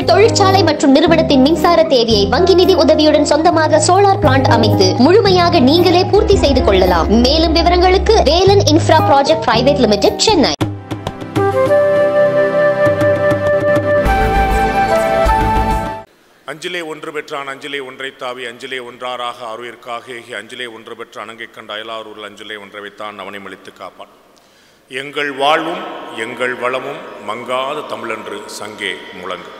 தொழிற்சாலை மற்றும் நிறுவனத்தின் மின்சார தேவையை வங்கி நிதி உதவியுடன் சொந்தமாக சோலார் பிளான்ட் அமைத்து முழுமையாக நீங்களே பூர்த்தி செய்து கொள்ளலாம் மேலும் விவரங்களுக்கு Velan infra project private limited Chennai அஞ்சிலே ஒன்று பெற்றான் அஞ்சிலே ஒன்றை தாவி அஞ்சிலே ஒன்றாராக ஆறுயிர்க்காக ஏகி அஞ்சிலே ஒன்று பெற்ற அணங்கை கண்ட அயலாரூரில் அஞ்சிலே ஒன்றை வைத்தான் அவனை மலித்து காப்பான் எங்கள் வாழ்வும் எங்கள் வளமும் மங்காத தமிழன்று சங்கே முழங்கு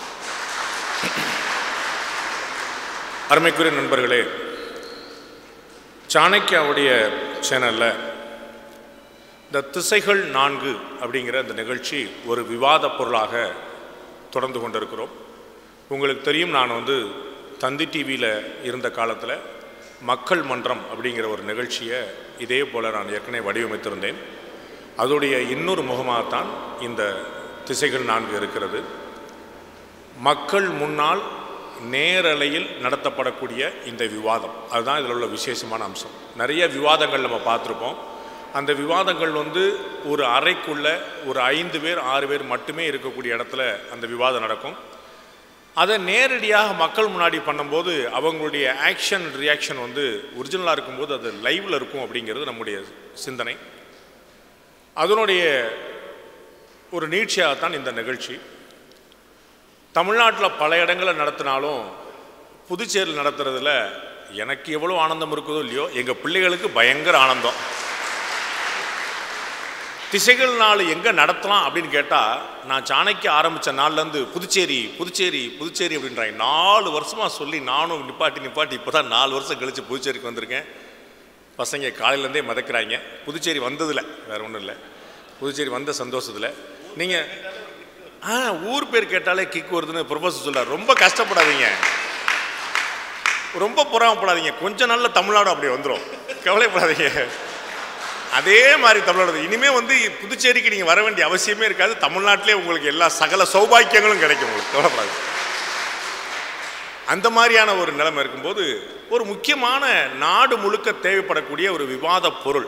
அருமைக்குரிய நண்பர்களே சாணக்கியாவுடைய சேனலில் இந்த திசைகள் நான்கு அப்படிங்கிற இந்த நிகழ்ச்சி ஒரு விவாத பொருளாக தொடர்ந்து கொண்டிருக்கிறோம் உங்களுக்கு தெரியும் நான் வந்து தந்தி டிவியில் இருந்த காலத்தில் மக்கள் மன்றம் அப்படிங்கிற ஒரு நிகழ்ச்சியை இதே போல் நான் ஏற்கனவே வடிவமைத்திருந்தேன் அதோடைய இன்னொரு முகமாகத்தான் இந்த திசைகள் நான்கு இருக்கிறது மக்கள் முன்னால் நேரலையில் நடத்தப்படக்கூடிய இந்த விவாதம் அதுதான் இதில் உள்ள விசேஷமான அம்சம் நிறைய விவாதங்கள் நம்ம பார்த்துருப்போம் அந்த விவாதங்கள் வந்து ஒரு அறைக்குள்ள ஒரு ஐந்து பேர் ஆறு பேர் மட்டுமே இருக்கக்கூடிய இடத்துல அந்த விவாதம் நடக்கும் அதை நேரடியாக மக்கள் முன்னாடி பண்ணும்போது அவங்களுடைய ஆக்ஷன் ரியாக்ஷன் வந்து ஒரிஜினலாக இருக்கும்போது அது லைவில் இருக்கும் அப்படிங்கிறது நம்முடைய சிந்தனை அதனுடைய ஒரு நீட்சியாகத்தான் இந்த நிகழ்ச்சி தமிழ்நாட்டில் பல இடங்களில் நடத்தினாலும் புதுச்சேரியில் நடத்துறதுல எனக்கு எவ்வளோ ஆனந்தம் இருக்குதோ இல்லையோ எங்கள் பிள்ளைகளுக்கு பயங்கர ஆனந்தம் திசைகள் நாள் எங்கே நடத்தலாம் அப்படின்னு கேட்டால் நான் சாணக்கிய ஆரம்பித்த நாள்லேருந்து புதுச்சேரி புதுச்சேரி புதுச்சேரி அப்படின்றாங்க நாலு வருஷமாக சொல்லி நானும் நிப்பாட்டி நிப்பாட்டி இப்போ தான் நாலு வருஷம் கழித்து புதுச்சேரிக்கு வந்திருக்கேன் பசங்க காலையிலேருந்தே மதக்கிறாங்க புதுச்சேரி வந்ததில்லை வேறு ஒன்றும் இல்லை புதுச்சேரி வந்த சந்தோஷத்தில் நீங்கள் ஆ ஊர் பேர் கேட்டாலே கிக் வருதுன்னு ப்ரொஃபஸர் சொல்கிறார் ரொம்ப கஷ்டப்படாதீங்க ரொம்ப புறாமப்படாதீங்க கொஞ்ச நாளில் தமிழ்நாடு அப்படி வந்துடும் கவலைப்படாதீங்க அதே மாதிரி தமிழ்நாடு இனிமேல் வந்து புதுச்சேரிக்கு நீங்கள் வர வேண்டிய அவசியமே இருக்காது தமிழ்நாட்டிலே உங்களுக்கு எல்லா சகல சௌபாக்கியங்களும் கிடைக்கும் உங்களுக்கு கவலைப்படாது அந்த மாதிரியான ஒரு நிலைமை இருக்கும்போது ஒரு முக்கியமான நாடு முழுக்க தேவைப்படக்கூடிய ஒரு விவாத பொருள்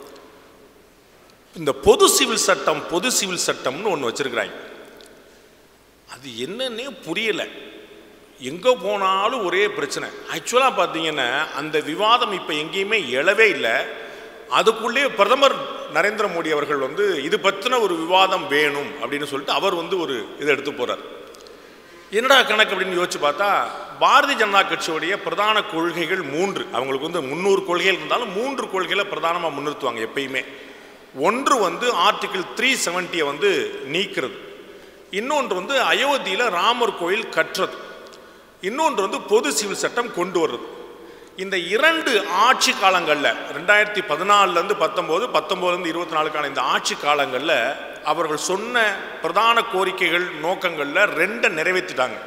இந்த பொது சிவில் சட்டம் பொது சிவில் சட்டம்னு ஒன்று வச்சிருக்கிறாங்க அது என்னன்னே புரியல எங்கே போனாலும் ஒரே பிரச்சனை ஆக்சுவலாக பார்த்தீங்கன்னா அந்த விவாதம் இப்போ எங்கேயுமே எழவே இல்லை அதுக்குள்ளே பிரதமர் நரேந்திர மோடி அவர்கள் வந்து இது பற்றின ஒரு விவாதம் வேணும் அப்படின்னு சொல்லிட்டு அவர் வந்து ஒரு இதை எடுத்து போகிறார் என்னடா கணக்கு அப்படின்னு யோசிச்சு பார்த்தா பாரதிய ஜனதா கட்சியுடைய பிரதான கொள்கைகள் மூன்று அவங்களுக்கு வந்து முந்நூறு கொள்கைகள் இருந்தாலும் மூன்று கொள்கைகளை பிரதானமாக முன்னிறுத்துவாங்க எப்பயுமே ஒன்று வந்து ஆர்டிகிள் த்ரீ செவன்ட்டியை வந்து நீக்கிறது இன்னொன்று வந்து அயோத்தியில் ராமர் கோயில் கட்டுறது இன்னொன்று வந்து பொது சிவில் சட்டம் கொண்டு வர்றது இந்த இரண்டு ஆட்சி காலங்களில் ரெண்டாயிரத்தி பதினாலுலேருந்து பத்தொம்போது பத்தொம்போதுலேருந்து இருபத்தி நாலுக்கான இந்த ஆட்சி காலங்களில் அவர்கள் சொன்ன பிரதான கோரிக்கைகள் நோக்கங்களில் ரெண்டை நிறைவேற்றிட்டாங்க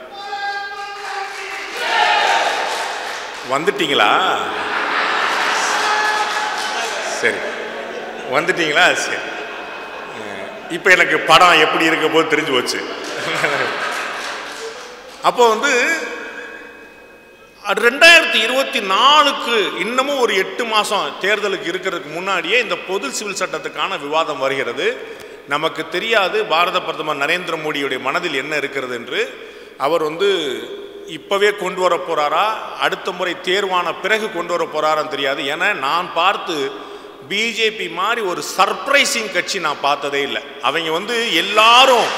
வந்துட்டீங்களா சரி வந்துட்டீங்களா சரி இப்போ எனக்கு படம் எப்படி இருக்க போது தெரிஞ்சு போச்சு அப்போ வந்து ரெண்டாயிரத்தி இருபத்தி நாலுக்கு இன்னமும் ஒரு எட்டு மாதம் தேர்தலுக்கு இருக்கிறதுக்கு முன்னாடியே இந்த பொது சிவில் சட்டத்துக்கான விவாதம் வருகிறது நமக்கு தெரியாது பாரத பிரதமர் நரேந்திர மோடியுடைய மனதில் என்ன இருக்கிறது என்று அவர் வந்து இப்போவே கொண்டு வர போகிறாரா அடுத்த முறை தேர்வான பிறகு கொண்டு வர போகிறாரான்னு தெரியாது ஏன்னா நான் பார்த்து பிஜேபி மாதிரி ஒரு சர்ப்ரைசிங் கட்சி நான் பார்த்ததே இல்லை அவங்க வந்து எல்லாரும்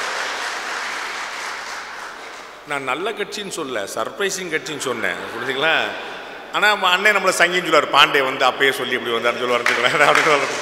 நான் நல்ல கட்சின்னு சொல்ல சர்ப்ரைசிங் கட்சின்னு சொன்னேன் புரிஞ்சுங்களா ஆனால் அண்ணன் நம்மளை சங்கின்னு சொல்லுவார் பாண்டே வந்து அப்பயே சொல்லி இப்படி வந்தார் சொல்லுவார் அப்படின்னு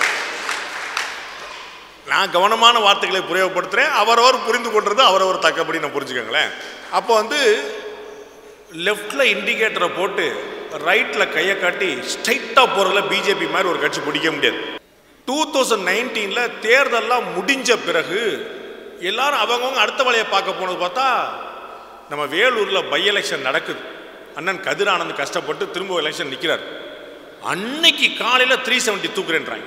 நான் கவனமான வார்த்தைகளை பிரயோகப்படுத்துகிறேன் அவரவர் புரிந்து கொண்டது அவரவர் தக்கபடி நான் புரிஞ்சுக்கோங்களேன் அப்போ வந்து லெஃப்டில் இண்டிகேட்டரை போட்டு ரைட்டில் கையை காட்டி ஸ்ட்ரைட்டாக போகிறதுல பிஜேபி மாதிரி ஒரு கட்சி பிடிக்க முடியாது டூ தௌசண்ட் நைன்டீனில் தேர்தல்லாம் முடிஞ்ச பிறகு எல்லாரும் அவங்கவுங்க அடுத்த வேலையை பார்க்க போனது பார்த்தா நம்ம வேலூரில் பை எலெக்ஷன் நடக்குது அண்ணன் கதிரானந்த் கஷ்டப்பட்டு திரும்ப எலெக்ஷன் நிற்கிறார் அன்னைக்கு காலையில் த்ரீ செவன்ட்டி தூக்குறேன்றாங்க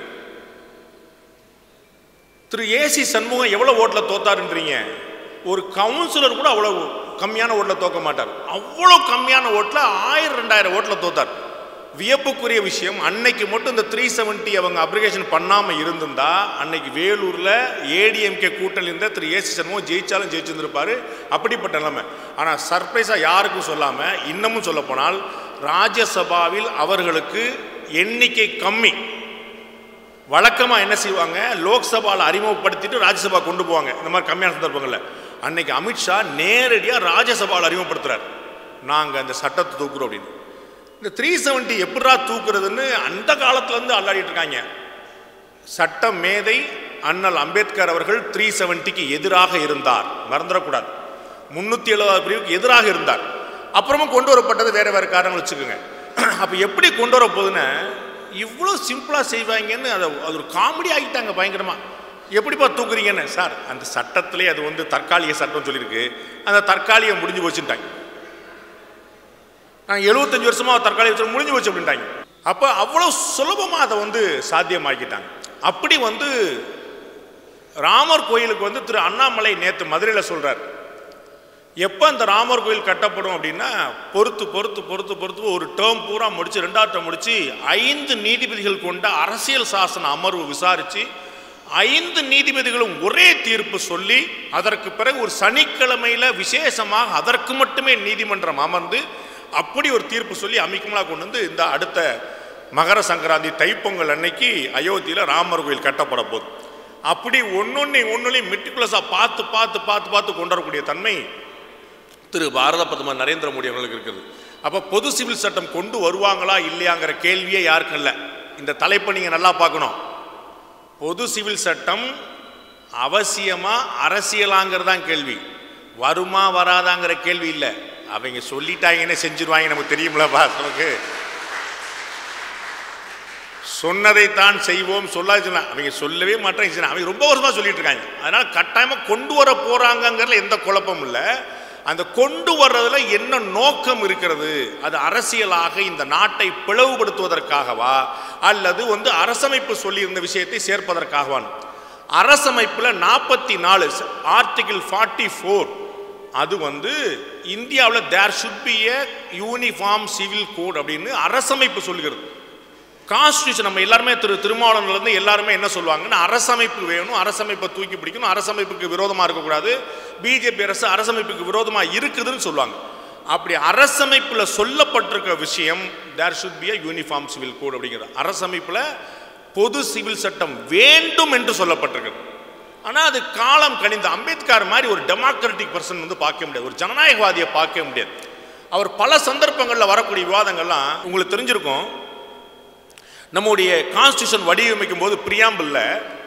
திரு ஏசி சண்முகம் எவ்வளோ ஓட்டில் தோத்தாருன்றீங்க ஒரு கவுன்சிலர் கூட அவ்வளோ கம்மியான ஓட்டில் தோக்க மாட்டார் அவ்வளோ கம்மியான ஓட்டில் ஆயிரம் ரெண்டாயிரம் ஓட்டில் தோத்தார் வியப்புக்குரிய விஷயம் அன்னைக்கு மட்டும் இந்த த்ரீ செவன்ட்டி அவங்க அப்ளிகேஷன் பண்ணாமல் இருந்திருந்தா அன்னைக்கு வேலூரில் ஏடிஎம்கே கூட்டணி இருந்த திரு ஏசி சண்முகம் ஜெயிச்சாலும் ஜெயிச்சிருந்திருப்பாரு அப்படிப்பட்ட நிலைமை ஆனால் சர்ப்ரைஸாக யாருக்கும் சொல்லாமல் இன்னமும் சொல்லப்போனால் ராஜ்யசபாவில் அவர்களுக்கு எண்ணிக்கை கம்மி வழக்கமாக என்ன செய்வாங்க லோக்சபாவில் அறிமுகப்படுத்திட்டு ராஜ்யசபா கொண்டு போவாங்க இந்த மாதிரி கம்மியான சந்தர்ப்பங்களில் அன்னைக்கு அமித்ஷா நேரடியாக ராஜ்யசபாவில் அறிமுகப்படுத்துறார் நாங்கள் அந்த சட்டத்தை தூக்குறோம் அப்படின்னு இந்த த்ரீ செவன்ட்டி எப்படா தூக்குறதுன்னு அந்த காலத்துலேருந்து அல்லாடிட்டு இருக்காங்க சட்ட மேதை அண்ணல் அம்பேத்கர் அவர்கள் த்ரீ செவன்ட்டிக்கு எதிராக இருந்தார் மறந்துடக்கூடாது முந்நூற்றி எழுபது பிரிவுக்கு எதிராக இருந்தார் அப்புறமா கொண்டு வரப்பட்டது வேற வேற காரணங்கள் வச்சுக்கோங்க அப்போ எப்படி கொண்டு வர போகுதுன்னு இவ்வளோ சிம்பிளாக செய்வாங்கன்னு அதை அது ஒரு காமெடி ஆகிட்டாங்க பயங்கரமாக எப்படிப்பா தூக்குறீங்கன்னு சார் அந்த சட்டத்திலே அது வந்து தற்காலிக சட்டம் சொல்லியிருக்கு அந்த தற்காலிகம் முடிஞ்சு போச்சுட்டாங்க நான் எழுபத்தஞ்சு வருஷமா தற்காலிக சட்டம் முடிஞ்சு போச்சு அப்படின்ட்டாங்க அப்போ அவ்வளோ சுலபமாக அதை வந்து சாத்தியமாக்கிட்டாங்க அப்படி வந்து ராமர் கோயிலுக்கு வந்து திரு அண்ணாமலை நேற்று மதுரையில் சொல்றார் எப்போ அந்த ராமர் கோயில் கட்டப்படும் அப்படின்னா பொறுத்து பொறுத்து பொறுத்து பொறுத்து ஒரு டேர்ம் பூரா முடிச்சு ரெண்டாவது டேர்ம் முடிச்சு ஐந்து நீதிபதிகள் கொண்ட அரசியல் சாசன அமர்வு விசாரித்து ஐந்து நீதிபதிகளும் ஒரே தீர்ப்பு சொல்லி அதற்கு பிறகு ஒரு சனிக்கிழமையில விசேஷமாக அதற்கு மட்டுமே நீதிமன்றம் அமர்ந்து அப்படி ஒரு தீர்ப்பு சொல்லி அமைக்கமலாக கொண்டு வந்து இந்த அடுத்த மகர சங்கராந்தி தைப்பொங்கல் அன்னைக்கு அயோத்தியில் ராமர் கோயில் கட்டப்பட போகுது அப்படி ஒன்னொன்னு ஒன்னொன்னையும் மெட்டிகுலஸாக பார்த்து பார்த்து பார்த்து பார்த்து கொண்டு வரக்கூடிய தன்மை திரு பாரத பிரதமர் நரேந்திர மோடி அவர்களுக்கு இருக்குது அப்போ பொது சிவில் சட்டம் கொண்டு வருவாங்களா இல்லையாங்கிற கேள்வியே யாருக்கும் இல்லை இந்த தலைப்பை நீங்கள் நல்லா பார்க்கணும் பொது சிவில் சட்டம் அவசியமா அரசியலாங்கிறது தான் கேள்வி வருமா வராதாங்கிற கேள்வி இல்லை அவங்க சொல்லிட்டாங்கன்னு செஞ்சிருவாங்க நமக்கு தெரியுமில்ல நமக்கு சொன்னதைத்தான் செய்வோம் சொல்லாது சொன்னா அவங்க சொல்லவே மாட்டாங்க அவங்க ரொம்ப வருஷமா சொல்லிட்டு இருக்காங்க அதனால கட்டாயமா கொண்டு வர போறாங்கங்கிறதுல எந்த குழப்பமும் இல்லை அந்த கொண்டு வர்றதுல என்ன நோக்கம் இருக்கிறது அது அரசியலாக இந்த நாட்டை பிளவுபடுத்துவதற்காகவா அல்லது வந்து அரசமைப்பு சொல்லியிருந்த விஷயத்தை சேர்ப்பதற்காகவான் அரசமைப்பில் நாற்பத்தி நாலு ஆர்டிகிள் ஃபார்ட்டி ஃபோர் அது வந்து இந்தியாவில் there should be a uniform civil code அப்படின்னு அரசமைப்பு சொல்கிறது கான்ஸ்டியூஷன் நம்ம எல்லாருமே திரு திருமாவளவன்லேருந்து எல்லாருமே என்ன சொல்லுவாங்கன்னா அரசமைப்பு வேணும் அரசமைப்பை தூக்கி பிடிக்கணும் அரசமைப்புக்கு விரோதமாக இருக்கக்கூடாது பிஜேபி அரசு அரசமைப்புக்கு விரோதமாக இருக்குதுன்னு சொல்லுவாங்க அப்படி அரசமைப்பில் சொல்லப்பட்டிருக்க விஷயம் there should be a uniform civil code அப்படிங்கிறது அரசமைப்பில் பொது சிவில் சட்டம் வேண்டும் என்று சொல்லப்பட்டிருக்கிறது ஆனால் அது காலம் கணிந்த அம்பேத்கர் மாதிரி ஒரு டெமோக்ராட்டிக் பர்சன் வந்து பார்க்க முடியாது ஒரு ஜனநாயகவாதியை பார்க்க முடியாது அவர் பல சந்தர்ப்பங்களில் வரக்கூடிய விவாதங்கள்லாம் உங்களுக்கு தெரிஞ்சிருக்கும் நம்முடைய கான்ஸ்டியூஷன் வடிவமைக்கும் போது பிரியாம்பிளில்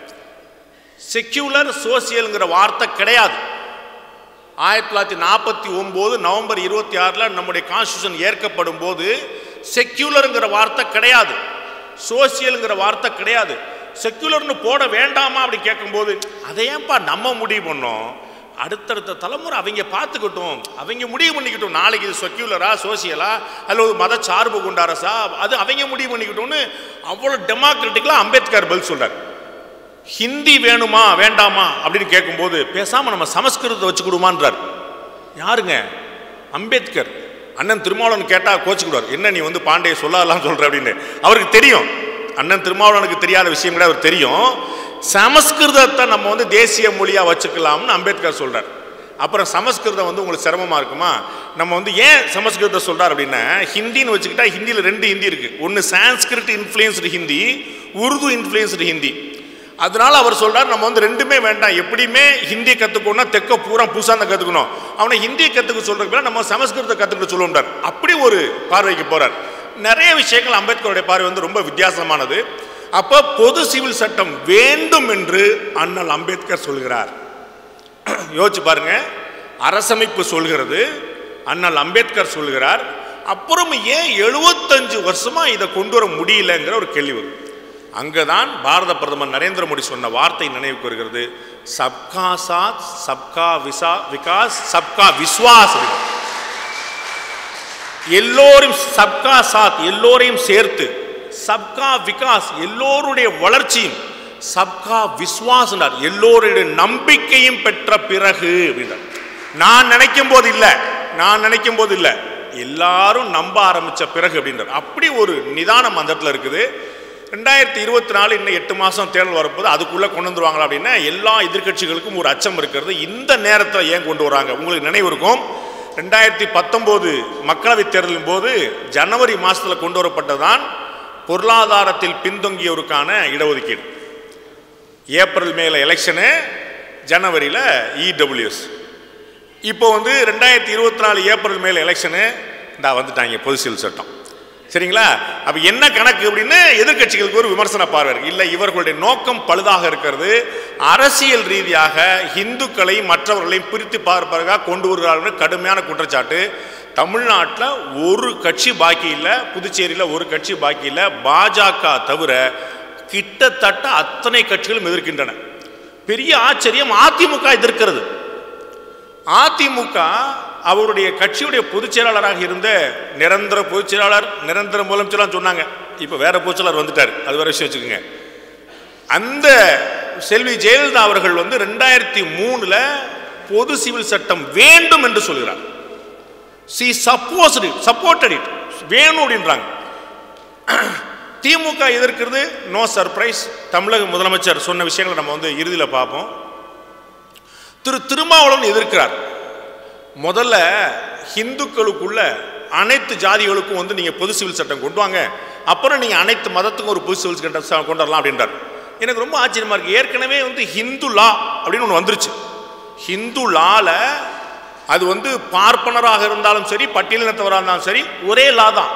செக்யூலர் சோசியலுங்கிற வார்த்தை கிடையாது ஆயிரத்தி தொள்ளாயிரத்தி நாற்பத்தி ஒம்பது நவம்பர் இருபத்தி ஆறில் நம்முடைய கான்ஸ்டியூஷன் ஏற்கப்படும் போது செக்யூலருங்கிற வார்த்தை கிடையாது சோசியலுங்கிற வார்த்தை கிடையாது செக்யூலர்னு போட வேண்டாமா அப்படி கேட்கும்போது அதை ஏன்பா நம்ம முடிவு பண்ணோம் அடுத்தடுத்த தலைமுறை அவங்க பார்த்துக்கட்டும் அவங்க முடிவு பண்ணிக்கட்டும் நாளைக்கு இது செக்யூலரா சோசியலா அல்லது மத சார்பு கொண்ட அரசா அது அவங்க முடிவு பண்ணிக்கட்டும்னு அவ்வளோ டெமோக்ராட்டிக்கலாக அம்பேத்கர் பதில் சொல்றார் ஹிந்தி வேணுமா வேண்டாமா அப்படின்னு கேட்கும்போது பேசாமல் நம்ம சமஸ்கிருதத்தை வச்சுக்கிடுமான்றார் யாருங்க அம்பேத்கர் அண்ணன் திருமாவளவன் கேட்டால் கோச்சிக்கிடுவார் என்ன நீ வந்து பாண்டிய சொல்லாதலாம் சொல்கிற அப்படின்னு அவருக்கு தெரியும் அண்ணன் திருமாவளவனுக்கு தெரியாத விஷயம் கூட அவர் தெரியும் சமஸ்கிருதத்தை நம்ம வந்து தேசிய மொழியாக வச்சுக்கலாம்னு அம்பேத்கர் சொல்கிறார் அப்புறம் சமஸ்கிருதம் வந்து உங்களுக்கு சிரமமாக இருக்குமா நம்ம வந்து ஏன் சமஸ்கிருதத்தை சொல்கிறார் அப்படின்னா ஹிந்தின்னு வச்சுக்கிட்டா ஹிந்தியில் ரெண்டு ஹிந்தி இருக்குது ஒன்று சான்ஸ்கிரிட் இன்ஃப்ளூயன்ஸ்டு ஹிந்தி உருது இன்ஃப்ளூயன்ஸ்டு ஹிந்தி அதனால அவர் சொல்றார் நம்ம வந்து ரெண்டுமே வேண்டாம் எப்படியுமே ஹிந்தி கற்றுக்கணும்னா தெக்க பூரா புதுசாக தான் கற்றுக்கணும் அவனை ஹிந்தியை கற்றுக்க சொல்றதுக்கு பதிலா நம்ம சமஸ்கிருதத்தை கற்றுக்கிட்டு சொல்லுவோம்டார் அப்படி ஒரு பார்வைக்கு போறார் நிறைய விஷயங்கள் அம்பேத்கருடைய பார்வை வந்து ரொம்ப வித்தியாசமானது அப்போ பொது சிவில் சட்டம் வேண்டும் என்று அண்ணல் அம்பேத்கர் சொல்கிறார் யோசிச்சு பாருங்க அரசமைப்பு சொல்கிறது அண்ணல் அம்பேத்கர் சொல்கிறார் அப்புறம் ஏன் எழுபத்தஞ்சு வருஷமா இதை கொண்டு வர முடியலங்கிற ஒரு கேள்வி வரும் அங்கதான் பாரத பிரதமர் நரேந்திர மோடி சொன்ன வார்த்தை நினைவுக்கு வருகிறது சப்கா சாத் சப்கா விசா விகாஸ் சப்கா விஸ்வாஸ் எல்லோரும் சப்கா சாத் எல்லோரையும் சேர்த்து சப்கா விகாஸ் எல்லோருடைய வளர்ச்சியும் சப்கா விஸ்வாஸ் எல்லோருடைய நம்பிக்கையும் பெற்ற பிறகு அப்படின்றார் நான் நினைக்கும் போது இல்லை நான் நினைக்கும் போது இல்லை எல்லாரும் நம்ப ஆரம்பிச்ச பிறகு அப்படின்றார் அப்படி ஒரு நிதானம் அந்த இடத்துல இருக்குது ரெண்டாயிரத்தி இருபத்தி நாலு இன்னும் எட்டு மாதம் தேர்தல் வரப்போது அதுக்குள்ளே கொண்டு வந்துருவாங்களா அப்படின்னா எல்லா எதிர்க்கட்சிகளுக்கும் ஒரு அச்சம் இருக்கிறது இந்த நேரத்தில் ஏன் கொண்டு வராங்க உங்களுக்கு நினைவு இருக்கும் ரெண்டாயிரத்தி பத்தொம்போது மக்களவைத் தேர்தலின் போது ஜனவரி மாதத்தில் கொண்டு வரப்பட்டதான் பொருளாதாரத்தில் பின்தங்கியோருக்கான இடஒதுக்கீடு ஏப்ரல் மேல எலெக்ஷனு ஜனவரியில் இடபிள்யூஎஸ் இப்போ வந்து ரெண்டாயிரத்தி இருபத்தி நாலு ஏப்ரல் மேல எலெக்ஷனு இந்த வந்துட்டாங்க பொது சிவில் சட்டம் சரிங்களா அப்போ என்ன கணக்கு அப்படின்னு எதிர்க்கட்சிகளுக்கு ஒரு விமர்சன பார்வை இருக்கு. இல்லை இவர்களுடைய நோக்கம் பழுதாக இருக்கிறது அரசியல் ரீதியாக இந்துக்களை மற்றவர்களையும் பிரித்து பார்ப்பதற்காக கொண்டு வருகிறார்கள் கடுமையான குற்றச்சாட்டு தமிழ்நாட்டில் ஒரு கட்சி பாக்கி இல்லை புதுச்சேரியில் ஒரு கட்சி பாக்கி இல்லை பாஜக தவிர கிட்டத்தட்ட அத்தனை கட்சிகளும் எதிர்க்கின்றன பெரிய ஆச்சரியம் அதிமுக எதிர்க்கிறது அதிமுக அவருடைய கட்சியுடைய பொதுச் செயலாளராக இருந்த நிரந்தர பொதுச் செயலாளர் நிரந்தர முதலமைச்சர்லாம் சொன்னாங்க இப்போ வேற பொதுச் செயலாளர் வந்துட்டார் அது வேற விஷயம் வச்சுக்கோங்க அந்த செல்வி ஜெயலலிதா அவர்கள் வந்து ரெண்டாயிரத்தி மூணுல பொது சிவில் சட்டம் வேண்டும் என்று சொல்கிறார் சி சப்போஸ் சப்போர்ட்டட் இட் வேணும் அப்படின்றாங்க திமுக எதிர்க்கிறது நோ சர்ப்ரைஸ் தமிழக முதலமைச்சர் சொன்ன விஷயங்களை நம்ம வந்து இறுதியில் பார்ப்போம் திரு திருமாவளவன் எதிர்க்கிறார் முதல்ல ஹிந்துக்களுக்குள்ள அனைத்து ஜாதிகளுக்கும் வந்து நீங்கள் பொது சிவில் சட்டம் கொண்டு வாங்க அப்புறம் நீங்கள் அனைத்து மதத்துக்கும் ஒரு பொது சிவில் சட்டம் கொண்டு வரலாம் அப்படின்றார் எனக்கு ரொம்ப ஆச்சரியமா இருக்கு ஏற்கனவே வந்து ஹிந்து லா அப்படின்னு ஒன்று வந்துருச்சு ஹிந்து லால அது வந்து பார்ப்பனராக இருந்தாலும் சரி பட்டியலினத்தவராக இருந்தாலும் சரி ஒரே லா தான்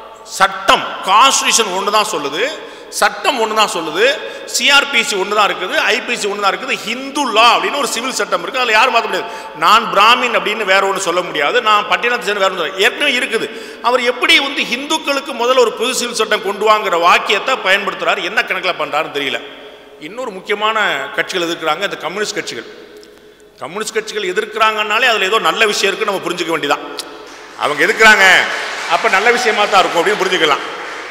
சட்டம் கான்ஸ்டியூஷன் ஒன்று தான் சொல்லுது சட்டம் ஒன்று தான் சொல்லுது சிஆர்பிசி ஒன்று தான் இருக்குது ஐபிசி ஒன்று தான் இருக்குது ஹிந்து லா அப்படின்னு ஒரு சிவில் சட்டம் இருக்குது அதில் யாரும் மாற்ற முடியாது நான் பிராமின் அப்படின்னு வேற ஒன்று சொல்ல முடியாது நான் பட்டியலத்தை சேர்ந்து வேற ஒன்று ஏற்கனவே இருக்குது அவர் எப்படி வந்து ஹிந்துக்களுக்கு முதல்ல ஒரு பொது சிவில் சட்டம் கொண்டு வாங்குற வாக்கியத்தை பயன்படுத்துறாரு என்ன கணக்கில் பண்ணுறாருன்னு தெரியல இன்னொரு முக்கியமான கட்சிகள் எதிர்க்கிறாங்க இந்த கம்யூனிஸ்ட் கட்சிகள் கம்யூனிஸ்ட் கட்சிகள் எதிர்க்கிறாங்கனாலே அதில் ஏதோ நல்ல விஷயம் இருக்குன்னு நம்ம புரிஞ்சுக்க வேண்டியதான் அவங்க எதிர்க்கிறாங்க அப்போ நல்ல விஷயமா தான் இருக்கும் அப்படின்னு புரிஞ்சுக்கலாம்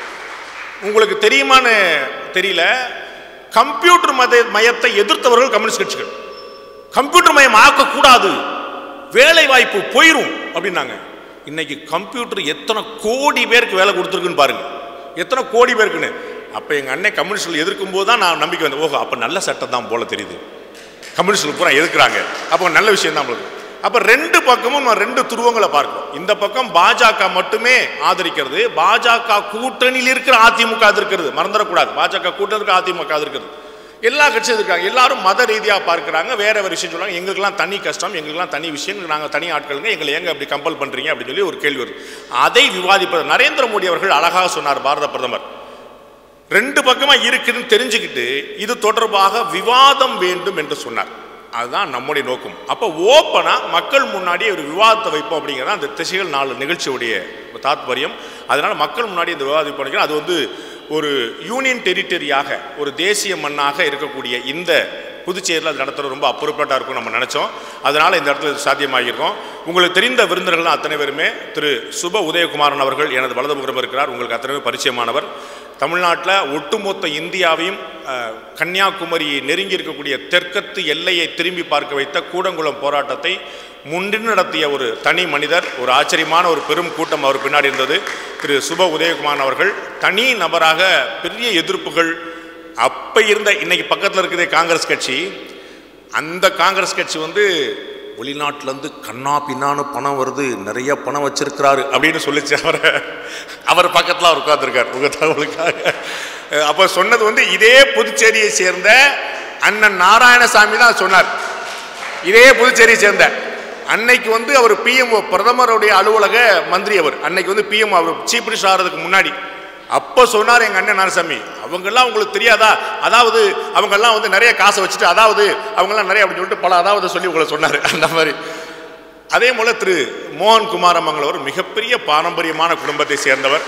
உங்களுக்கு தெரியுமான்னு தெரியல கம்ப்யூட்டர் மத மயத்தை எதிர்த்தவர்கள் கம்யூனிஸ்ட் கட்சிகள் கம்ப்யூட்டர் மயம் ஆக்கக்கூடாது வேலை வாய்ப்பு போயிரும் அப்படின்னாங்க இன்னைக்கு கம்ப்யூட்டர் எத்தனை கோடி பேருக்கு வேலை கொடுத்துருக்குன்னு பாருங்க எத்தனை கோடி பேருக்குன்னு அப்போ எங்கள் அண்ணன் கம்யூனிஸ்டில் எதிர்க்கும் போது தான் நான் நம்பிக்கை வந்தேன் ஓஹோ அப்போ நல்ல சட்டம் தான் போல தெரியுது கம்யூனிஸ்டில் பூரா எதிர்க்கிறாங்க அப்போ நல்ல விஷயம் தான் நம்மளுக்கு அப்போ ரெண்டு பக்கமும் நம்ம ரெண்டு துருவங்களை பார்க்கிறோம் இந்த பக்கம் பாஜக மட்டுமே ஆதரிக்கிறது பாஜக கூட்டணியில் இருக்கிற அதிமுக எதிர்க்கிறது மறந்துடக்கூடாது பாஜக கூட்டணி இருக்கிற அதிமுக எதிர்க்கிறது எல்லா கட்சியும் இருக்காங்க எல்லாரும் மத ரீதியாக பார்க்குறாங்க வேற வேறு விஷயம் சொல்லுவாங்க எங்களுக்கெல்லாம் தனி கஷ்டம் எங்களுக்கெல்லாம் தனி விஷயம் நாங்கள் தனி ஆட்களுங்க எங்களை ஏங்க அப்படி கம்பல் பண்ணுறீங்க அப்படின்னு சொல்லி ஒரு கேள்வி வருது அதை விவாதிப்பது நரேந்திர மோடி அவர்கள் அழகாக சொன்னார் பாரத பிரதமர் ரெண்டு பக்கமா இருக்குதுன்னு தெரிஞ்சுக்கிட்டு இது தொடர்பாக விவாதம் வேண்டும் என்று சொன்னார் அதுதான் நம்முடைய நோக்கம் அப்போ ஓப்பனா மக்கள் முன்னாடி ஒரு விவாதத்தை வைப்போம் அப்படிங்கிறது அந்த திசைகள் நாலு நிகழ்ச்சியுடைய தாத்பரியம் அதனால மக்கள் முன்னாடி இந்த விவாதம் வைப்போம் அது வந்து ஒரு யூனியன் டெரிட்டரியாக ஒரு தேசிய மண்ணாக இருக்கக்கூடிய இந்த புதுச்சேரியில் அது நடத்துறது ரொம்ப அப்புறப்பட்டா இருக்கும் நம்ம நினச்சோம் அதனால் இந்த இடத்துல இது சாத்தியமாகியிருக்கோம் உங்களுக்கு தெரிந்த விருந்தினர்கள் அத்தனை பேருமே திரு சுப உதயகுமாரன் அவர்கள் எனது வலதுபுறம் இருக்கிறார் உங்களுக்கு அத்தனை பேர் பரிச்சயமானவர் தமிழ்நாட்டில் ஒட்டுமொத்த இந்தியாவையும் அஹ், கன்னியாகுமரியை நெருங்கி இருக்கக்கூடிய தெற்கத்து எல்லையை திரும்பி பார்க்க வைத்த கூடங்குளம் போராட்டத்தை முன்னின்று நடத்திய ஒரு தனி மனிதர் ஒரு ஆச்சரியமான ஒரு பெரும் கூட்டம் அவர் பின்னாடி இருந்தது திரு சுப உதயகுமார் அவர்கள் தனி நபராக பெரிய எதிர்ப்புகள் அப்போ இருந்த இன்னைக்கு பக்கத்தில் இருக்கிற காங்கிரஸ் கட்சி அந்த காங்கிரஸ் கட்சி வந்து வெளிநாட்டிலேருந்து கண்ணா பின்னான்னு பணம் வருது நிறைய பணம் வச்சிருக்கிறாரு அப்படின்னு சொல்லிச்சு அவரை அவர் பக்கத்தில் அவர் உட்காந்துருக்கார் உங்க தகவலுக்காக அப்போ சொன்னது வந்து இதே புதுச்சேரியை சேர்ந்த அண்ணன் நாராயணசாமி தான் சொன்னார் இதே புதுச்சேரியை சேர்ந்த அன்னைக்கு வந்து அவர் பிஎம்ஓ பிரதமருடைய அலுவலக மந்திரி அவர் அன்னைக்கு வந்து பிஎம் அவர் சீஃப் மினிஸ்டர் ஆகிறதுக்கு முன்னாடி அப்போ சொன்னார் எங்கள் அண்ணன் நாராயணசாமி அவங்கெல்லாம் உங்களுக்கு தெரியாதா அதாவது அவங்கெல்லாம் வந்து நிறைய காசை வச்சுட்டு அதாவது அவங்கெல்லாம் நிறைய அப்படின்னு சொல்லிட்டு பல அதாவது சொல்லி உங்களை சொன்னார் அந்த மாதிரி அதே போல் திரு மோகன் குமாரமங்கலவர் மிகப்பெரிய பாரம்பரியமான குடும்பத்தை சேர்ந்தவர்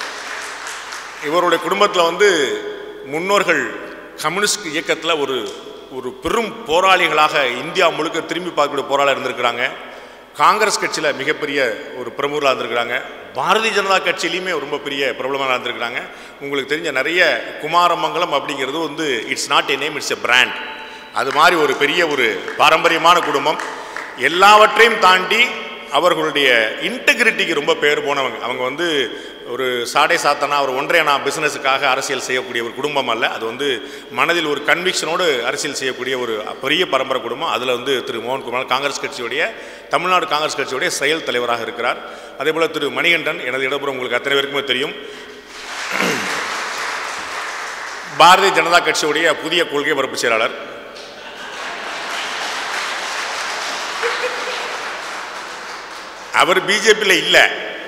இவருடைய குடும்பத்தில் வந்து முன்னோர்கள் கம்யூனிஸ்ட் இயக்கத்தில் ஒரு ஒரு பெரும் போராளிகளாக இந்தியா முழுக்க திரும்பி பார்க்கக்கூடிய போராளியாக இருந்திருக்கிறாங்க காங்கிரஸ் கட்சியில் மிகப்பெரிய ஒரு பிரமுகராக இருந்திருக்கிறாங்க பாரதிய ஜனதா கட்சியிலையுமே ரொம்ப பெரிய பிரபலமாக இருந்திருக்கிறாங்க உங்களுக்கு தெரிஞ்ச நிறைய குமாரமங்கலம் அப்படிங்கிறது வந்து it's not a name it's a brand அது மாதிரி ஒரு பெரிய ஒரு பாரம்பரியமான குடும்பம் எல்லாவற்றையும் தாண்டி அவர்களுடைய இன்டெகிரிட்டிக்கு ரொம்ப பேர் போனவங்க அவங்க வந்து ஒரு சாடை சாத்தனா ஒரு ஒன்றையனா பிசினஸுக்காக அரசியல் செய்யக்கூடிய ஒரு குடும்பம் அல்ல அது வந்து மனதில் ஒரு கன்விக்ஷனோடு அரசியல் செய்யக்கூடிய ஒரு பெரிய பரம்பரை குடும்பம் அதில் வந்து திரு மோகன்குமார் காங்கிரஸ் கட்சியுடைய தமிழ்நாடு காங்கிரஸ் கட்சியுடைய செயல் தலைவராக இருக்கிறார் அதே போல் திரு மணிகண்டன் எனது இடப்புறம் உங்களுக்கு அத்தனை பேருக்குமே தெரியும் பாரதிய ஜனதா கட்சியுடைய புதிய கொள்கை பரப்பு செயலாளர் அவர் பிஜேபியில் இல்லை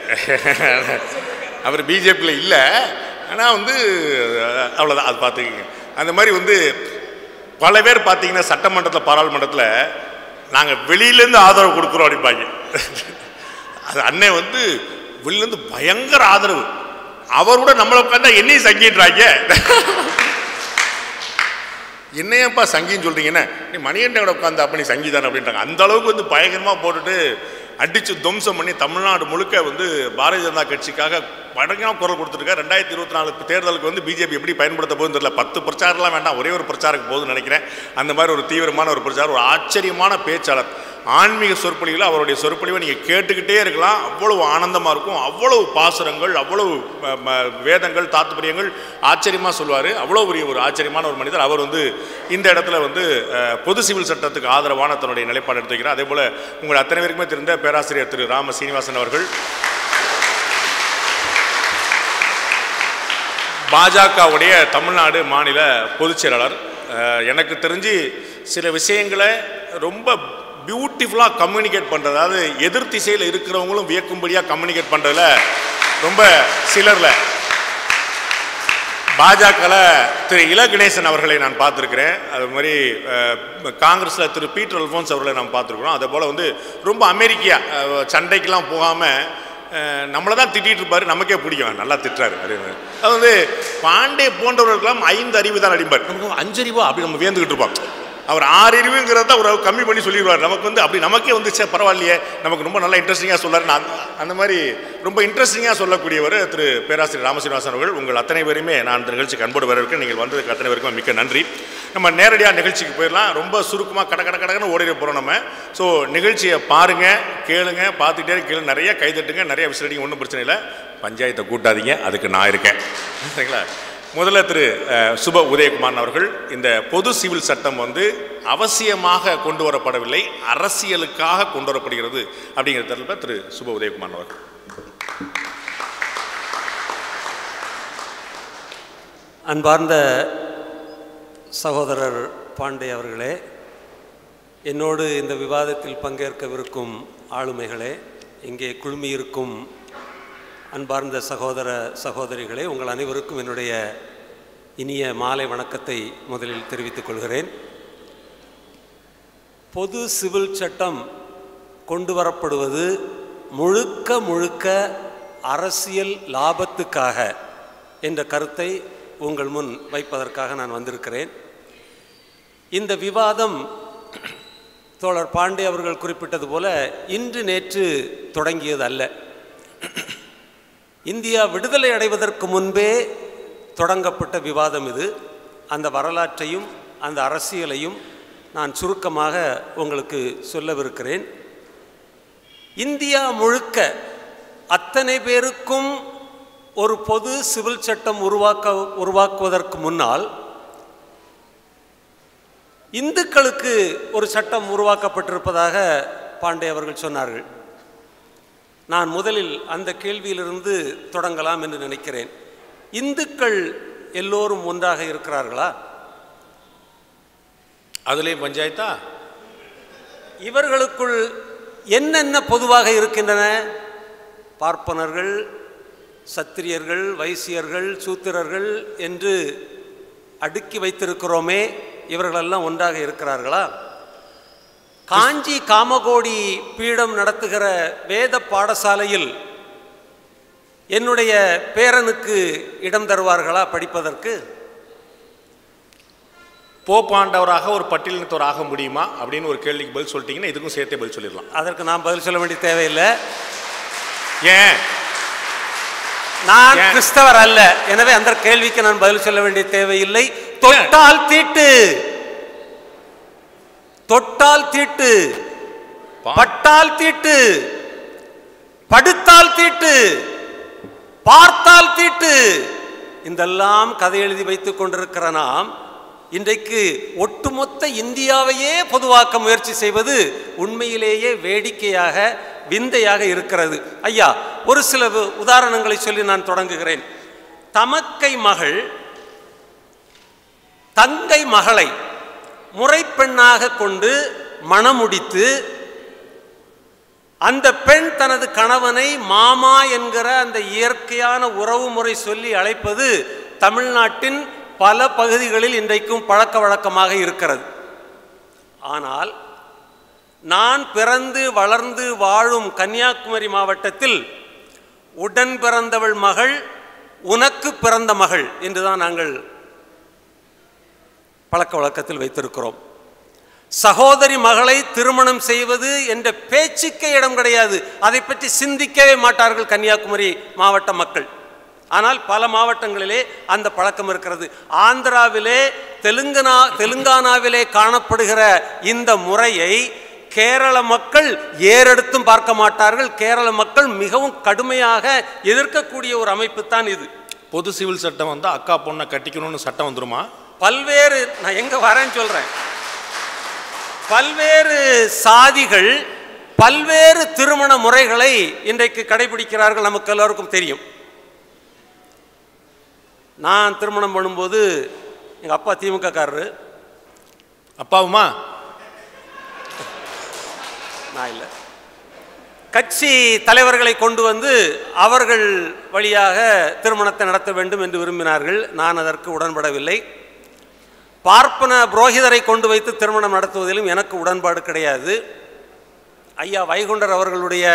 அவர் பிஜேபியில் இல்லை ஆனால் வந்து அவ்வளோதான் அது பார்த்துக்கிங்க அந்த மாதிரி வந்து பல பேர் பார்த்தீங்கன்னா சட்டமன்றத்தில் பாராளுமன்றத்தில் நாங்கள் வெளியிலேருந்து ஆதரவு கொடுக்குறோம் அப்படிம்பாங்க அது அண்ணன் வந்து வெளியிலேருந்து பயங்கர ஆதரவு அவர் கூட நம்மளை உட்காந்தா என்னையும் சங்கிடுறாங்க என்னையப்பா சங்கின்னு சொல்றீங்கன்னா நீ மணிகண்டன் உட்காந்து அப்ப நீ சங்கீதான் அப்படின்றாங்க அந்த அளவுக்கு வந்து பயங்கரமாக போட்டுட்டு அடிச்சு துவம்சம் பண்ணி தமிழ்நாடு முழுக்க வந்து பாரதிய ஜனதா கட்சிக்காக பயங்கரமாக குரல் கொடுத்துருக்காரு ரெண்டாயிரத்தி இருபத்தி நாலு தேர்தலுக்கு வந்து பிஜேபி எப்படி பயன்படுத்த போகுதுன்னு தெரியல பத்து பிரச்சாரம்லாம் வேண்டாம் ஒரே ஒரு பிரச்சாரத்துக்கு போகுதுன்னு நினைக்கிறேன் அந்த மாதிரி ஒரு தீவிரமான ஒரு பிரச்சாரம் ஒரு ஆச்சரியமான பேச்சாளர் ஆன்மீக சொற்பொழிவில் அவருடைய சொற்பொழிவை நீங்கள் கேட்டுக்கிட்டே இருக்கலாம் அவ்வளவு ஆனந்தமாக இருக்கும் அவ்வளவு பாசுரங்கள் அவ்வளவு ம- ம- வேதங்கள் தாத்பரியங்கள் ஆச்சரியமாக சொல்லுவார் அவ்வளோ பெரிய ஒரு ஆச்சரியமான ஒரு மனிதர் அவர் வந்து இந்த இடத்துல வந்து அஹ், பொது சிவில் சட்டத்துக்கு ஆதரவான தன்னுடைய நிலைப்பாடு எடுத்து வைக்கிறார் அதே போல் உங்கள் அத்தனை பேருக்குமே தெரிந்த பேராசிரியர் திரு ராம சீனிவாசன் அவர்கள் பாஜகவுடைய தமிழ்நாடு மாநில பொதுச் செயலாளர் அஹ், எனக்கு தெரிஞ்சு சில விஷயங்களை ரொம்ப பியூட்டிஃபுல்லாக கம்யூனிகேட் பண்ணுறது அதாவது எதிர் திசையில் இருக்கிறவங்களும் வியக்கும்படியாக கம்யூனிகேட் பண்ணுறதுல ரொம்ப சிலரில் பாஜகவில் திரு இல கணேசன் அவர்களை நான் பார்த்துருக்கிறேன் அது மாதிரி காங்கிரஸில் திரு பீட்டர் அல்ஃபோன்ஸ் அவர்களை நாம் பார்த்துருக்குறோம் அதே போல் வந்து ரொம்ப அமெரிக்கா அஹ், சண்டைக்கெல்லாம் போகாமல் நம்மளை தான் திட்டிகிட்டு இருப்பாரு நமக்கே பிடிக்கும் நல்லா திட்டுறாரு அப்படின்னு அது வந்து பாண்டே போன்றவர்களுக்கெல்லாம் ஐந்து அறிவு தான் அடிப்பார் நமக்கு அஞ்சு அறிவா அப்படி நம்ம வேந்துக்கிட்டு இருப்போம் அவர் ஆறு அறிவுங்கிறத அவர் கம்மி பண்ணி சொல்லிடுவார் நமக்கு வந்து அப்படி நமக்கே வந்து சே பரவாயில்லையே நமக்கு ரொம்ப நல்லா இன்ட்ரெஸ்டிங்காக சொல்லாரு நான் அந்த மாதிரி ரொம்ப இன்ட்ரெஸ்டிங்காக சொல்லக்கூடியவர் திரு பேராசிரியர் ராமசீனிவாசன் அவர்கள் உங்கள் அத்தனை பேருமே நான் இந்த நிகழ்ச்சிக்கு அன்போடு வரவேற்க நீங்கள் வந்ததுக்கு அத்தனை பேருக்கும் மிக்க நன்றி நம்ம நேரடியாக நிகழ்ச்சிக்கு போயிடலாம் ரொம்ப சுருக்கமாக கட கட கடகன்னு ஓடிட போகிறோம் நம்ம ஸோ நிகழ்ச்சியை பாருங்கள் கேளுங்க பார்த்துட்டே கேளு நிறைய கைதட்டுங்க நிறைய விசிலடிங்க ஒன்றும் பிரச்சனை இல்லை பஞ்சாயத்தை கூட்டாதீங்க அதுக்கு நான் இருக்கேன் சரிங்களா முதல்ல திரு அஹ், சுப உதயகுமார் அவர்கள் இந்த பொது சிவில் சட்டம் வந்து அவசியமாக கொண்டு வரப்படவில்லை அரசியலுக்காக கொண்டு வரப்படுகிறது அப்படிங்கிற தரப்பில் திரு சுப உதயகுமார் அவர்கள் அன்பார்ந்த சகோதரர் பாண்டே அவர்களே என்னோடு இந்த விவாதத்தில் பங்கேற்கவிருக்கும் ஆளுமைகளே இங்கே குழுமியிருக்கும் அன்பார்ந்த சகோதர சகோதரிகளே உங்கள் அனைவருக்கும் என்னுடைய இனிய மாலை வணக்கத்தை முதலில் தெரிவித்துக் கொள்கிறேன் பொது சிவில் சட்டம் கொண்டு வரப்படுவது முழுக்க முழுக்க அரசியல் லாபத்துக்காக என்ற கருத்தை உங்கள் முன் வைப்பதற்காக நான் வந்திருக்கிறேன் இந்த விவாதம் தோழர் பாண்டே அவர்கள் குறிப்பிட்டது போல இன்று நேற்று தொடங்கியது அல்ல இந்தியா விடுதலை அடைவதற்கு முன்பே தொடங்கப்பட்ட விவாதம் இது அந்த வரலாற்றையும் அந்த அரசியலையும் நான் சுருக்கமாக உங்களுக்கு சொல்லவிருக்கிறேன் இந்தியா முழுக்க அத்தனை பேருக்கும் ஒரு பொது சிவில் சட்டம் உருவாக்க உருவாக்குவதற்கு முன்னால் இந்துக்களுக்கு ஒரு சட்டம் உருவாக்கப்பட்டிருப்பதாக பாண்டே அவர்கள் சொன்னார்கள் நான் முதலில் அந்த கேள்வியிலிருந்து தொடங்கலாம் என்று நினைக்கிறேன் இந்துக்கள் எல்லோரும் ஒன்றாக இருக்கிறார்களா அதுலேயும் பஞ்சாயத்தா இவர்களுக்குள் என்னென்ன பொதுவாக இருக்கின்றன பார்ப்பனர்கள் சத்திரியர்கள் வைசியர்கள் சூத்திரர்கள் என்று அடுக்கி வைத்திருக்கிறோமே இவர்களெல்லாம் ஒன்றாக இருக்கிறார்களா காஞ்சி காமகோடி பீடம் நடத்துகிற வேத பாடசாலையில் என்னுடைய பேரனுக்கு இடம் தருவார்களா படிப்பதற்கு போப்பாண்டவராக ஒரு பட்டியலினத்தவர் ஆக முடியுமா அப்படின்னு ஒரு கேள்விக்கு பதில் சொல்லிட்டீங்கன்னா இதுக்கும் சேர்த்தே பதில் சொல்லிடலாம் அதற்கு நான் பதில் சொல்ல வேண்டிய தேவையில்லை ஏன் நான் ஏன்? கிறிஸ்தவர் அல்ல எனவே அந்த கேள்விக்கு நான் பதில் சொல்ல வேண்டிய தேவையில்லை தொட்டால் தீட்டு தொட்டால் தீட்டு பா- பட்டால் தீட்டு படுத்தால் தீட்டு பார்த்தால் தீட்டு இதெல்லாம் கதை எழுதி வைத்துக் கொண்டிருக்கிற நாம் இன்றைக்கு ஒட்டுமொத்த இந்தியாவையே பொதுவாக்க முயற்சி செய்வது உண்மையிலேயே வேடிக்கையாக விந்தையாக இருக்கிறது ஐயா ஒரு சில வு- உதாரணங்களை சொல்லி நான் தொடங்குகிறேன் தமக்கை மகள் தங்கை மகளை முறைப்பெண்ணாக கொண்டு மணமுடித்து அந்த பெண் தனது கணவனை மாமா என்கிற அந்த இயற்கையான உறவு முறை சொல்லி அழைப்பது தமிழ்நாட்டின் பல பகுதிகளில் இன்றைக்கும் பழக்க வழக்கமாக இருக்கிறது ஆனால் நான் பிறந்து வளர்ந்து வாழும் கன்னியாகுமரி மாவட்டத்தில் உடன் பிறந்தவள் மகள் உனக்கு பிறந்த மகள் என்றுதான் நாங்கள் பழக்க வழக்கத்தில் வைத்திருக்கிறோம் சகோதரி மகளை திருமணம் செய்வது என்ற பேச்சுக்கே இடம் கிடையாது அதை பற்றி சிந்திக்கவே மாட்டார்கள் கன்னியாகுமரி மாவட்ட மக்கள் ஆனால் பல மாவட்டங்களிலே அந்த பழக்கம் இருக்கிறது ஆந்திராவிலே தெலுங்கனா தெலுங்கானாவிலே காணப்படுகிற இந்த முறையை கேரள மக்கள் ஏறெடுத்தும் பார்க்க மாட்டார்கள் கேரள மக்கள் மிகவும் கடுமையாக எதிர்க்கக்கூடிய ஒரு அமைப்பு தான் இது பொது சிவில் சட்டம் வந்து அக்கா பொண்ணை கட்டிக்கணும்னு சட்டம் வந்துருமா பல்வேறு நான் எங்க வரேன்னு சொல்றேன் பல்வேறு சாதிகள் பல்வேறு திருமண முறைகளை இன்றைக்கு கடைபிடிக்கிறார்கள் நமக்கு எல்லாருக்கும் தெரியும் நான் திருமணம் பண்ணும்போது எங்கள் அப்பா திமுக காரரு அப்பாவுமா நான் இல்லை கட்சி தலைவர்களை கொண்டு வந்து அவர்கள் வழியாக திருமணத்தை நடத்த வேண்டும் என்று விரும்பினார்கள் நான் அதற்கு உடன்படவில்லை பார்ப்பன புரோகிதரை கொண்டு வைத்து திருமணம் நடத்துவதிலும் எனக்கு உடன்பாடு கிடையாது ஐயா வைகுண்டர் அவர்களுடைய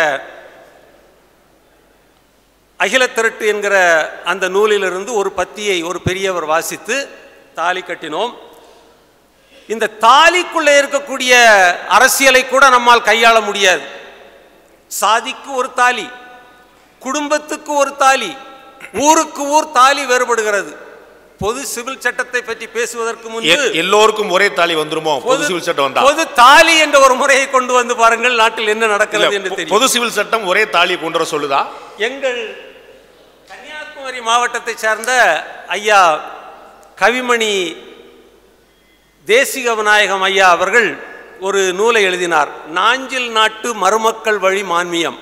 அகில திரட்டு என்கிற அந்த நூலிலிருந்து ஒரு பத்தியை ஒரு பெரியவர் வாசித்து தாலி கட்டினோம் இந்த தாலிக்குள்ளே இருக்கக்கூடிய அரசியலை கூட நம்மால் கையாள முடியாது சாதிக்கு ஒரு தாலி குடும்பத்துக்கு ஒரு தாலி ஊருக்கு ஊர் தாலி வேறுபடுகிறது பொது சிவில் சட்டத்தை பற்றி பேசுவதற்கு முன்பு எ- எல்லோருக்கும் ஒரே தாலி வந்துருமோ பொது சிவில் சட்டம் வந்தா பொது தாலி என்ற ஒரு முறையை கொண்டு வந்து பாருங்கள் நாட்டில் என்ன இல்ல, நடக்கிறது என்று பொ- தெரியும் பொது சிவில் சட்டம் ஒரே தாலி கொண்டு வர சொல்லுதா எங்கள் கன்னியாகுமரி மாவட்டத்தை சார்ந்த ஐயா கவிமணி தேசிக விநாயகம் ஐயா அவர்கள் ஒரு நூலை எழுதினார் நாஞ்சில் நாட்டு மருமக்கள் வழி மான்மியம்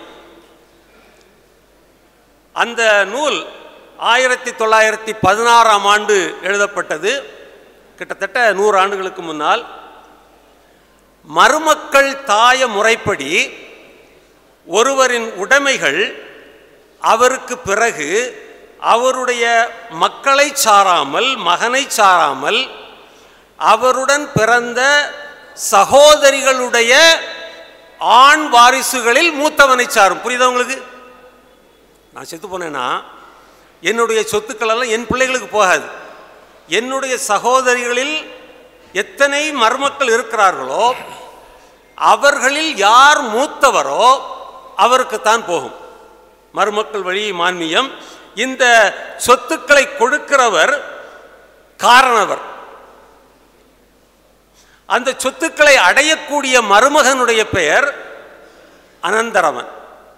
அந்த நூல் ஆயிரத்தி தொள்ளாயிரத்தி பதினாறாம் ஆண்டு எழுதப்பட்டது கிட்டத்தட்ட நூறு ஆண்டுகளுக்கு முன்னால் மருமக்கள் தாய முறைப்படி ஒருவரின் உடைமைகள் அவருக்கு பிறகு அவருடைய மக்களை சாராமல் மகனை சாராமல் அவருடன் பிறந்த சகோதரிகளுடைய ஆண் வாரிசுகளில் மூத்தவனை சாரும் புரியுதா உங்களுக்கு நான் செத்து போனேன்னா என்னுடைய சொத்துக்கள் எல்லாம் என் பிள்ளைகளுக்கு போகாது என்னுடைய சகோதரிகளில் எத்தனை மருமக்கள் இருக்கிறார்களோ அவர்களில் யார் மூத்தவரோ அவருக்குத்தான் போகும் மருமக்கள் வழி மான்மியம் இந்த சொத்துக்களை கொடுக்கிறவர் காரணவர் அந்த சொத்துக்களை அடையக்கூடிய மருமகனுடைய பெயர் அனந்தரவன்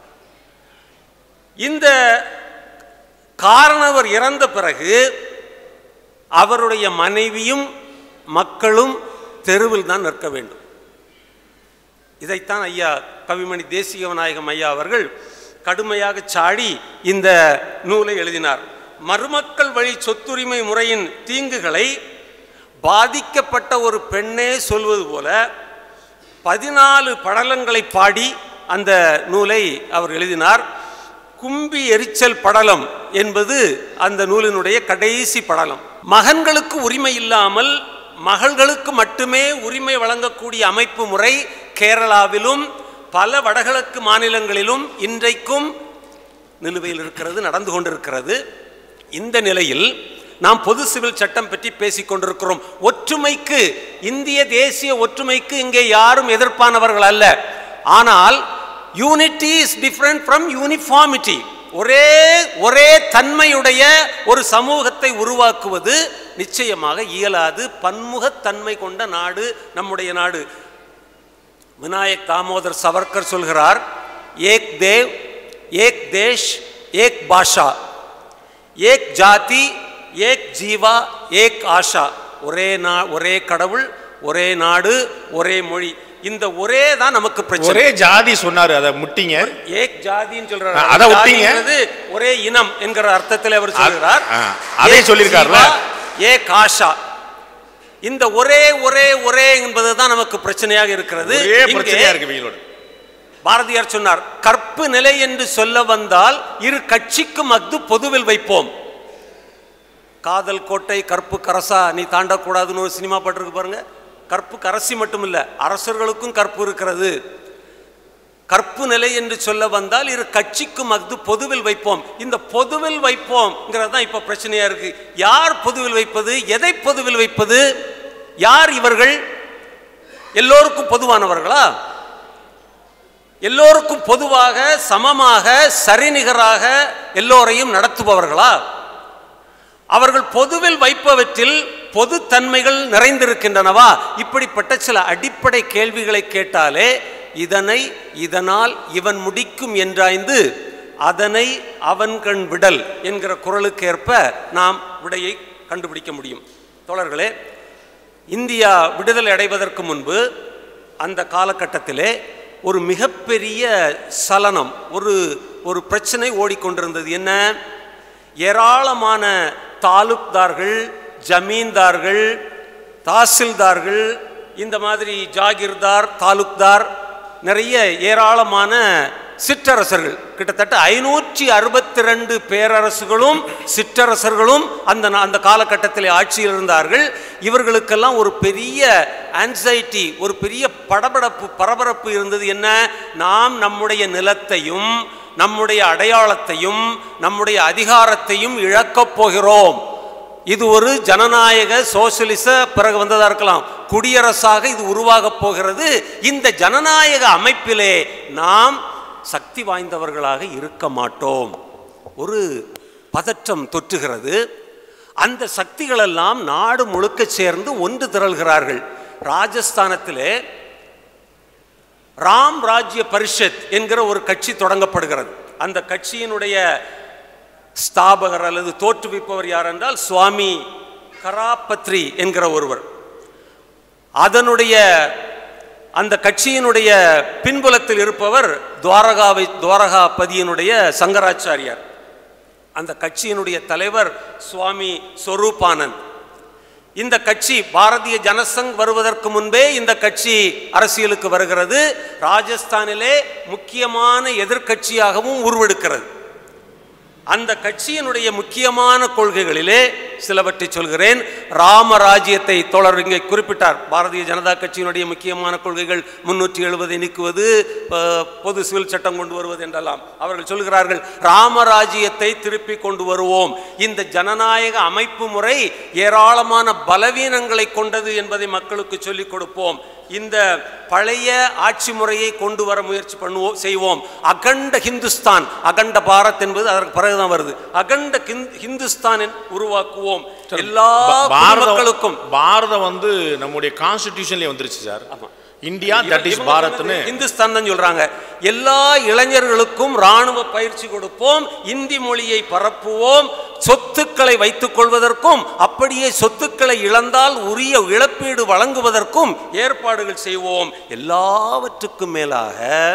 இந்த காரணவர் இறந்த பிறகு அவருடைய மனைவியும் மக்களும் தெருவில் தான் நிற்க வேண்டும் இதைத்தான் ஐயா கவிமணி தேசிக விநாயகம் ஐயா அவர்கள் கடுமையாக சாடி இந்த நூலை எழுதினார் மருமக்கள் வழி சொத்துரிமை முறையின் தீங்குகளை பாதிக்கப்பட்ட ஒரு பெண்ணே சொல்வது போல பதினாலு படலங்களை பாடி அந்த நூலை அவர் எழுதினார் கும்பி எரிச்சல் படலம் என்பது அந்த நூலினுடைய கடைசி படலம் மகன்களுக்கு உரிமை இல்லாமல் மகள்களுக்கு மட்டுமே உரிமை வழங்கக்கூடிய அமைப்பு முறை கேரளாவிலும் பல வடகிழக்கு மாநிலங்களிலும் இன்றைக்கும் நிலுவையில் இருக்கிறது நடந்து கொண்டிருக்கிறது இந்த நிலையில் நாம் பொது சிவில் சட்டம் பற்றி பேசிக் கொண்டிருக்கிறோம் ஒற்றுமைக்கு இந்திய தேசிய ஒற்றுமைக்கு இங்கே யாரும் எதிர்ப்பானவர்கள் அல்ல ஆனால் unity is different from uniformity ஒரே ஒரே தன்மையுடைய ஒரு சமூகத்தை உருவாக்குவது நிச்சயமாக இயலாது பன்முகத்தன்மை கொண்ட நாடு நம்முடைய நாடு விநாயக் தாமோதர் சவர்கர் சொல்கிறார் ஏக் தேவ் ஏக் தேஷ் ஏக் பாஷா ஏக் ஜாதி ஏக் ஜீவா ஏக் ஆஷா ஒரே நா ஒரே கடவுள் ஒரே நாடு ஒரே மொழி இந்த ஒரே தான் நமக்கு பிரச்சனை ஒரே ஜாதி சொன்னாரு அதை முட்டிங்க ஏக் ஜாதின்னு சொல்றாரு ஆ, அதை விட்டீங்க. ஜாதிங்கிறது ஒரே இனம் என்கிற அர்த்தத்தில் அவர் சொல்கிறார் ஆ, அதே ஏக் சொல்லியிருக்காருல்ல? ஜீவா, ஏக் ஆஷா இந்த ஒரே ஒரே ஒரே என்பது தான் நமக்கு பிரச்சனையாக இருக்கிறது ஒரே இங்கே பிரச்சனையா இருக்கு இவங்களோட பாரதியார் சொன்னார் கற்பு நிலை என்று சொல்ல வந்தால் இரு கட்சிக்கும் அஃது பொதுவில் வைப்போம் காதல் கோட்டை கற்பு கரசா நீ தாண்டக்கூடாதுன்னு ஒரு சினிமா பாட்டு இருக்கு பாருங்க கற்பு கரசி மட்டும் இல்ல அரசர்களுக்கும் கற்பு இருக்கிறது கற்பு நிலை என்று சொல்ல வந்தால் இரு கட்சிக்கும் அஃது பொதுவில் வைப்போம் இந்த பொதுவில் வைப்போம்ங்கிறது தான் இப்போ பிரச்சனையா இருக்கு யார் பொதுவில் வைப்பது எதை பொதுவில் வைப்பது யார் இவர்கள் எல்லோருக்கும் பொதுவானவர்களா எல்லோருக்கும் பொதுவாக சமமாக சரிநிகராக எல்லோரையும் நடத்துபவர்களா அவர்கள் பொதுவில் வைப்பவற்றில் பொதுத்தன்மைகள் நிறைந்திருக்கின்றனவா இப்படிப்பட்ட சில அடிப்படை கேள்விகளை கேட்டாலே இதனை இதனால் இவன் முடிக்கும் என்றாய்ந்து அதனை அவன் கண் விடல் என்கிற குரலுக்கேற்ப நாம் விடையை கண்டுபிடிக்க முடியும் தோழர்களே இந்தியா விடுதலை அடைவதற்கு முன்பு அந்த காலகட்டத்திலே ஒரு மிகப்பெரிய சலனம் ஒரு ஒரு பிரச்சனை ஓடிக்கொண்டிருந்தது என்ன ஏராளமான தாலுக்தார்கள் ஜமீன்தார்கள் தாசில்தார்கள் இந்த மாதிரி ஜாகிர்தார் தாலுக்தார் நிறைய ஏராளமான சிற்றரசர்கள் கிட்டத்தட்ட ஐநூற்றி அறுபத்தி ரெண்டு பேரரசுகளும் சிற்றரசர்களும் அந்த நா- அந்த காலகட்டத்தில் ஆட்சியில் இருந்தார்கள் இவர்களுக்கெல்லாம் ஒரு பெரிய ஆன்சைட்டி ஒரு பெரிய படபடப்பு பரபரப்பு இருந்தது என்ன நாம் நம்முடைய நிலத்தையும் நம்முடைய அடையாளத்தையும் நம்முடைய அதிகாரத்தையும் இழக்கப் போகிறோம் இது ஒரு ஜனநாயக சோசியலிச பிறகு வந்ததா இருக்கலாம் குடியரசாக இது உருவாகப் போகிறது இந்த ஜனநாயக அமைப்பிலே நாம் சக்தி வாய்ந்தவர்களாக இருக்க மாட்டோம் ஒரு பதற்றம் தொற்றுகிறது அந்த சக்திகளெல்லாம் நாடு முழுக்க சேர்ந்து ஒன்று திரள்கிறார்கள் ராஜஸ்தானத்திலே ராம் ராஜ்ய பரிஷத் என்கிற ஒரு கட்சி தொடங்கப்படுகிறது அந்த கட்சியினுடைய ஸ்தாபகர் அல்லது தோற்றுவிப்பவர் யார் என்றால் சுவாமி கராபத்ரி என்கிற ஒருவர் அதனுடைய அந்த கட்சியினுடைய பின்புலத்தில் இருப்பவர் துவாரகாவை துவாரகாபதியினுடைய சங்கராச்சாரியார் அந்த கட்சியினுடைய தலைவர் சுவாமி ஸ்வரூபானந்த் இந்த கட்சி பாரதிய ஜனசங் வருவதற்கு முன்பே இந்த கட்சி அரசியலுக்கு வருகிறது ராஜஸ்தானிலே முக்கியமான எதிர்க்கட்சியாகவும் உருவெடுக்கிறது அந்த கட்சியினுடைய முக்கியமான கொள்கைகளிலே சிலவற்றை சொல்கிறேன் ராமராஜ்யத்தை தோழர் இங்கே குறிப்பிட்டார் பாரதிய ஜனதா கட்சியினுடைய முக்கியமான கொள்கைகள் முன்னூற்றி எழுபதை நீக்குவது ப- பொது சிவில் சட்டம் கொண்டு வருவது என்றெல்லாம் அவர்கள் சொல்கிறார்கள் ராமராஜ்யத்தை திருப்பி கொண்டு வருவோம் இந்த ஜனநாயக அமைப்பு முறை ஏராளமான பலவீனங்களை கொண்டது என்பதை மக்களுக்கு சொல்லிக் கொடுப்போம் இந்த பழைய ஆட்சி முறையை கொண்டு வர முயற்சி பண்ணுவோம் செய்வோம் அகண்ட ஹிந்துஸ்தான் அகண்ட பாரத் என்பது அதற்கு பிறகுதான் வருது அகண்ட கிந்- ஹிந்துஸ்தான் என் உருவாக்குவோம் எல்லா பாரதம் மக்களுக்கும் பாரதம் வந்து நம்முடைய கான்ஸ்டிடியூஷன்லயே வந்துருச்சு சார் இந்தியா தட் இஸ் இவங்க பாரத்னு சொன்னது இந்துஸ்தான் தான் சொல்றாங்க எல்லா இளைஞர்களுக்கும் ராணுவ பயிற்சி கொடுப்போம் இந்தி மொழியை பரப்புவோம் சொத்துக்களை வைத்துக் கொள்வதற்கும் அப்படியே சொத்துக்களை இழந்தால் உரிய இழப்பீடு வழங்குவதற்கும் ஏற்பாடுகள் செய்வோம் எல்லாவற்றுக்கும் மேலாக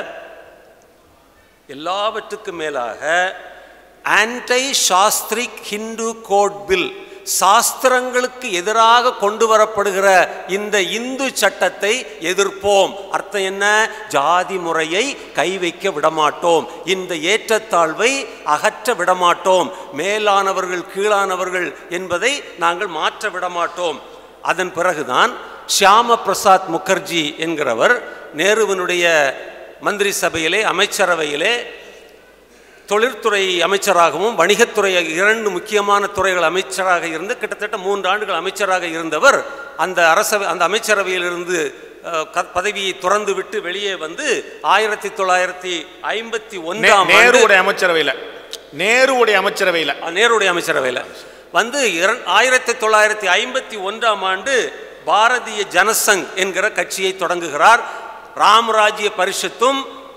எல்லாவற்றுக்கும் மேலாக anti shastric Hindu code bill சாஸ்திரங்களுக்கு எதிராக கொண்டு வரப்படுகிற இந்த இந்து சட்டத்தை எதிர்ப்போம் அர்த்தம் என்ன ஜாதி முறையை கை வைக்க விடமாட்டோம் இந்த ஏற்றத்தாழ்வை அகற்ற விடமாட்டோம் மேலானவர்கள் கீழானவர்கள் என்பதை நாங்கள் மாற்ற விடமாட்டோம் அதன் பிறகுதான் ஷியாம பிரசாத் முகர்ஜி என்கிறவர் நேருவினுடைய மந்திரி சபையிலே அமைச்சரவையிலே தொழிற்துறை அமைச்சராகவும் வணிகத்துறை இரண்டு முக்கியமான துறைகள் அமைச்சராக இருந்து கிட்டத்தட்ட மூன்று ஆண்டுகள் அமைச்சராக இருந்தவர் அந்த அரசவை அந்த அமைச்சரவையிலிருந்து அஹ், க- பதவியை துறந்து விட்டு வெளியே வந்து ஆயிரத்தி தொள்ளாயிரத்தி ஐம்பத்தி நே- ஒன்றாம் ஆண்டு நேருவுடைய அமைச்சரவையில நேருவுடைய அமைச்சரவையில அஹ், நேருடைய அமைச்சரவையில் வந்து இரண்- ஆயிரத்தி தொள்ளாயிரத்தி ஐம்பத்தி ஒன்றாம் ஆண்டு பாரதிய ஜனசங் என்கிற கட்சியை தொடங்குகிறார் ராமராஜ்ய பரிஷத்தும்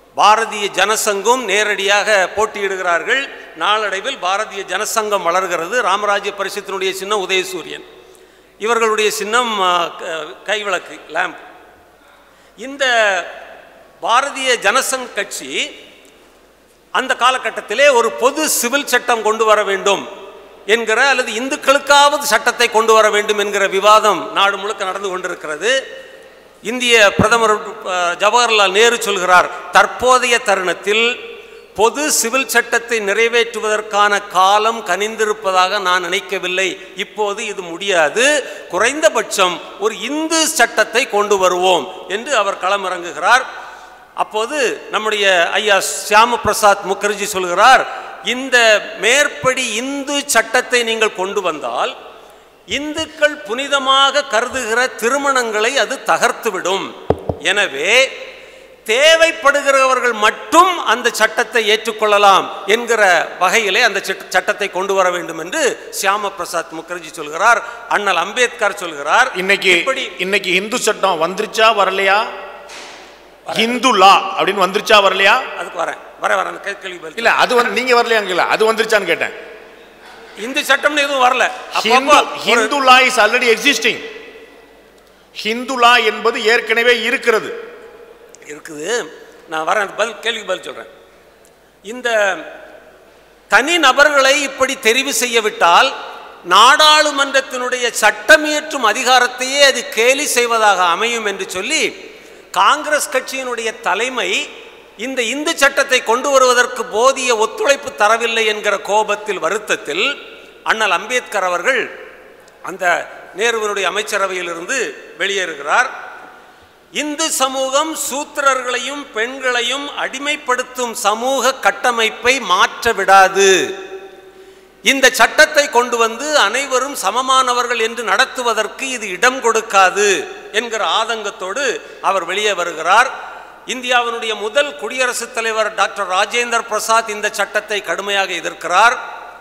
பாரதிய ஜனசங்கம் நேரடியாக போட்டியிடுகிறார்கள் நாளடைவில் பாரதிய ஜனசங்கம் வளர்கிறது ராமராஜ்ய பரிஷத்தினுடைய சின்னம் உதயசூரியன் இவர்களுடைய சின்னம் ஆ, க- கைவிளக்கு லேம்ப் இந்த பாரதிய ஜனசங் கட்சி அந்த காலகட்டத்திலே ஒரு பொது சிவில் சட்டம் கொண்டு வர வேண்டும் என்கிற அல்லது இந்துக்களுக்காவது சட்டத்தை கொண்டு வர வேண்டும் என்கிற விவாதம் நாடு முழுக்க நடந்து கொண்டிருக்கிறது இந்திய பிரதமர் அஹ், ஜவஹர்லால் நேரு சொல்கிறார் தற்போதைய தருணத்தில் பொது சிவில் சட்டத்தை நிறைவேற்றுவதற்கான காலம் கனிந்திருப்பதாக நான் நினைக்கவில்லை இப்போது இது முடியாது குறைந்தபட்சம் ஒரு இந்து சட்டத்தை கொண்டு வருவோம் என்று அவர் களமிறங்குகிறார் அப்போது நம்முடைய ஐயா சியாம பிரசாத் முகர்ஜி சொல்கிறார் இந்த மேற்படி இந்து சட்டத்தை நீங்கள் கொண்டு வந்தால் இந்துக்கள் புனிதமாக கருதுகிற திருமணங்களை அது தகர்த்துவிடும் எனவே தேவைப்படுகிறவர்கள் மட்டும் அந்த சட்டத்தை ஏற்றுக்கொள்ளலாம் என்கிற வகையிலே அந்த சட்ட- சட்டத்தை கொண்டு வர வேண்டும் என்று சியாம பிரசாத் முகர்ஜி சொல்கிறார் அண்ணல் அம்பேத்கர் சொல்கிறார் இன்னைக்கு இப்படி இன்னைக்கு இந்து சட்டம் வந்துருச்சா வரலையா ஹிந்து லா அப்படின்னு வந்துருச்சா வரலையா அதுக்கு வரேன் வர வரேன் கே- கேள்வி பதில். இல்ல அது வந்து நீங்க வரலையாங்கல்ல அது வந்துருச்சான்னு கேட்டேன் இந்து சட்டம்னு எதுவும் வரல ஹிந்து அப்பப்போ ஒரு- Hindu law is already existing Hindu law என்பது ஏற்கனவே இருக்கிறது இருக்குது நான் வரேன் பதில் கேள்விக்கு பதில் சொல்கிறேன் இந்த தனி நபர்களை இப்படி தெரிவு செய்ய விட்டால் நாடாளுமன்றத்தினுடைய சட்டமியற்றும் அதிகாரத்தையே அது கேலி செய்வதாக அமையும் என்று சொல்லி காங்கிரஸ் கட்சியினுடைய தலைமை இந்த இந்து சட்டத்தை கொண்டு வருவதற்கு போதிய ஒத்துழைப்பு தரவில்லை என்கிற கோபத்தில் வருத்தத்தில் அண்ணல் அம்பேத்கர் அவர்கள் அந்த நேருவினுடைய அமைச்சரவையிலிருந்து வெளியேறுகிறார் இந்து சமூகம் சூத்திரர்களையும் பெண்களையும் அடிமைப்படுத்தும் சமூக கட்டமைப்பை மாற்ற விடாது இந்த சட்டத்தை கொண்டு வந்து அனைவரும் சமமானவர்கள் என்று நடத்துவதற்கு இது இடம் கொடுக்காது என்கிற ஆதங்கத்தோடு அவர் வெளியே வருகிறார் இந்தியாவினுடைய முதல் குடியரசுத் தலைவர் டாக்டர் ராஜேந்திர பிரசாத் இந்த சட்டத்தை கடுமையாக எதிர்க்கிறார்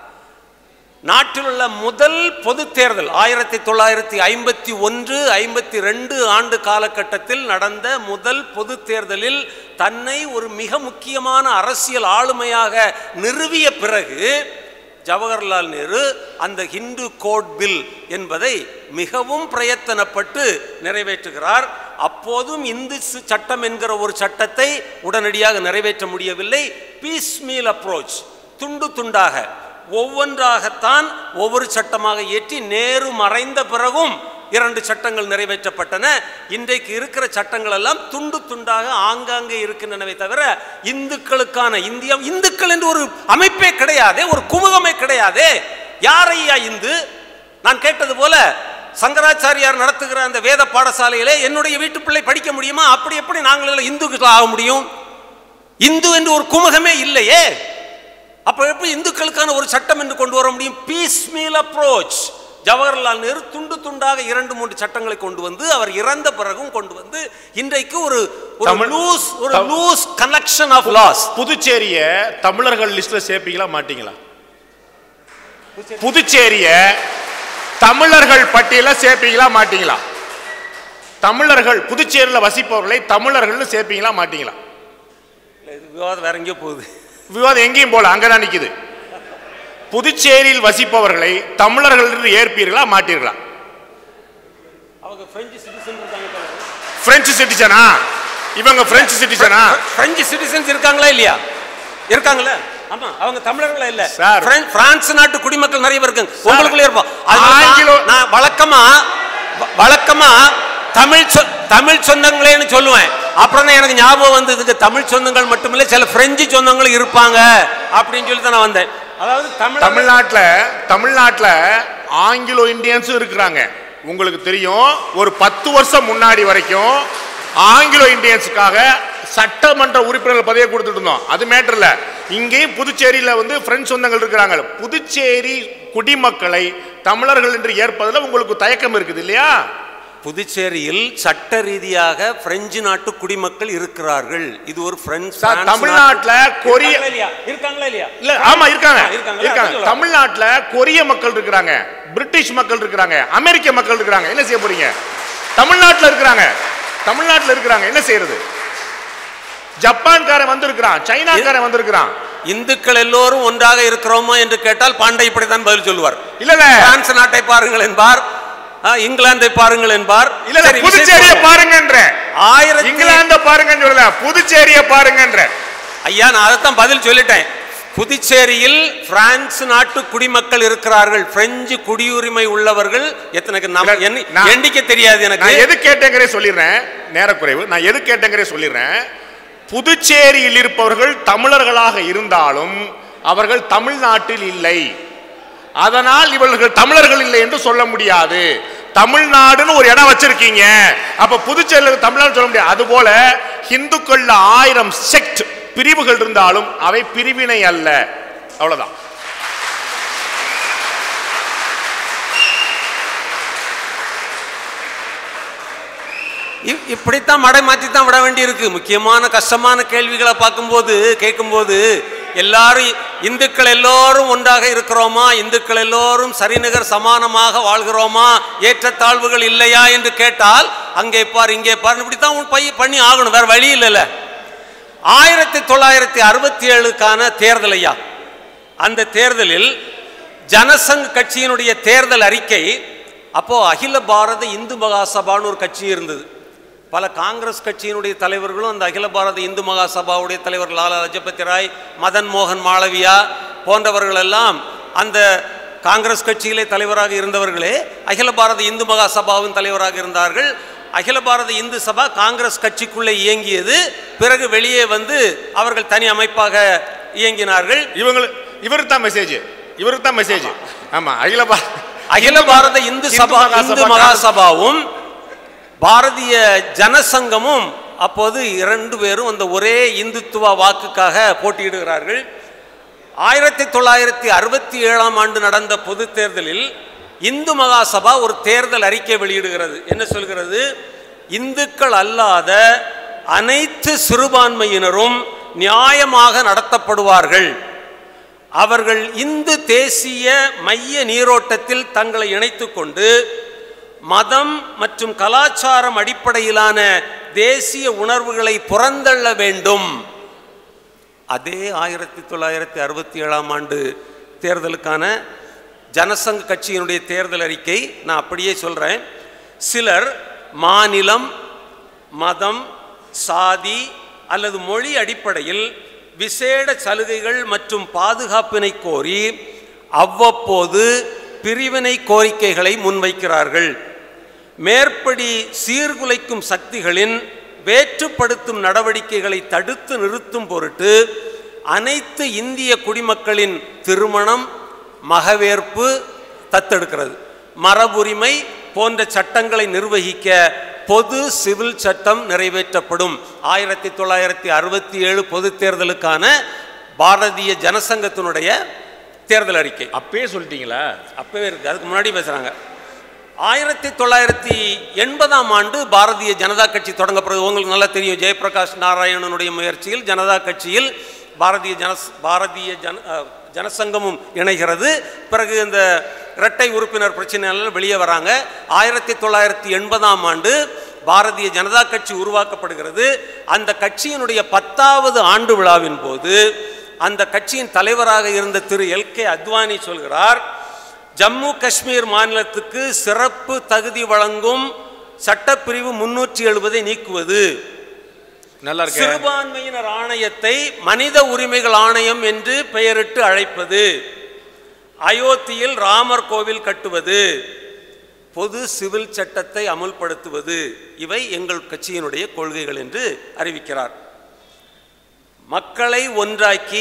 நாட்டில் உள்ள முதல் பொது தேர்தல் ஆயிரத்தி தொள்ளாயிரத்தி ஐம்பத்தி ஒன்று ஐம்பத்தி ரெண்டு ஆண்டு காலகட்டத்தில் நடந்த முதல் பொது தேர்தலில் தன்னை ஒரு மிக முக்கியமான அரசியல் ஆளுமையாக நிறுவிய பிறகு ஜவஹர்லால் நேரு அந்த ஹிந்து கோட் பில் என்பதை மிகவும் பிரயத்தனப்பட்டு நிறைவேற்றுகிறார் அப்போதும் இந்து சு- சட்டம் என்கிற ஒரு சட்டத்தை உடனடியாக நிறைவேற்ற முடியவில்லை பீஸ் மீல் அப்ரோச் துண்டு துண்டாக ஒவ்வொன்றாகத்தான் ஒவ்வொரு சட்டமாக ஏற்றி நேரு மறைந்த பிறகும் இரண்டு சட்டங்கள் நிறைவேற்றப்பட்டன இன்றைக்கு இருக்கிற சட்டங்கள் எல்லாம் துண்டு துண்டாக ஆங்காங்கே இருக்கின்றனவே தவிர இந்துக்களுக்கான இந்தியா இந்துக்கள் என்று ஒரு அமைப்பே கிடையாதே ஒரு குமுகமே கிடையாதே யாரையா இந்து நான் கேட்டது போல சங்கராச்சாரியார் நடத்துகிற அந்த வேத பாடசாலையிலே என்னுடைய வீட்டு பிள்ளை படிக்க முடியுமா அப்படி எப்படி நாங்கள் எல்லாம் இந்துக்கள் ஆக முடியும் இந்து என்று ஒரு குமுகமே இல்லையே அப்ப எப்படி இந்துக்களுக்கான ஒரு சட்டம் என்று கொண்டு வர முடியும் piecemeal approach Jawaharlal Nehru துண்டு துண்டாக இரண்டு மூன்று சட்டங்களை கொண்டு வந்து அவர் இறந்த பிறகும் கொண்டு வந்து இன்றைக்கு ஒரு ஒரு தமிழ்- லூஸ் ஒரு தம்- லூஸ் கனெக்ஷன் ஆஃப் லாஸ் புதுச்சேரிய தமிழர்கள் லிஸ்ட்ல சேர்ப்பீங்களா மாட்டீங்களா புதுச்சேரிய தமிழர்கள் பட்டியல சேர்ப்பீங்களா மாட்டீங்களா தமிழர்கள் புதுச்சேரியில் வசிப்பவர்களை தமிழர்கள் சேர்ப்பீங்களா மாட்டீங்களா விவாதம் வேற எங்கேயோ போகுது விவாதம் எங்கேயும் போல அங்கதான் நிக்குது புதுச்சேரியில் வசிப்பவர்களை தமிழர்கள் என்று ஏற்பீர்களா மாட்டீர்களா அவங்க பிரெஞ்சு சிட்டிசன் இருக்காங்க பிரெஞ்சு சிட்டிசனா இவங்க பிரெஞ்சு சிட்டிசனா பிரெஞ்சு சிட்டிசன்ஸ் இருக்காங்களா இல்லையா இருக்காங்களா ஆமா அவங்க தமிழர்களா இல்ல சார். பிரெஞ்சு- பிரான்ஸ் நாட்டு குடிமக்கள் நிறைய பேர் இருக்காங்க உங்களுக்குள்ளே இருப்போம் அதனால நான் ஆங்கிலோ- நான் வழக்கமா வ- வழக்கமா தமிழ் சொ- தமிழ் சொந்தங்களேன்னு சொல்லுவேன் அப்புறம் தான் எனக்கு ஞாபகம் வந்து இதுக்கு தமிழ் சொந்தங்கள் மட்டுமில்ல சில பிரெஞ்சு சொந்தங்களும் இருப்பாங்க அப்படின்னு சொல்லி தான் நான் வந்தேன் அதாவது தமிழ் தமிழ்நாட்டுல தமிழ்நாட்டுல ஆங்கிலோ இந்தியன்ஸும் இருக்கிறாங்க உங்களுக்கு தெரியும் ஒரு பத்து வருஷம் முன்னாடி வரைக்கும் ஆங்கிலோ இந்தியன்ஸுக்காக சட்டமன்ற உறுப்பினர்கள் பதவியை கொடுத்துட்டு இருந்தோம் அது மேட்டர் இல்ல இங்கேயும் புதுச்சேரியில வந்து பிரெஞ்சு சொந்தங்கள் இருக்கிறாங்க புதுச்சேரி குடிமக்களை தமிழர்கள் என்று ஏற்பதில் உங்களுக்கு தயக்கம் இருக்குது இல்லையா புதுச்சேரியில் சட்ட ரீதியாக பிரெஞ்சு நாட்டு குடிமக்கள் இருக்கிறார்கள் இது ஒரு பிரெஞ்சு சார், பிரான்ஸ் தமிழ்நாட்டுல நாட்டு- கொரிய- இருக்காங்களா இல்லையா இருக்காங்களா இல்லையா இல்ல ஆமா இருக்காங்க ஆ, இருக்காங்களா? இருக்காங்க சொல்லுங்க. தமிழ்நாட்டுல கொரிய மக்கள் இருக்கிறாங்க பிரிட்டிஷ் மக்கள் இருக்கிறாங்க அமெரிக்க மக்கள் இருக்கிறாங்க என்ன செய்ய போறீங்க தமிழ்நாட்டுல இருக்கிறாங்க தமிழ்நாட்டுல இருக்கிறாங்க என்ன செய்யறது ஜப்பான்காரன் வந்திருக்கிறான் சைனாக்காரன் வந்திருக்கிறான் இந்துக்கள் எல்லோரும் ஒன்றாக இருக்கிறோமா என்று கேட்டால் பாண்டே இப்படித்தான் பதில் சொல்லுவார் இல்லங்க பிரான்ஸ் நாட்டை பாருங்கள் என்பார் ஆ, இங்கிலாந்தை பாருங்கள் என்பார் இல்ல சரி, புதுச்சேரிய விஷயத்துக்கு பாருங்கன்ற ஆயிரத்தி இங்கிலாந்த பாருங்கன்னு சொல்லல புதுச்சேரிய பாருங்கன்ற ஐயா நான் அதைத்தான் பதில் சொல்லிட்டேன் புதுச்சேரியில் பிரான்ஸ் நாட்டு குடிமக்கள் இருக்கிறார்கள் பிரெஞ்சு குடியுரிமை உள்ளவர்கள் எத்தனைக்கு நம்ம இல்ல, எண்ணி- நான்- எண்ணிக்கை தெரியாது எனக்கு நான் எது கேட்டேங்கிறே சொல்லிடுறேன் நேரக்குறைவு நான் எது கேட்டேங்கிறே சொல்லிடுறேன் புதுச்சேரியில் இருப்பவர்கள் தமிழர்களாக இருந்தாலும் அவர்கள் தமிழ்நாட்டில் இல்லை அதனால் இவர்கள் தமிழர்கள் இல்லை என்று சொல்ல முடியாது தமிழ்நாடுன்னு ஒரு இடம் வச்சிருக்கீங்க அப்ப புதுச்சேரியில் தமிழ்நாடு சொல்ல முடியாது அதுபோல இந்துக்கள்ல ஆயிரம் செக்ட் பிரிவுகள் இருந்தாலும் அவை பிரிவினை அல்ல அவ்வளவுதான் இ- இப்படித்தான் மடை மாற்றி தான் விட வேண்டியிருக்கு முக்கியமான கஷ்டமான கேள்விகளை பார்க்கும்போது கேட்கும்போது எல்லாரும் இந்துக்கள் எல்லோரும் ஒன்றாக இருக்கிறோமா இந்துக்கள் எல்லோரும் சரிநிகர் சமானமாக வாழ்கிறோமா ஏற்றத்தாழ்வுகள் இல்லையா என்று கேட்டால் அங்கே பார் இங்கே பார் இப்படித்தான் உன் பை பண்ணி ஆகணும் வேற வழி இல்லைல்ல ஆயிரத்தி தொள்ளாயிரத்தி அறுபத்தி ஏழுக்கான தேர்தல் ஐயா அந்த தேர்தலில் ஜனசங் கட்சியினுடைய தேர்தல் அறிக்கை அப்போ அகில பாரத இந்து மகாசபான்னு ஒரு கட்சி இருந்தது பல காங்கிரஸ் கட்சியினுடைய தலைவர்களும் அந்த அகில பாரத இந்து மகாசபாவுடைய தலைவர் லாலா லஜபதி ராய் மதன் மோகன் மாளவியா போன்றவர்கள் எல்லாம் அந்த காங்கிரஸ் கட்சியிலே தலைவராக இருந்தவர்களே அகில பாரத இந்து மகாசபாவின் தலைவராக இருந்தார்கள் அகில பாரத இந்து சபா காங்கிரஸ் கட்சிக்குள்ளே இயங்கியது பிறகு வெளியே வந்து அவர்கள் தனி அமைப்பாக இயங்கினார்கள் இவங்களுக்கு இவருக்கு தான் மெசேஜ் இவருக்கு தான் மெசேஜ் ஆமா அகில பா- அகில பாரத இந்து சபா இந்து மகாசபாவும் பாரதிய ஜனசங்கமும் அப்போது இரண்டு பேரும் அந்த ஒரே இந்துத்துவ வாக்குக்காக போட்டியிடுகிறார்கள் ஆயிரத்தி தொள்ளாயிரத்தி அறுபத்தி ஏழாம் ஆண்டு நடந்த பொது தேர்தலில் இந்து மகாசபா ஒரு தேர்தல் அறிக்கை வெளியிடுகிறது என்ன சொல்கிறது இந்துக்கள் அல்லாத அனைத்து சிறுபான்மையினரும் நியாயமாக நடத்தப்படுவார்கள் அவர்கள் இந்து தேசிய மைய நீரோட்டத்தில் தங்களை இணைத்துக் கொண்டு மதம் மற்றும் கலாச்சாரம் அடிப்படையிலான தேசிய உணர்வுகளை புறந்தள்ள வேண்டும் அதே ஆயிரத்தி தொள்ளாயிரத்தி அறுபத்தி ஏழாம் ஆண்டு தேர்தலுக்கான ஜனசங்க கட்சியினுடைய தேர்தல் அறிக்கை நான் அப்படியே சொல்கிறேன் சிலர் மாநிலம் மதம் சாதி அல்லது மொழி அடிப்படையில் விசேட சலுகைகள் மற்றும் பாதுகாப்பினை கோரி அவ்வப்போது பிரிவினை கோரிக்கைகளை முன்வைக்கிறார்கள் மேற்படி சீர்குலைக்கும் சக்திகளின் வேற்றுப்படுத்தும் நடவடிக்கைகளை தடுத்து நிறுத்தும் பொருட்டு அனைத்து இந்திய குடிமக்களின் திருமணம் மகவேற்பு தத்தெடுக்கிறது மரபுரிமை போன்ற சட்டங்களை நிர்வகிக்க பொது சிவில் சட்டம் நிறைவேற்றப்படும் ஆயிரத்தி தொள்ளாயிரத்தி அறுபத்தி ஏழு பொது தேர்தலுக்கான பாரதிய ஜனசங்கத்தினுடைய தேர்தல் அறிக்கை அப்பயே சொல்லிட்டீங்களா அப்பவே இருக்கு அதுக்கு முன்னாடி பேசுறாங்க ஆயிரத்தி தொள்ளாயிரத்தி எண்பதாம் ஆண்டு பாரதிய ஜனதா கட்சி தொடங்கப்படுறது உங்களுக்கு நல்லா தெரியும் ஜெயபிரகாஷ் நாராயணனுடைய முயற்சியில் ஜனதா கட்சியில் பாரதிய ஜன பாரதிய ஜன அஹ், ஜனசங்கமும் இணைகிறது பிறகு இந்த இரட்டை உறுப்பினர் பிரச்சனையால வெளியே வராங்க ஆயிரத்தி தொள்ளாயிரத்தி எண்பதாம் ஆண்டு பாரதிய ஜனதா கட்சி உருவாக்கப்படுகிறது அந்த கட்சியினுடைய பத்தாவது ஆண்டு விழாவின் போது அந்த கட்சியின் தலைவராக இருந்த திரு எல் கே அத்வானி சொல்கிறார் ஜம்மு காஷ்மீர் மாநிலத்துக்கு சிறப்பு தகுதி வழங்கும் சட்டப்பிரிவு முன்னூற்றி எழுபதை நீக்குவது நல்லா இருக்கு சிறுபான்மையினர் ஆணையத்தை மனித உரிமைகள் ஆணையம் என்று பெயரிட்டு அழைப்பது அயோத்தியில் ராமர் கோவில் கட்டுவது பொது சிவில் சட்டத்தை அமுல்படுத்துவது இவை எங்கள் கட்சியினுடைய கொள்கைகள் என்று அறிவிக்கிறார் மக்களை ஒன்றாக்கி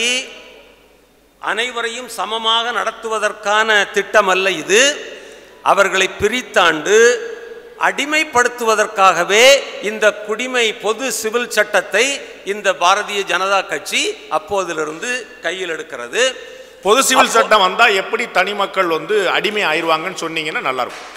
அனைவரையும் சமமாக நடத்துவதற்கான திட்டம் அல்ல இது அவர்களை பிரித்தாண்டு அடிமைப்படுத்துவதற்காகவே இந்த குடிமை பொது சிவில் சட்டத்தை இந்த பாரதிய ஜனதா கட்சி அப்போதிலிருந்து கையில் எடுக்கிறது பொது சிவில் சட்டம் வந்தா எப்படி தனி மக்கள் வந்து அடிமை ஆயிருவாங்கன்னு சொன்னீங்கன்னா நல்லா இருக்கும்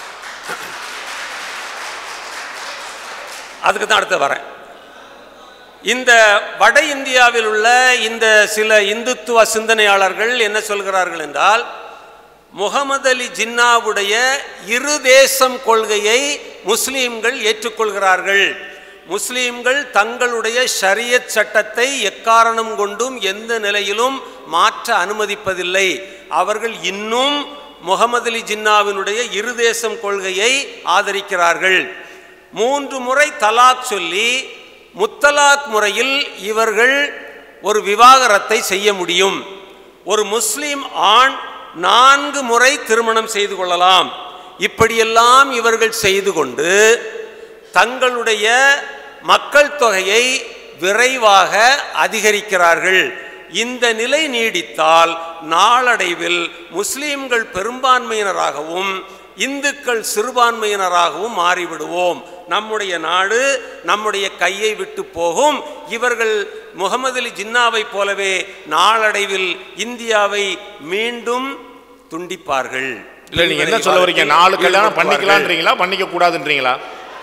அதுக்கு தான் அடுத்து வரேன் இந்த வட இந்தியாவில் உள்ள இந்த சில இந்துத்துவ சிந்தனையாளர்கள் என்ன சொல்கிறார்கள் என்றால் முகமது அலி ஜின்னாவுடைய இரு தேசம் கொள்கையை முஸ்லீம்கள் ஏற்றுக்கொள்கிறார்கள் முஸ்லிம்கள் தங்களுடைய ஷரியத் சட்டத்தை எக்காரணம் கொண்டும் எந்த நிலையிலும் மாற்ற அனுமதிப்பதில்லை அவர்கள் இன்னும் முகமது அலி ஜின்னாவினுடைய இருதேசம் கொள்கையை ஆதரிக்கிறார்கள் மூன்று முறை தலாக் சொல்லி முத்தலாக் முறையில் இவர்கள் ஒரு விவாகரத்தை செய்ய முடியும் ஒரு முஸ்லிம் ஆண் நான்கு முறை திருமணம் செய்து கொள்ளலாம் இப்படியெல்லாம் இவர்கள் செய்து கொண்டு தங்களுடைய மக்கள் தொகையை விரைவாக அதிகரிக்கிறார்கள் இந்த நிலை நீடித்தால் நாளடைவில் முஸ்லிம்கள் பெரும்பான்மையினராகவும் இந்துக்கள் சிறுபான்மையினராகவும் மாறிவிடுவோம் நம்முடைய நாடு நம்முடைய கையை விட்டு போகும் இவர்கள் முகமது அலி ஜின்னாவைப் போலவே நாளடைவில் இந்தியாவை மீண்டும் துண்டிப்பார்கள் இல்ல நீங்க என்ன சொல்ல வரீங்க நாலு கல்யாணம் பண்ணிக்கலான்றீங்களா பண்ணிக்க கூடாதுன்றீங்களா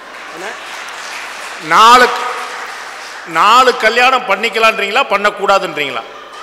நாலு நாலு கல்யாணம் பண்ணிக்கலான்றீங்களா பண்ணக்கூடாதுன்றீங்களா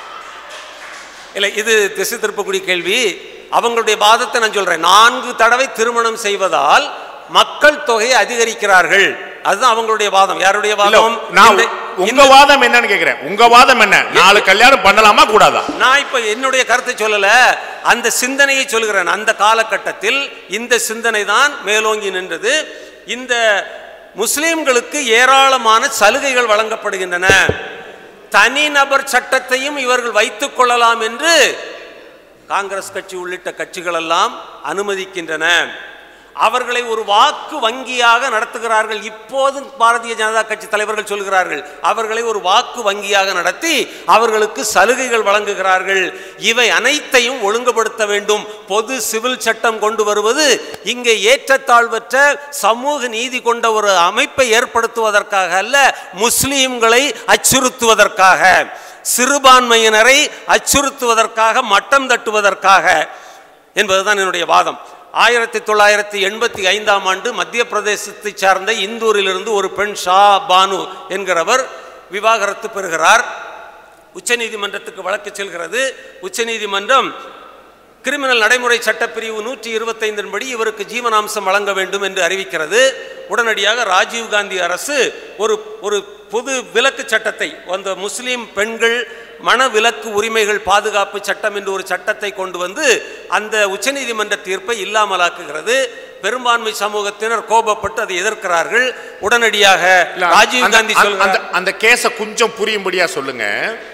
இல்லை இது திசை திருப்பக்கூடிய கேள்வி அவங்களுடைய வாதத்தை நான் சொல்றேன் நான்கு தடவை திருமணம் செய்வதால் மக்கள் தொகையை அதிகரிக்கிறார்கள் அதுதான் அவங்களுடைய வாதம் யாருடைய இல்ல வாதம் நான் இந்த- உங்க இந்த- வாதம் என்னன்னு கேக்குறேன் உங்க வாதம் என்ன நாலு கல்யாணம் பண்ணலாமா கூடாதா நான் இப்ப என்னுடைய கருத்தை சொல்லல அந்த சிந்தனையை சொல்கிறேன் அந்த காலகட்டத்தில் இந்த சிந்தனை தான் மேலோங்கி நின்றது இந்த முஸ்லிம்களுக்கு ஏராளமான சலுகைகள் வழங்கப்படுகின்றன தனிநபர் சட்டத்தையும் இவர்கள் வைத்துக் கொள்ளலாம் என்று காங்கிரஸ் கட்சி உள்ளிட்ட கட்சிகள் எல்லாம் அனுமதிக்கின்றன அவர்களை ஒரு வாக்கு வங்கியாக நடத்துகிறார்கள் இப்போது பாரதிய ஜனதா கட்சி தலைவர்கள் சொல்கிறார்கள் அவர்களை ஒரு வாக்கு வங்கியாக நடத்தி அவர்களுக்கு சலுகைகள் வழங்குகிறார்கள் இவை அனைத்தையும் ஒழுங்குபடுத்த வேண்டும் பொது சிவில் சட்டம் கொண்டு வருவது இங்கே ஏற்றத்தாழ்வற்ற சமூக நீதி கொண்ட ஒரு அமைப்பை ஏற்படுத்துவதற்காக அல்ல முஸ்லீம்களை அச்சுறுத்துவதற்காக சிறுபான்மையினரை அச்சுறுத்துவதற்காக மட்டம் தட்டுவதற்காக என்பதுதான் என்னுடைய வாதம் ஆயிரத்தி தொள்ளாயிரத்தி எண்பத்தி ஐந்தாம் ஆண்டு மத்திய பிரதேசத்தை சார்ந்த இந்தூரிலிருந்து ஒரு பெண் ஷா பானு என்கிறவர் விவாகரத்து பெறுகிறார் உச்சநீதிமன்றத்துக்கு வழக்கு செல்கிறது உச்சநீதிமன்றம் கிரிமினல் நடைமுறை சட்டப்பிரிவு நூற்றி இருபத்தைந்தின் படி இவருக்கு ஜீவனாம்சம் வழங்க வேண்டும் என்று அறிவிக்கிறது உடனடியாக ராஜீவ் காந்தி அரசு ஒரு ஒரு பொது விலக்கு சட்டத்தை அந்த முஸ்லீம் பெண்கள் மனவிலக்கு உரிமைகள் பாதுகாப்பு சட்டம் என்று ஒரு சட்டத்தை கொண்டு வந்து அந்த உச்சநீதிமன்ற தீர்ப்பை இல்லாமலாக்குகிறது பெரும்பான்மை சமூகத்தினர் கோபப்பட்டு அதை எதிர்க்கிறார்கள் உடனடியாக ராஜீவ் அந்த- காந்தி அந்த- சொல்கிறார் அந்த அந்த கேஸ கொஞ்சம் புரியும்படியா சொல்லுங்க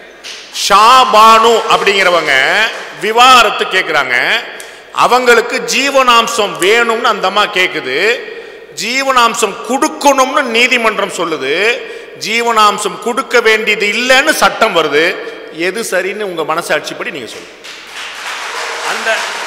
ஷாபானு அப்படிங்கிறவங்க விவாகரத்து கேட்குறாங்க அவங்களுக்கு ஜீவனாம்சம் வேணும்னு அந்த அம்மா கேட்குது ஜீவனாம்சம் கொடுக்கணும்னு நீதிமன்றம் சொல்லுது ஜீவனாம்சம் கொடுக்க வேண்டியது இல்லைன்னு சட்டம் வருது எது சரின்னு உங்க மனசாட்சிப்படி நீங்க சொல்லுங்க அந்த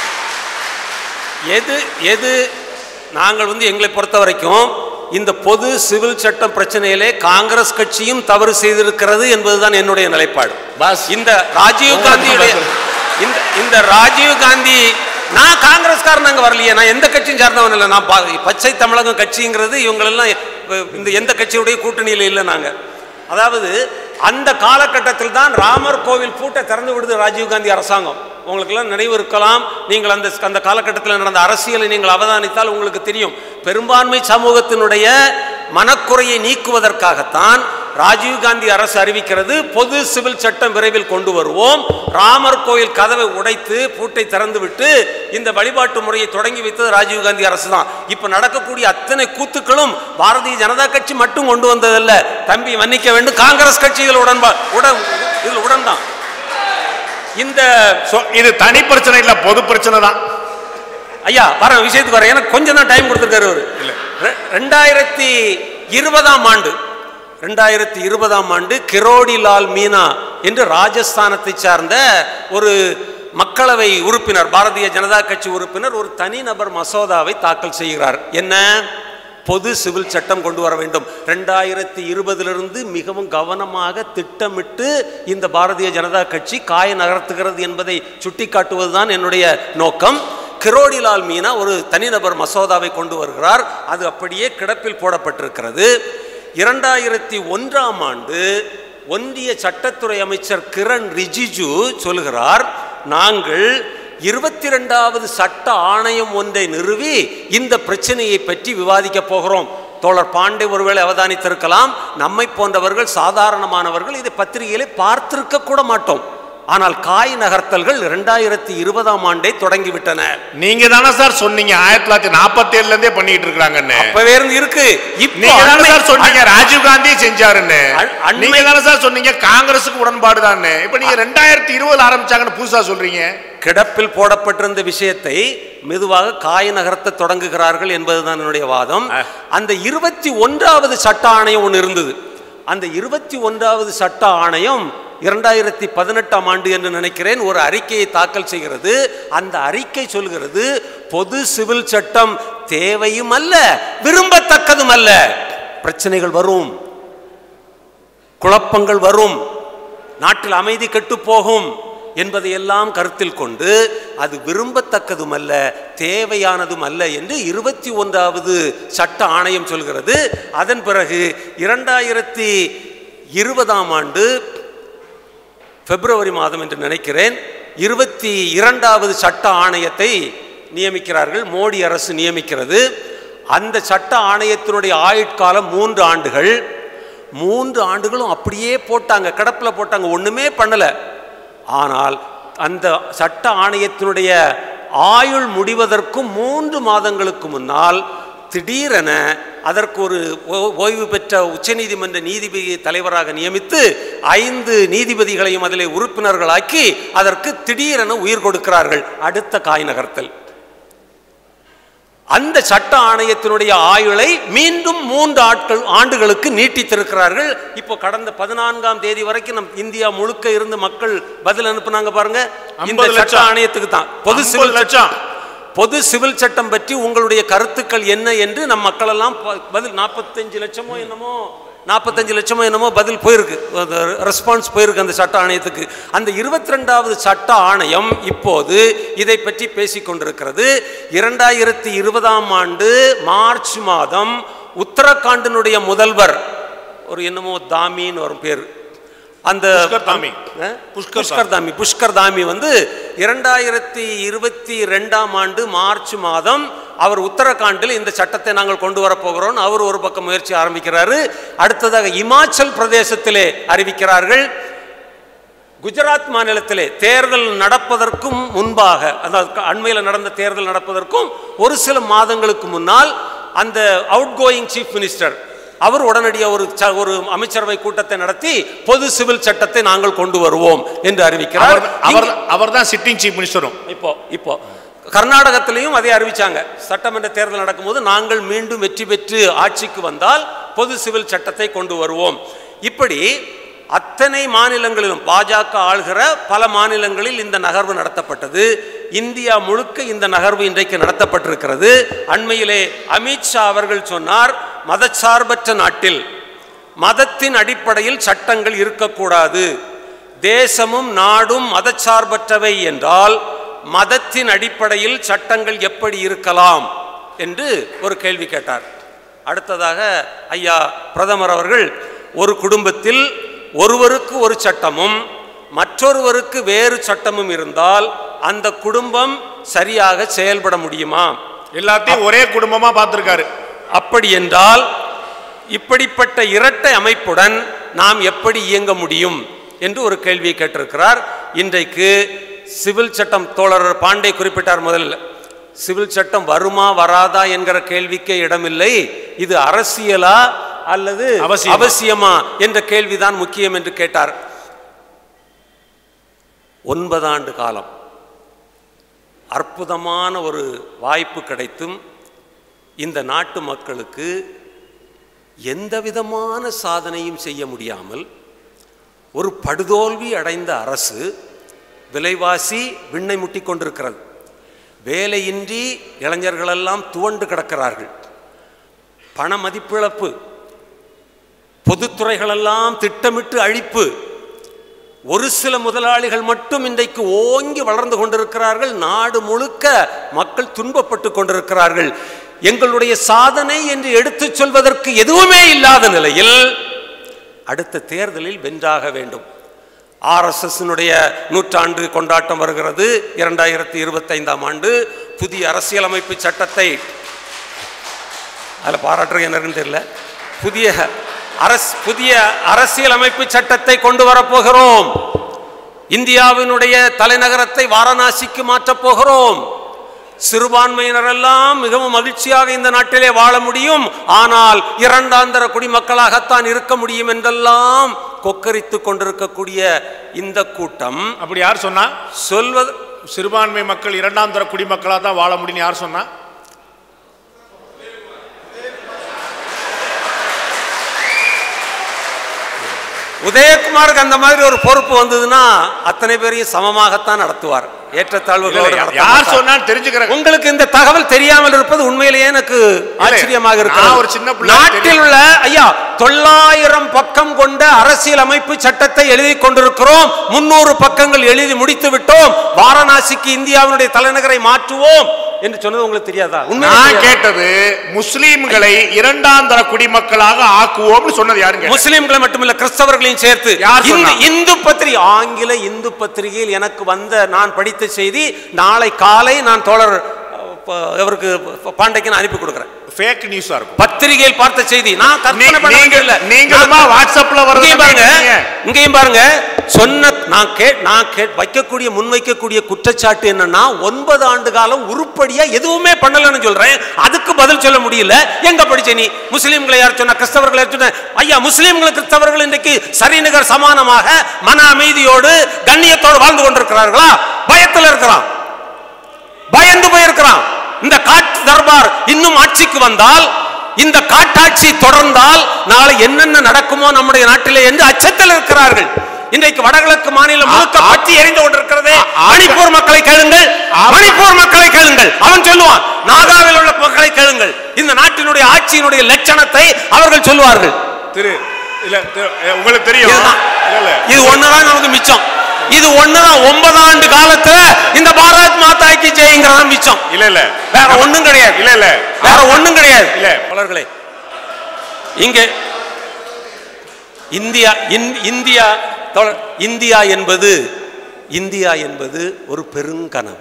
எது எது நாங்கள் வந்து எங்களை பொறுத்த வரைக்கும் இந்த பொது சிவில் சட்டம் பிரச்சனையிலே காங்கிரஸ் கட்சியும் தவறு செய்திருக்கிறது என்பதுதான் என்னுடைய நிலைப்பாடு பாஸ். இந்த ராஜீவ் காந்தியுடைய இந்த இந்த ராஜீவ் காந்தி நான் காங்கிரஸ்காரன் அங்க வரலையே நான் எந்த கட்சியும் சார்ந்தவன் இல்லை நான் பா- பச்சை தமிழகம் கட்சிங்கிறது இவங்களெல்லாம் இப்ப இந்த எந்த கட்சியுடைய கூட்டணியில் இல்லை நாங்க அதாவது அந்த காலகட்டத்தில் தான் ராமர் கோவில் பூட்டை திறந்து விடுது ராஜீவ்காந்தி அரசாங்கம் உங்களுக்கெல்லாம் நினைவு இருக்கலாம் நீங்கள் அந்த அந்த காலகட்டத்தில் நடந்த அரசியலை நீங்கள் அவதானித்தால் உங்களுக்கு தெரியும் பெரும்பான்மை சமூகத்தினுடைய மனக்குறையை நீக்குவதற்காகத்தான் ராஜீவ்காந்தி அரசு அறிவிக்கிறது பொது சிவில் சட்டம் விரைவில் கொண்டு வருவோம் ராமர் கோயில் கதவை உடைத்து பூட்டை திறந்துவிட்டு இந்த வழிபாட்டு முறையை தொடங்கி வைத்தது ராஜீவ்காந்தி அரசு தான் இப்ப நடக்கக்கூடிய அத்தனை கூத்துக்களும் பாரதிய ஜனதா கட்சி மட்டும் கொண்டு வந்ததல்ல தம்பி மன்னிக்க வேண்டும் காங்கிரஸ் கட்சி இதில் உடன்பா உடன் இதில் உடன் தான் இந்த So, இது தனி பிரச்சனை இல்ல பொது பிரச்சனை தான் ஐயா வர விஷயத்துக்கு வர எனக்கு கொஞ்சம் தான் டைம் கொடுத்துருக்காரு அவரு ரெ- ரெண்டாயிரத்தி இருபதாம் ஆண்டு ரெண்டாயிரத்தி இருபதாம் ஆண்டு கிரோடிலால் மீனா என்று ராஜஸ்தானத்தை சார்ந்த ஒரு மக்களவை உறுப்பினர் பாரதிய ஜனதா கட்சி உறுப்பினர் ஒரு தனிநபர் மசோதாவை தாக்கல் செய்கிறார் என்ன பொது சிவில் சட்டம் கொண்டு வர வேண்டும் ரெண்டாயிரத்தி இருபதிலிருந்து மிகவும் கவனமாக திட்டமிட்டு இந்த பாரதிய ஜனதா கட்சி காய நகர்த்துகிறது என்பதை சுட்டிக்காட்டுவதுதான் என்னுடைய நோக்கம் கிரோடிலால் மீனா ஒரு தனிநபர் மசோதாவை கொண்டு வருகிறார் அது அப்படியே கிடப்பில் போடப்பட்டிருக்கிறது இரண்டாயிரத்தி ஒன்றாம் ஆண்டு ஒன்றிய சட்டத்துறை அமைச்சர் கிரண் ரிஜிஜு சொல்கிறார் நாங்கள் இருபத்தி ரெண்டாவது சட்ட ஆணையம் ஒன்றை நிறுவி இந்த பிரச்சனையை பற்றி விவாதிக்க போகிறோம் தோழர் பாண்டே ஒருவேளை அவதானித்திருக்கலாம் நம்மை போன்றவர்கள் சாதாரணமானவர்கள் இதை பத்திரிகையிலே பார்த்திருக்க கூட மாட்டோம் ஆனால் காய் நகர்த்தல்கள் இரண்டாயிரத்தி இருபதாம் ஆண்டே தொடங்கிவிட்டன நீங்க தானே சார் சொன்னீங்க ஆயிரத்தி தொள்ளாயிரத்தி நாற்பத்தி ஏழுல இருந்தே பண்ணிட்டு இருக்காங்கன்னு அப்பவே இருந்து இருக்கு இப்போ நீங்க தானே அண்மை- சார் சொன்னீங்க ராஜீவ் காந்தி செஞ்சாருன்னு அண்- அண்மை- நீங்க தானே சார் சொன்னீங்க காங்கிரஸுக்கு உடன்பாடு தான் இப்ப நீங்க ரெண்டாயிரத்தி இருபதுல ஆரம்பிச்சாங்கன்னு புதுசா சொல்றீங்க கிடப்பில் போடப்பட்டிருந்த விஷயத்தை மெதுவாக காய நகர்த்த தொடங்குகிறார்கள் என்பதுதான் என்னுடைய வாதம் அந்த இருபத்தி ஒன்றாவது சட்ட ஆணையம் ஒன்று இருந்தது அந்த இருபத்தி ஒன்றாவது சட்ட ஆணையம் இரண்டாயிரத்தி பதினெட்டாம் ஆண்டு என்று நினைக்கிறேன் ஒரு அறிக்கையை தாக்கல் செய்கிறது அந்த அறிக்கை சொல்கிறது பொது சிவில் சட்டம் தேவையும் அல்ல விரும்பத்தக்கதும் அல்ல பிரச்சனைகள் வரும் குழப்பங்கள் வரும் நாட்டில் அமைதி கெட்டு போகும் என்பதையெல்லாம் கருத்தில் கொண்டு அது விரும்பத்தக்கதும் அல்ல தேவையானதும் அல்ல என்று இருபத்தி ஒன்றாவது சட்ட ஆணையம் சொல்கிறது அதன் பிறகு இரண்டாயிரத்தி இருபதாம் ஆண்டு பிப்ரவரி மாதம் என்று நினைக்கிறேன் இருபத்தி இரண்டாவது சட்ட ஆணையத்தை நியமிக்கிறார்கள் மோடி அரசு நியமிக்கிறது அந்த சட்ட ஆணையத்தினுடைய ஆயுட்காலம் மூன்று ஆண்டுகள் மூன்று ஆண்டுகளும் அப்படியே போட்டாங்க கிடப்பில் போட்டாங்க ஒன்றுமே பண்ணலை ஆனால் அந்த சட்ட ஆணையத்தினுடைய ஆயுள் முடிவதற்கும் மூன்று மாதங்களுக்கு முன்னால் திடீரென அதற்கு ஒரு ஓ- ஓய்வு பெற்ற உச்சநீதிமன்ற நீதிபதி தலைவராக நியமித்து ஐந்து நீதிபதிகளையும் அதிலே உறுப்பினர்களாக்கி அதற்கு திடீரென உயிர் கொடுக்கிறார்கள் அடுத்த காய் நகர்த்தல் அந்த சட்ட ஆணையத்தினுடைய ஆயுளை மீண்டும் மூன்று ஆட்கள் ஆண்டுகளுக்கு நீட்டித்திருக்கிறார்கள் இப்போ கடந்த பதினான்காம் தேதி வரைக்கும் நம் இந்தியா முழுக்க இருந்து மக்கள் பதில் அனுப்புனாங்க பாருங்க இந்த 50 சட்ட லட்சம். ஆணையத்துக்கு தான் பொது 50 சிவில் லட்சம். பொது சிவில் சட்டம் பற்றி உங்களுடைய கருத்துக்கள் என்ன என்று நம் மக்கள் எல்லாம் ப- பதில் நாற்பத்தஞ்சு லட்சமோ என்னமோ நாற்பத்தஞ்சு லட்சமோ என்னமோ பதில் போயிருக்கு ரெஸ்பான்ஸ் போயிருக்கு அந்த சட்ட ஆணையத்துக்கு அந்த இருபத்தி ரெண்டாவது சட்ட ஆணையம் இப்போது இதை பற்றி பேசிக் கொண்டிருக்கிறது இரண்டாயிரத்தி இருபதாம் ஆண்டு மார்ச் மாதம் உத்தரகாண்டினுடைய முதல்வர் ஒரு என்னமோ தாமின்னு வரும் பேர் அந்த புஷ்கர் தாமி. அஹ்? புஷ்கர் புஷ்கர் தாமி புஷ்கர் தாமி வந்து இரண்டாயிரத்தி இருபத்தி ரெண்டாம் ஆண்டு மார்ச் மாதம் அவர் உத்தரகாண்டில் இந்த சட்டத்தை நாங்கள் கொண்டு வரப்போகிறோம் அவர் ஒரு பக்கம் முயற்சி ஆரம்பிக்கிறாரு அடுத்ததாக இமாச்சல் பிரதேசத்திலே அறிவிக்கிறார்கள் குஜராத் மாநிலத்திலே தேர்தல் நடப்பதற்கும் முன்பாக அதாவது அண்மையில் நடந்த தேர்தல் நடப்பதற்கும் ஒரு சில மாதங்களுக்கு முன்னால் அந்த அவுட் கோயிங் சீஃப் மினிஸ்டர் அவர் உடனடியாக ஒரு ச- ஒரு அமைச்சரவை கூட்டத்தை நடத்தி பொது சிவில் சட்டத்தை நாங்கள் கொண்டு வருவோம் என்று அறிவிக்கிறார் அவர் அவர் அவர் தான் சிட்டிங் சீஃப் மினிஸ்டரும் இப்போ இப்போ கர்நாடகத்திலையும் அதை அறிவிச்சாங்க சட்டமன்ற தேர்தல் நடக்கும்போது நாங்கள் மீண்டும் வெற்றி பெற்று ஆட்சிக்கு வந்தால் பொது சிவில் சட்டத்தை கொண்டு வருவோம் இப்படி அத்தனை மாநிலங்களிலும் பாஜக ஆள்கிற பல மாநிலங்களில் இந்த நகர்வு நடத்தப்பட்டது இந்தியா முழுக்க இந்த நகர்வு இன்றைக்கு நடத்தப்பட்டிருக்கிறது அண்மையிலே அமித்ஷா அவர்கள் சொன்னார் மதச்சார்பற்ற நாட்டில் மதத்தின் அடிப்படையில் சட்டங்கள் இருக்கக்கூடாது தேசமும் நாடும் மதச்சார்பற்றவை என்றால் மதத்தின் அடிப்படையில் சட்டங்கள் எப்படி இருக்கலாம் என்று ஒரு கேள்வி கேட்டார் அடுத்ததாக ஐயா பிரதமர் அவர்கள் ஒரு குடும்பத்தில் ஒருவருக்கு ஒரு சட்டமும் மற்றொருவருக்கு வேறு சட்டமும் இருந்தால் அந்த குடும்பம் சரியாக செயல்பட முடியுமா எல்லாத்தையும் ஒரே குடும்பமா பார்த்திருக்காரு அப்படி என்றால் இப்படிப்பட்ட இரட்டை அமைப்புடன் நாம் எப்படி இயங்க முடியும் என்று ஒரு கேள்வியை கேட்டிருக்கிறார் இன்றைக்கு சிவில் சட்டம் தோழர் பாண்டே குறிப்பிட்டார் முதல்ல சிவில் சட்டம் வருமா வராதா என்கிற கேள்விக்கே இடமில்லை இது அரசியலா அல்லது அவசியமா? அவசியமா என்ற கேள்விதான் முக்கியம் என்று கேட்டார் ஒன்பதாண்டு காலம் அற்புதமான ஒரு வாய்ப்பு கிடைத்தும் இந்த நாட்டு மக்களுக்கு எந்த விதமான சாதனையும் செய்ய முடியாமல் ஒரு படுதோல்வி அடைந்த அரசு விலைவாசி விண்ணை முட்டி கொண்டிருக்கிறது வேலையின்றி இளைஞர்களெல்லாம் துவண்டு கிடக்கிறார்கள் பண மதிப்பிழப்பு பொதுத்துறைகளெல்லாம் திட்டமிட்டு அழிப்பு ஒரு சில முதலாளிகள் மட்டும் இன்றைக்கு ஓங்கி வளர்ந்து கொண்டிருக்கிறார்கள் நாடு முழுக்க மக்கள் துன்பப்பட்டு கொண்டிருக்கிறார்கள் எங்களுடைய சாதனை என்று எடுத்துச் சொல்வதற்கு எதுவுமே இல்லாத நிலையில் அடுத்த தேர்தலில் வென்றாக வேண்டும் ஆர்எஸ்எஸ்னுடைய நூற்றாண்டு கொண்டாட்டம் வருகிறது இரண்டாயிரத்தி இருபத்தைந்தாம் ஆண்டு புதிய அரசியலமைப்பு சட்டத்தை அதில் பாராட்டுறது என்ன இருக்குன்னு தெரியல புதிய அரசு புதிய அரசியலமைப்பு சட்டத்தை கொண்டு வரப்போகிறோம் இந்தியாவினுடைய தலைநகரத்தை வாரணாசிக்கு மாற்றப் போகிறோம் சிறுபான்மையினரெல்லாம் மிகவும் மகிழ்ச்சியாக இந்த நாட்டிலே வாழ முடியும் ஆனால் இரண்டாந்தர குடிமக்களாகத்தான் இருக்க முடியும் என்றெல்லாம் கொக்கரித்து கொண்டிருக்கக்கூடிய இந்த கூட்டம் அப்படி யார் சொன்னா சொல்வது சிறுபான்மை மக்கள் இரண்டாம் தர குடிமக்களாக தான் வாழ முடியும்னு யார் சொன்னா உதயகுமாருக்கு அந்த மாதிரி ஒரு பொறுப்பு வந்ததுன்னா அத்தனை பேரையும் சமமாகத்தான் நடத்துவார் ஏற்றத்தாழ்வுகளோடு நடத்த யார் மாட்டார். சொன்னான்னு தெரிஞ்சுக்கிறேன் உங்களுக்கு இந்த தகவல் தெரியாமல் இருப்பது உண்மையிலேயே எனக்கு ஆச்சரியமாக இருக்கிறது நான் ஒரு சின்ன பிள்ளை, நாட்டில் உள்ள ஐயா தொள்ளாயிரம் பக்கம் கொண்ட அரசியல் அமைப்பு சட்டத்தை எழுதி கொண்டிருக்கிறோம் முன்னூறு பக்கங்கள் எழுதி முடித்து விட்டோம் வாரணாசிக்கு இந்தியாவினுடைய தலைநகரை மாற்றுவோம் என்று சொன்னது உங்களுக்கு தெரியாதா உண்மையிலே நான் தெரியாதா? கேட்டது முஸ்லீம்களை இரண்டாம் தர குடிமக்களாக ஆக்குவோம்னு சொன்னது யாருங்க முஸ்லிம்களை மட்டுமில்ல கிறிஸ்தவர்களையும் சேர்த்து யார் சொன்னா? இந்து- இந்து பத்திரிகை ஆங்கில இந்து பத்திரிகையில் எனக்கு வந்த நான் படித்த செய்தி நாளை காலை நான் தோழர் அஹ், ப- அவருக்கு ப- பாண்டைக்கு நான் அனுப்பி கொடுக்குறேன் ஃபேக் நியூஸா இருக்கும் பத்திரிகையில் பார்த்த செய்தி நான் கற்பனை நீ- பண்ண நீங்க- வேண்டியதில்லை. நீங்களுமா நான் வாட்ஸ்அப்ல வர்றதை இங்கேயும் பாருங்க கேட்டீங்க? இங்கேயும் பாருங்க சொன்ன நான் கே நான் கே வைக்கக்கூடிய முன்வைக்கக்கூடிய குற்றச்சாட்டு என்னன்னா ஒன்பது ஆண்டு காலம் உருப்படியா எதுவுமே பண்ணலன்னு சொல்றேன் அதுக்கு பதில் சொல்ல முடியல எங்க படிச்ச நீ முஸ்லீம்களை யார் சொன்னா கிறிஸ்தவர்களை யார் சொன்ன ஐயா முஸ்லீம்கள் கிறிஸ்தவர்கள் இன்றைக்கு சரிநிகர் சமானமாக மன அமைதியோடு கண்ணியத்தோடு வாழ்ந்து கொண்டிருக்கிறார்களா பயத்தில் இருக்கிறான் பயந்து போயிருக்கிறான் இந்த காட்டு தர்பார் இன்னும் ஆட்சிக்கு வந்தால் இந்த காட்டாட்சி தொடர்ந்தால் நாளை என்னென்ன நடக்குமோ நம்முடைய நாட்டிலே என்று அச்சத்தில் இருக்கிறார்கள் இன்றைக்கு வடகிழக்கு மாநிலம் முழுக்க ஆ- பற்றி எரிந்து கொண்டிருக்கிறது ஆ- மணிப்பூர் மக்களை கேளுங்கள் மணிப்பூர் மக்களை கேளுங்கள் அவன் சொல்லுவான் நாகாவில் உள்ள மக்களை கேளுங்கள் இந்த நாட்டினுடைய ஆட்சியினுடைய லட்சணத்தை அவர்கள் சொல்லுவார்கள் திரு இல்ல திரு, அஹ், உங்களுக்கு தெரியும் இதுதான். இல்ல இல்ல இது ஒண்ணுதான் நமக்கு மிச்சம் இது ஒண்ணுதான் ஒன்பதாம் ஆண்டு காலத்துல இந்த பாரத் மாதாக்கு ஜெயங்கிறதா மிச்சம் இல்ல இல்ல வேற ஒண்ணும் கிடையாது இல்ல இல்ல வேற ஒண்ணும் கிடையாது இல்ல. பலர்களே இங்கே இந்தியா இந்- இந்தியா தோழர், இந்தியா என்பது இந்தியா என்பது ஒரு பெருங்கனம்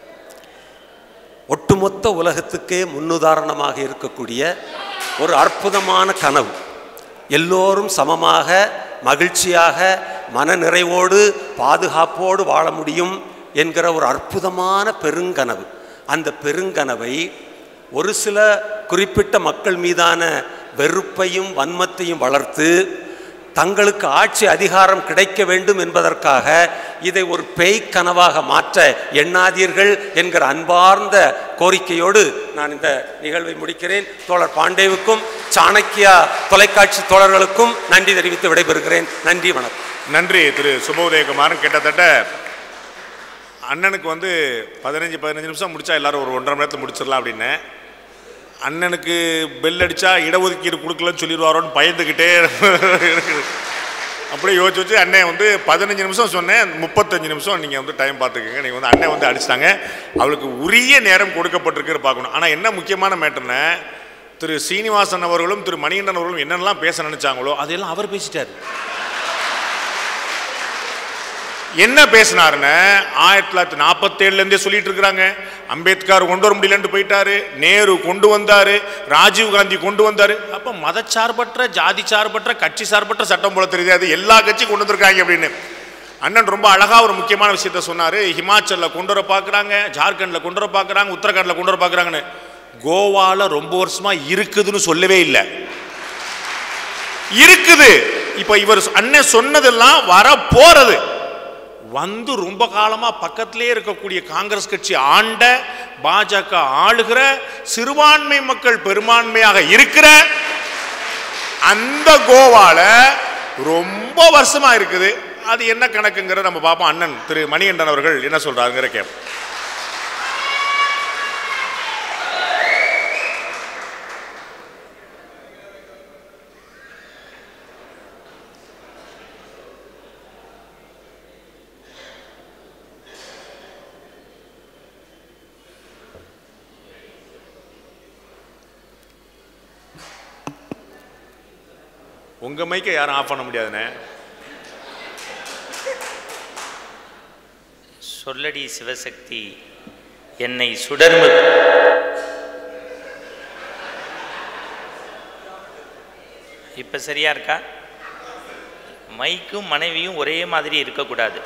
ஒட்டுமொத்த உலகத்துக்கே முன்னுதாரணமாக இருக்கக்கூடிய ஒரு அற்புதமான கனவு எல்லோரும் சமமாக மகிழ்ச்சியாக மன நிறைவோடு பாதுகாப்போடு வாழ முடியும் என்கிற ஒரு அற்புதமான பெருங்கனவு அந்த பெருங்கனவை ஒரு சில குறிப்பிட்ட மக்கள் மீதான வெறுப்பையும் வன்மத்தையும் வளர்த்து தங்களுக்கு ஆட்சி அதிகாரம் கிடைக்க வேண்டும் என்பதற்காக இதை ஒரு பேய் கனவாக மாற்ற எண்ணாதீர்கள் என்கிற அன்பார்ந்த கோரிக்கையோடு நான் இந்த நிகழ்வை முடிக்கிறேன் தோழர் பாண்டேவுக்கும் சாணக்கியா தொலைக்காட்சி தோழர்களுக்கும் நன்றி தெரிவித்து விடைபெறுகிறேன் நன்றி வணக்கம் நன்றி திரு சுபோதயகுமாரன் கிட்டத்தட்ட அண்ணனுக்கு வந்து பதினஞ்சு பதினஞ்சு நிமிஷம் முடிச்சா எல்லாரும் ஒரு ஒன்றரை மணி நேரத்தில் முடிச்சிடலாம் அப்படின்னு அண்ணனுக்கு பெல் அடிச்சா இடஒதுக்கீடு கொடுக்கலன்னு சொல்லிடுவாரோன்னு பயந்துக்கிட்டே இருக்குது அப்படியே யோசிச்சு வச்சு அண்ணன் வந்து பதினஞ்சு நிமிஷம் சொன்னேன் முப்பத்தஞ்சு நிமிஷம் நீங்கள் வந்து டைம் பார்த்துக்கோங்க நீங்கள் வந்து அண்ணன் வந்து அடிச்சிட்டாங்க அவளுக்கு உரிய நேரம் கொடுக்கப்பட்டிருக்கு பார்க்கணும் ஆனால் என்ன முக்கியமான மேட்டர்னா திரு சீனிவாசன் அவர்களும் திரு மணிகண்டன் அவர்களும் என்னென்னலாம் பேச நினைச்சாங்களோ அதையெல்லாம் அவர் பேசிட்டாரு என்ன பேசினாருன்னு ஆயிரத்தி தொள்ளாயிரத்தி நாற்பத்தேழுலேருந்தே சொல்லிட்டு இருக்கிறாங்க அம்பேத்கர் கொண்டு வர முடியலன்ட்டு போயிட்டாரு நேரு கொண்டு வந்தாரு ராஜீவ் காந்தி கொண்டு வந்தாரு அப்போ மதச்சார்பற்ற ஜாதி சார்பற்ற கட்சி சார்பற்ற சட்டம் போல தெரியாது எல்லா கட்சியும் கொண்டு வந்திருக்காங்க அப்படின்னு அண்ணன் ரொம்ப அழகா ஒரு முக்கியமான விஷயத்த சொன்னாரு ஹிமாச்சல்ல கொண்டு வர பார்க்குறாங்க ஜார்க்கண்ட்ல கொண்டு வர பார்க்குறாங்க உத்தரகாண்ட்ல கொண்டு வர பார்க்குறாங்கன்னு கோவால ரொம்ப வருஷமா இருக்குதுன்னு சொல்லவே இல்லை இருக்குது இப்ப இவர் அண்ணன் சொன்னதெல்லாம் வர போறது வந்து ரொம்ப காலமா பக்கத்திலே இருக்கக்கூடிய காங்கிரஸ் கட்சி ஆண்ட பாஜக ஆளுகிற சிறுபான்மை மக்கள் பெரும்பான்மையாக இருக்கிற அந்த கோவால ரொம்ப வருஷமா இருக்குது அது என்ன கணக்குங்கிற நம்ம பார்ப்போம் அண்ணன் திரு மணிகண்டன் அவர்கள் என்ன சொல்றாருங்கிற கேட்போம் உங்க மைக்கை யாரும் ஆஃப் பண்ண முடியாதுண்ணே சொல்லடி சிவசக்தி என்னை சுடர்மு இப்போ சரியா இருக்கா மைக்கும் மனைவியும் ஒரே மாதிரி இருக்கக்கூடாது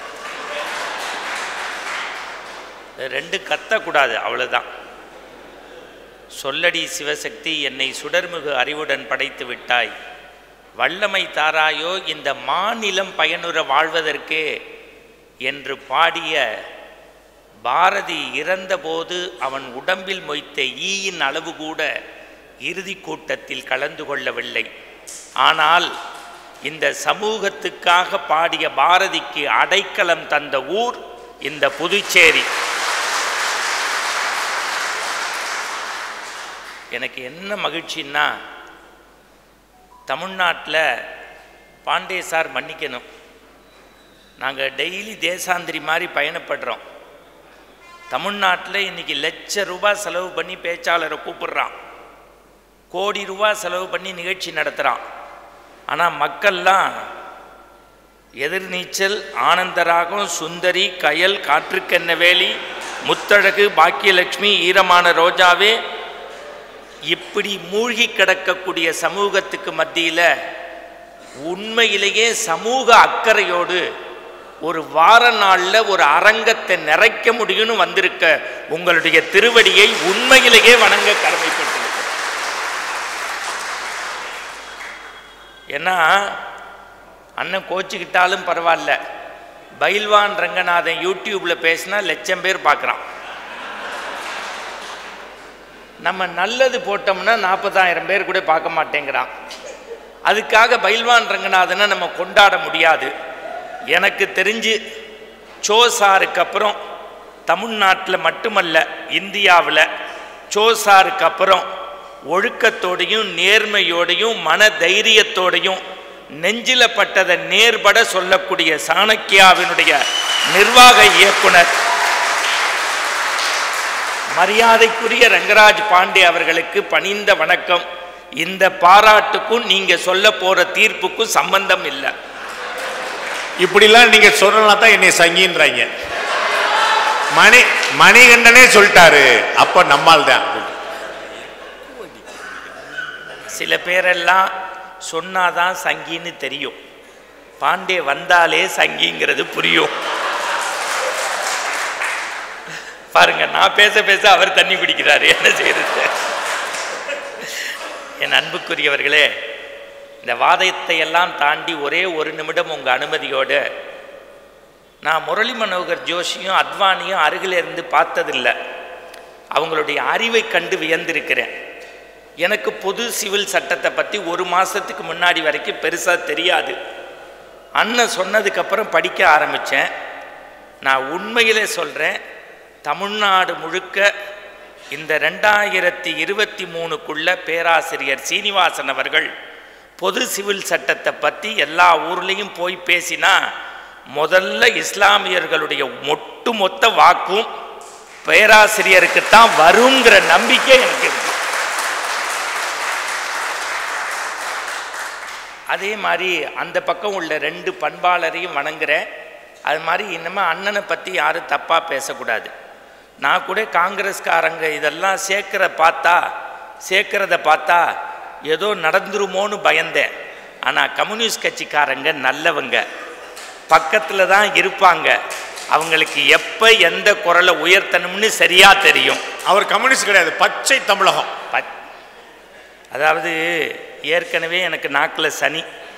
ரெண்டு கத்தக்கூடாது அவ்வளவுதான் சொல்லடி சிவசக்தி என்னை சுடர்மிகு அறிவுடன் படைத்து விட்டாய் வல்லமை தாராயோ இந்த மாநிலம் பயனுற வாழ்வதற்கே என்று பாடிய பாரதி இறந்தபோது அவன் உடம்பில் மொய்த்த ஈயின் அளவு கூட இறுதிக் கூட்டத்தில் கலந்து கொள்ளவில்லை ஆனால் இந்த சமூகத்துக்காக பாடிய பாரதிக்கு அடைக்கலம் தந்த ஊர் இந்த புதுச்சேரி எனக்கு என்ன மகிழ்ச்சின்னா தமிழ்நாட்டில் பாண்டே சார் மன்னிக்கணும் நாங்கள் டெய்லி தேசாந்திரி மாதிரி பயணப்படுறோம் தமிழ்நாட்டில் இன்னைக்கு லட்ச ரூபாய் செலவு பண்ணி பேச்சாளரை கூப்பிடுறான் கோடி ரூபாய் செலவு பண்ணி நிகழ்ச்சி நடத்துகிறான் ஆனால் மக்கள்லாம் எதிர்நீச்சல் ஆனந்தராகம் சுந்தரி கயல் காற்றுக்கென்னவேலி முத்தழகு பாக்கியலட்சுமி ஈரமான ரோஜாவே இப்படி மூழ்கி கிடக்கக்கூடிய சமூகத்துக்கு மத்தியில் உண்மையிலேயே சமூக அக்கறையோடு ஒரு வார நாளில் ஒரு அரங்கத்தை நிறைக்க முடியும்னு வந்திருக்க உங்களுடைய திருவடியை உண்மையிலேயே வணங்க கடமைப்பட்டிருக்க ஏன்னா அண்ணன் கோச்சிக்கிட்டாலும் பரவாயில்ல பைல்வான் ரங்கநாதன் யூடியூப்ல பேசினா லட்சம் பேர் பார்க்குறான் நம்ம நல்லது போட்டோம்னா நாற்பதாயிரம் பேர் கூட பார்க்க மாட்டேங்கிறான் அதுக்காக பைல்வான் ரங்கநாதனை நம்ம கொண்டாட முடியாது எனக்கு தெரிஞ்சு சோசாருக்கு அப்புறம் தமிழ்நாட்டில் மட்டுமல்ல இந்தியாவில் சோசாருக்கு அப்புறம் ஒழுக்கத்தோடையும் நேர்மையோடையும் மன தைரியத்தோடையும் நெஞ்சில பட்டதை நேர்பட சொல்லக்கூடிய சாணக்கியாவினுடைய நிர்வாக இயக்குனர் மரியாதைக்குரிய ரங்கராஜ் பாண்டே அவர்களுக்கு பணிந்த வணக்கம் இந்த பாராட்டுக்கும் நீங்க சொல்ல போற தீர்ப்புக்கும் சம்பந்தம் இல்லை இப்படிலாம் நீங்க சொல்லலாம் தான் என்னை சங்கின்றாங்க மணி மணிகண்டனே சொல்லிட்டாரு அப்ப நம்மால் தான் சில பேரெல்லாம் சொன்னாதான் சங்கின்னு தெரியும் பாண்டே வந்தாலே சங்கிங்கிறது புரியும் பாருங்க நான் பேச பேச அவர் தண்ணி குடிக்கிறாரு என்ன செய்யறது என் அன்புக்குரியவர்களே இந்த வாதத்தை எல்லாம் தாண்டி ஒரே ஒரு நிமிடம் உங்க அனுமதியோடு நான் முரளி மனோகர் ஜோஷியும் அத்வானியும் அருகில் இருந்து பார்த்ததில்லை அவங்களுடைய அறிவை கண்டு வியந்திருக்கிறேன் எனக்கு பொது சிவில் சட்டத்தை பற்றி ஒரு மாதத்துக்கு முன்னாடி வரைக்கும் பெருசாக தெரியாது அண்ணன் சொன்னதுக்கப்புறம் படிக்க ஆரம்பித்தேன் நான் உண்மையிலே சொல்கிறேன் தமிழ்நாடு முழுக்க இந்த ரெண்டாயிரத்தி இருபத்தி மூணுக்குள்ள பேராசிரியர் சீனிவாசன் அவர்கள் பொது சிவில் சட்டத்தை பற்றி எல்லா ஊர்லேயும் போய் பேசினா முதல்ல இஸ்லாமியர்களுடைய ஒட்டுமொத்த வாக்கும் பேராசிரியருக்குத்தான் வருங்கிற நம்பிக்கை எனக்கு இருக்கு அதே மாதிரி அந்த பக்கம் உள்ள ரெண்டு பண்பாளரையும் வணங்குறேன் அது மாதிரி இன்னமும் அண்ணனை பற்றி யாரும் தப்பாக பேசக்கூடாது நான் கூட காங்கிரஸ்காரங்க இதெல்லாம் சேர்க்கிற பார்த்தா சேர்க்கிறத பார்த்தா ஏதோ நடந்துருமோன்னு பயந்தேன் ஆனால் கம்யூனிஸ்ட் கட்சிக்காரங்க நல்லவங்க பக்கத்தில் தான் இருப்பாங்க அவங்களுக்கு எப்போ எந்த குரலை உயர்த்தணும்னு சரியாக தெரியும் அவர் கம்யூனிஸ்ட் கிடையாது பச்சை தமிழகம் பத் அதாவது ஏற்கனவே எனக்கு நாக்கில் சனி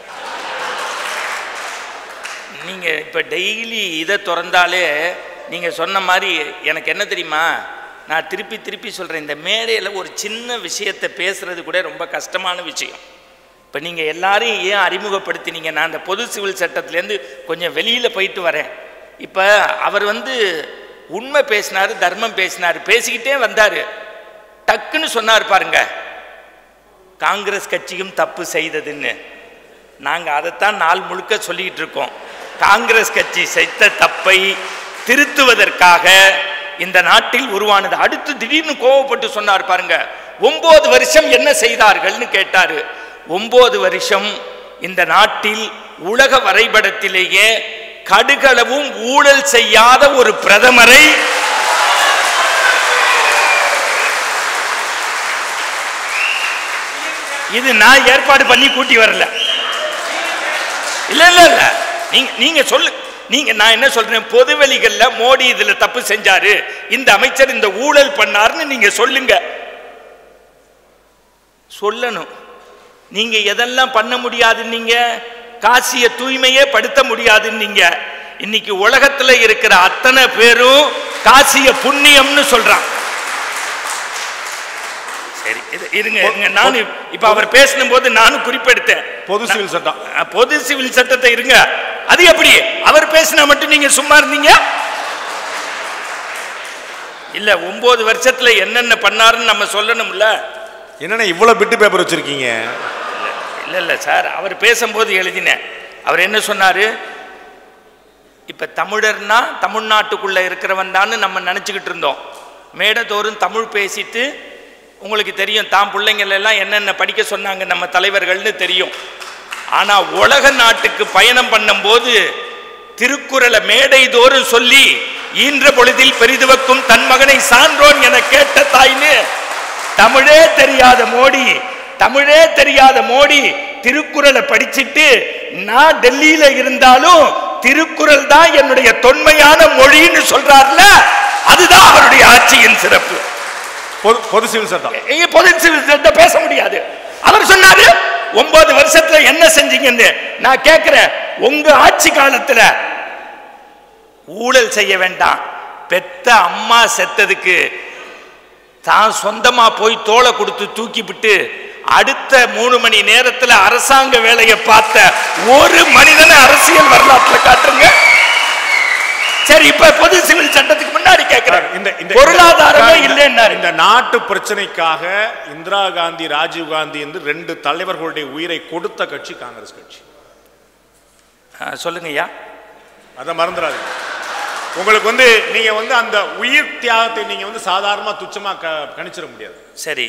நீங்கள் இப்போ டெய்லி இதை திறந்தாலே நீங்கள் சொன்ன மாதிரி எனக்கு என்ன தெரியுமா நான் திருப்பி திருப்பி சொல்கிறேன் இந்த மேடையில் ஒரு சின்ன விஷயத்தை பேசுறது கூட ரொம்ப கஷ்டமான விஷயம் இப்போ நீங்கள் எல்லாரையும் ஏன் அறிமுகப்படுத்தினீங்க நான் அந்த பொது சிவில் சட்டத்திலேருந்து கொஞ்சம் வெளியில் போயிட்டு வரேன் இப்போ அவர் வந்து உண்மை பேசினார் தர்மம் பேசினார் பேசிக்கிட்டே வந்தார் டக்குன்னு சொன்னார் பாருங்க காங்கிரஸ் கட்சியும் தப்பு செய்ததுன்னு நாங்கள் அதைத்தான் நாள் முழுக்க சொல்லிக்கிட்டு இருக்கோம் காங்கிரஸ் கட்சி செய்த தப்பை திருத்துவதற்காக இந்த நாட்டில் உருவானது அடுத்து திடீர்னு கோவப்பட்டு சொன்னார் பாருங்க ஒன்பது வருஷம் என்ன செய்தார்கள்னு கேட்டாரு ஒன்பது வருஷம் இந்த நாட்டில் உலக வரைபடத்திலேயே கடுகளவும் ஊழல் செய்யாத ஒரு பிரதமரை இது நான் ஏற்பாடு பண்ணி கூட்டி வரல இல்ல இல்ல இல்ல நீங்க நீங்க சொல்லு நீங்க நான் என்ன சொல்றேன் பொதுவெளிகள்ல மோடி இதுல தப்பு செஞ்சாரு இந்த அமைச்சர் இந்த ஊழல் பண்ணாருன்னு நீங்க சொல்லுங்க சொல்லணும் நீங்க எதெல்லாம் பண்ண முடியாதுன்னீங்க காசிய தூய்மையே படுத்த முடியாதுன்னீங்க இன்னைக்கு உலகத்துல இருக்கிற அத்தனை பேரும் காசிய புண்ணியம்னு சொல்றான் சரி இது- இருங்க இருங்க நான் இப்ப அவர் பேசின போது நானும் குறிப்பெடுத்தேன் பொது சிவில் சட்டம் அஹ், பொது சிவில் சட்டத்தை இருங்க அது எப்படி அவர் பேசினா மட்டும் நீங்க சும்மா இருந்தீங்க இல்ல ஒன்பது வருஷத்துல என்னென்ன பண்ணாருன்னு நம்ம சொல்லணும்ல என்னண்ணே இவ்வளவு பிட்டு பேப்பர் வச்சிருக்கீங்க இல்ல இல்ல சார் அவர் பேசும்போது எழுதினேன் அவர் என்ன சொன்னாரு இப்ப தமிழர்னா தமிழ்நாட்டுக்குள்ள இருக்கிறவன் தான் நம்ம நினைச்சுக்கிட்டு இருந்தோம் மேடத்தோறும் தமிழ் பேசிட்டு உங்களுக்கு தெரியும் தாம் பிள்ளைங்கள் எல்லாம் என்னென்ன படிக்க சொன்னாங்க நம்ம தலைவர்கள்னு தெரியும் ஆனா உலக நாட்டுக்கு பயணம் பண்ணும்போது திருக்குறளை மேடை தோறும் சொல்லி ஈன்ற பொழுதில் பெரிதுவக்கும் தன் மகனை சான்றோன் என கேட்ட தாய்னு தமிழே தெரியாத மோடி தமிழே தெரியாத மோடி திருக்குறளை படிச்சிட்டு நான் டெல்லியில இருந்தாலும் திருக்குறள் தான் என்னுடைய தொன்மையான மொழின்னு சொல்றாருல அதுதான் அவருடைய ஆட்சியின் சிறப்பு பொது பொது சிவில் சட்டம் இங்க பொது சிவில் சட்டம் பேச முடியாது அவர் சொன்னாரு ஒன்பது வருஷத்துல என்ன செஞ்சீங்கன்னு நான் கேட்கிறேன் உங்க ஆட்சி காலத்துல ஊழல் செய்ய வேண்டாம் பெத்த அம்மா செத்ததுக்கு தான் சொந்தமா போய் தோலை கொடுத்து தூக்கிவிட்டு அடுத்த மூணு மணி நேரத்துல அரசாங்க வேலையை பார்த்த ஒரு மனிதனை அரசியல் வரலாற்றுல காட்டுங்க சரி இப்ப பொது சிவில் சட்டத்துக்கு முன்னாடி கேட்கிறேன் இந்த இந்த பொருளாதாரமே இந்த- இல்லைன்னாரு இந்த நாட்டு பிரச்சனைக்காக இந்திரா காந்தி ராஜீவ் காந்தி என்று ரெண்டு தலைவர்களுடைய உயிரை கொடுத்த கட்சி காங்கிரஸ் கட்சி ஆ, சொல்லுங்க ஐயா அதை மறந்துடாதீங்க உங்களுக்கு வந்து நீங்க வந்து அந்த உயிர் தியாகத்தை நீங்க வந்து சாதாரணமா துச்சமா க- கணிச்சிட முடியாது சரி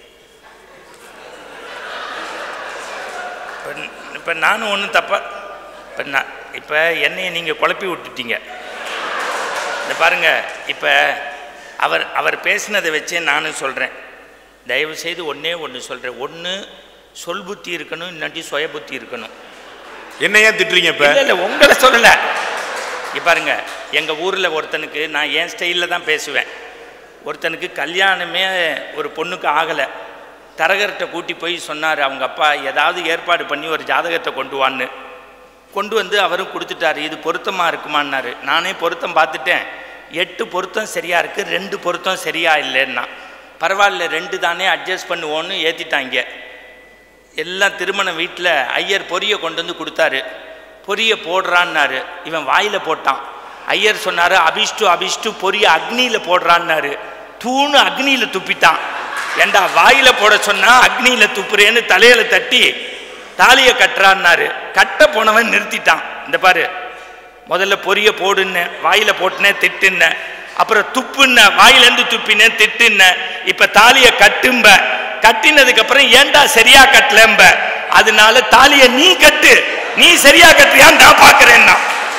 இப்ப- இப்ப நானும் ஒன்றும் தப்பா இப்ப நான் இப்ப என்னைய நீங்க குழப்பி விட்டுட்டீங்க இந்த பாருங்க இப்ப அவர் அவர் பேசினதை வச்சே நானும் சொல்றேன் தயவு செய்து ஒண்ணே ஒன்று சொல்றேன் ஒன்று சொல் புத்தி இருக்கணும் இல்லாட்டி சுய புத்தி இருக்கணும் என்ன ஏன் திட்டுறீங்க இப்ப இல்ல இல்ல உங்களை சொல்லல இங்க பாருங்க எங்க ஊர்ல ஒருத்தனுக்கு நான் என் ஸ்டைலில் தான் பேசுவேன் ஒருத்தனுக்கு கல்யாணமே ஒரு பொண்ணுக்கு ஆகலை தரகர்கிட்ட கூட்டி போய் சொன்னார் அவங்க அப்பா ஏதாவது ஏற்பாடு பண்ணி ஒரு ஜாதகத்தை கொண்டு வான்னு கொண்டு வந்து அவரும் கொடுத்துட்டாரு இது பொருத்தமாக இருக்குமான்னாரு நானே பொருத்தம் பார்த்துட்டேன் எட்டு பொருத்தம் சரியா இருக்கு ரெண்டு பொருத்தம் சரியா இல்லைன்னா பரவாயில்ல ரெண்டு தானே அட்ஜஸ்ட் பண்ணுவோன்னு ஏற்றிட்டாங்க எல்லாம் திருமண வீட்டில் ஐயர் பொரிய கொண்டு வந்து கொடுத்தாரு பொரிய போடுறான்னாரு இவன் வாயில் போட்டான் ஐயர் சொன்னாரு அபிஷ்டு அபிஷ்டு பொரிய அக்னியில் போடுறான்னாரு தூணு அக்னியில் துப்பிட்டான் ஏண்டா வாயில போட சொன்னா அக்னியில துப்புறேன்னு தலையில தட்டி தாலியை கட்டுறான்னாரு கட்ட போனவன் நிறுத்திட்டான் இந்த பாரு முதல்ல பொரிய போடுன்னு வாயில போட்டுனே திட்டுன்ன அப்புறம் துப்புன்ன வாயிலேருந்து துப்பினே திட்டுன்ன இப்ப தாலியை கட்டும்ப கட்டினதுக்கு அப்புறம் ஏன்டா சரியா கட்டலம்ப அதனால தாலியை நீ கட்டு நீ சரியா கட்டுறியான்னு நான் பாக்குறேன்னா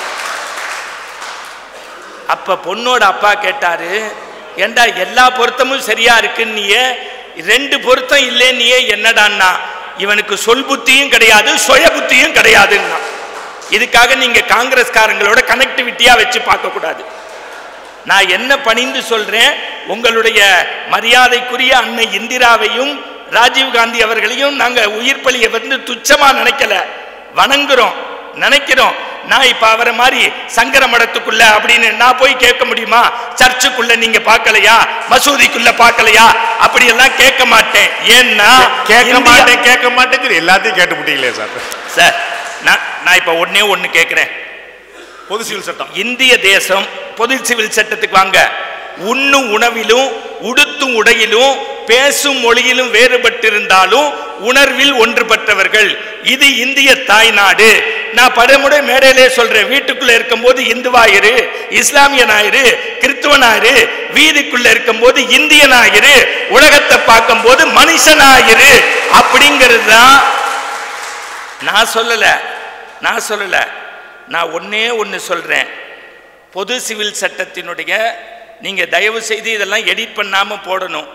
அப்ப பொண்ணோட அப்பா கேட்டாரு ஏண்டா எல்லா பொருத்தமும் சரியா இருக்குன்னியே ரெண்டு பொருத்தம் இல்லைன்னியே என்னடான்னா இவனுக்கு சொல் புத்தியும் கிடையாது சுய புத்தியும் கிடையாதுன்னா இதுக்காக நீங்க காங்கிரஸ்காரங்களோட கனெக்டிவிட்டியா வச்சு பார்க்க கூடாது நான் என்ன பணிந்து சொல்றேன் உங்களுடைய மரியாதைக்குரிய அன்னை இந்திராவையும் ராஜீவ் காந்தி அவர்களையும் நாங்க உயிர் பலியை வந்து துச்சமா நினைக்கல வணங்குறோம் நினைக்கிறோம் நான் இப்ப அவரை மாதிரி சங்கர மடத்துக்குள்ள அப்படின்னு நான் போய் கேட்க முடியுமா சர்ச்சுக்குள்ள நீங்க பார்க்கலையா மசூதிக்குள்ள பார்க்கலையா அப்படி எல்லாம் கேட்க மாட்டேன் ஏன்னா கேட்க இந்தியா- மாட்டேன் கேட்க மாட்டேன் எல்லாத்தையும் கேட்டு விட்டீங்களே சார் சார் நான் நான் இப்ப ஒண்ணே ஒண்ணு கேட்கிறேன் பொது சிவில் சட்டம் இந்திய தேசம் பொது சிவில் சட்டத்துக்கு வாங்க உண்ணும் உணவிலும் உடுத்தும் உடையிலும் பேசும் மொழியிலும் வேறுபட்டிருந்தாலும் உணர்வில் ஒன்றுபட்டவர்கள் இது இந்திய தாய்நாடு நான் பலமுறை மேடையிலே சொல்றேன் வீட்டுக்குள்ள இருக்கும்போது இந்துவாயிரு இஸ்லாமியனாயிரு கிறிஸ்துவனாயிரு வீதிக்குள்ள இருக்கும்போது இந்தியனாயிரு உலகத்தை பார்க்கும்போது மனுஷனாயிரு அப்படிங்கிறது தான் நான் சொல்லல நான் சொல்லல நான் ஒண்ணே ஒன்று சொல்றேன் பொது சிவில் சட்டத்தினுடைய நீங்க தயவு செய்து இதெல்லாம் எடிட் பண்ணாம போடணும்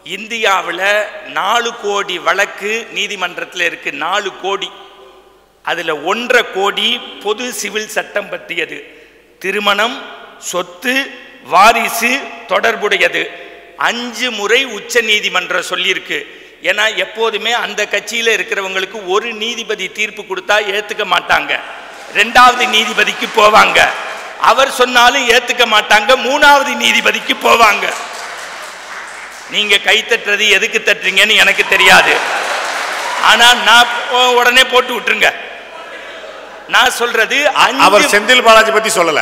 இந்தியாவில் நாலு கோடி வழக்கு நீதிமன்றத்தில் இருக்கு நாலு கோடி அதில் ஒன்றரை கோடி பொது சிவில் சட்டம் பற்றியது திருமணம் சொத்து வாரிசு தொடர்புடையது அஞ்சு முறை உச்ச நீதிமன்றம் சொல்லியிருக்கு ஏன்னா எப்போதுமே அந்த கட்சியில் இருக்கிறவங்களுக்கு ஒரு நீதிபதி தீர்ப்பு கொடுத்தா ஏற்றுக்க மாட்டாங்க ரெண்டாவது நீதிபதிக்கு போவாங்க அவர் சொன்னாலும் ஏற்றுக்க மாட்டாங்க மூணாவது நீதிபதிக்கு போவாங்க நீங்க கை தட்டுறது எதுக்கு தட்டுறீங்கன்னு எனக்கு தெரியாது ஆனா நான் போ- உடனே போட்டு விட்டுருங்க நான் சொல்றது அவர் அஞ்சு செந்தில் பாலாஜி பத்தி சொல்லல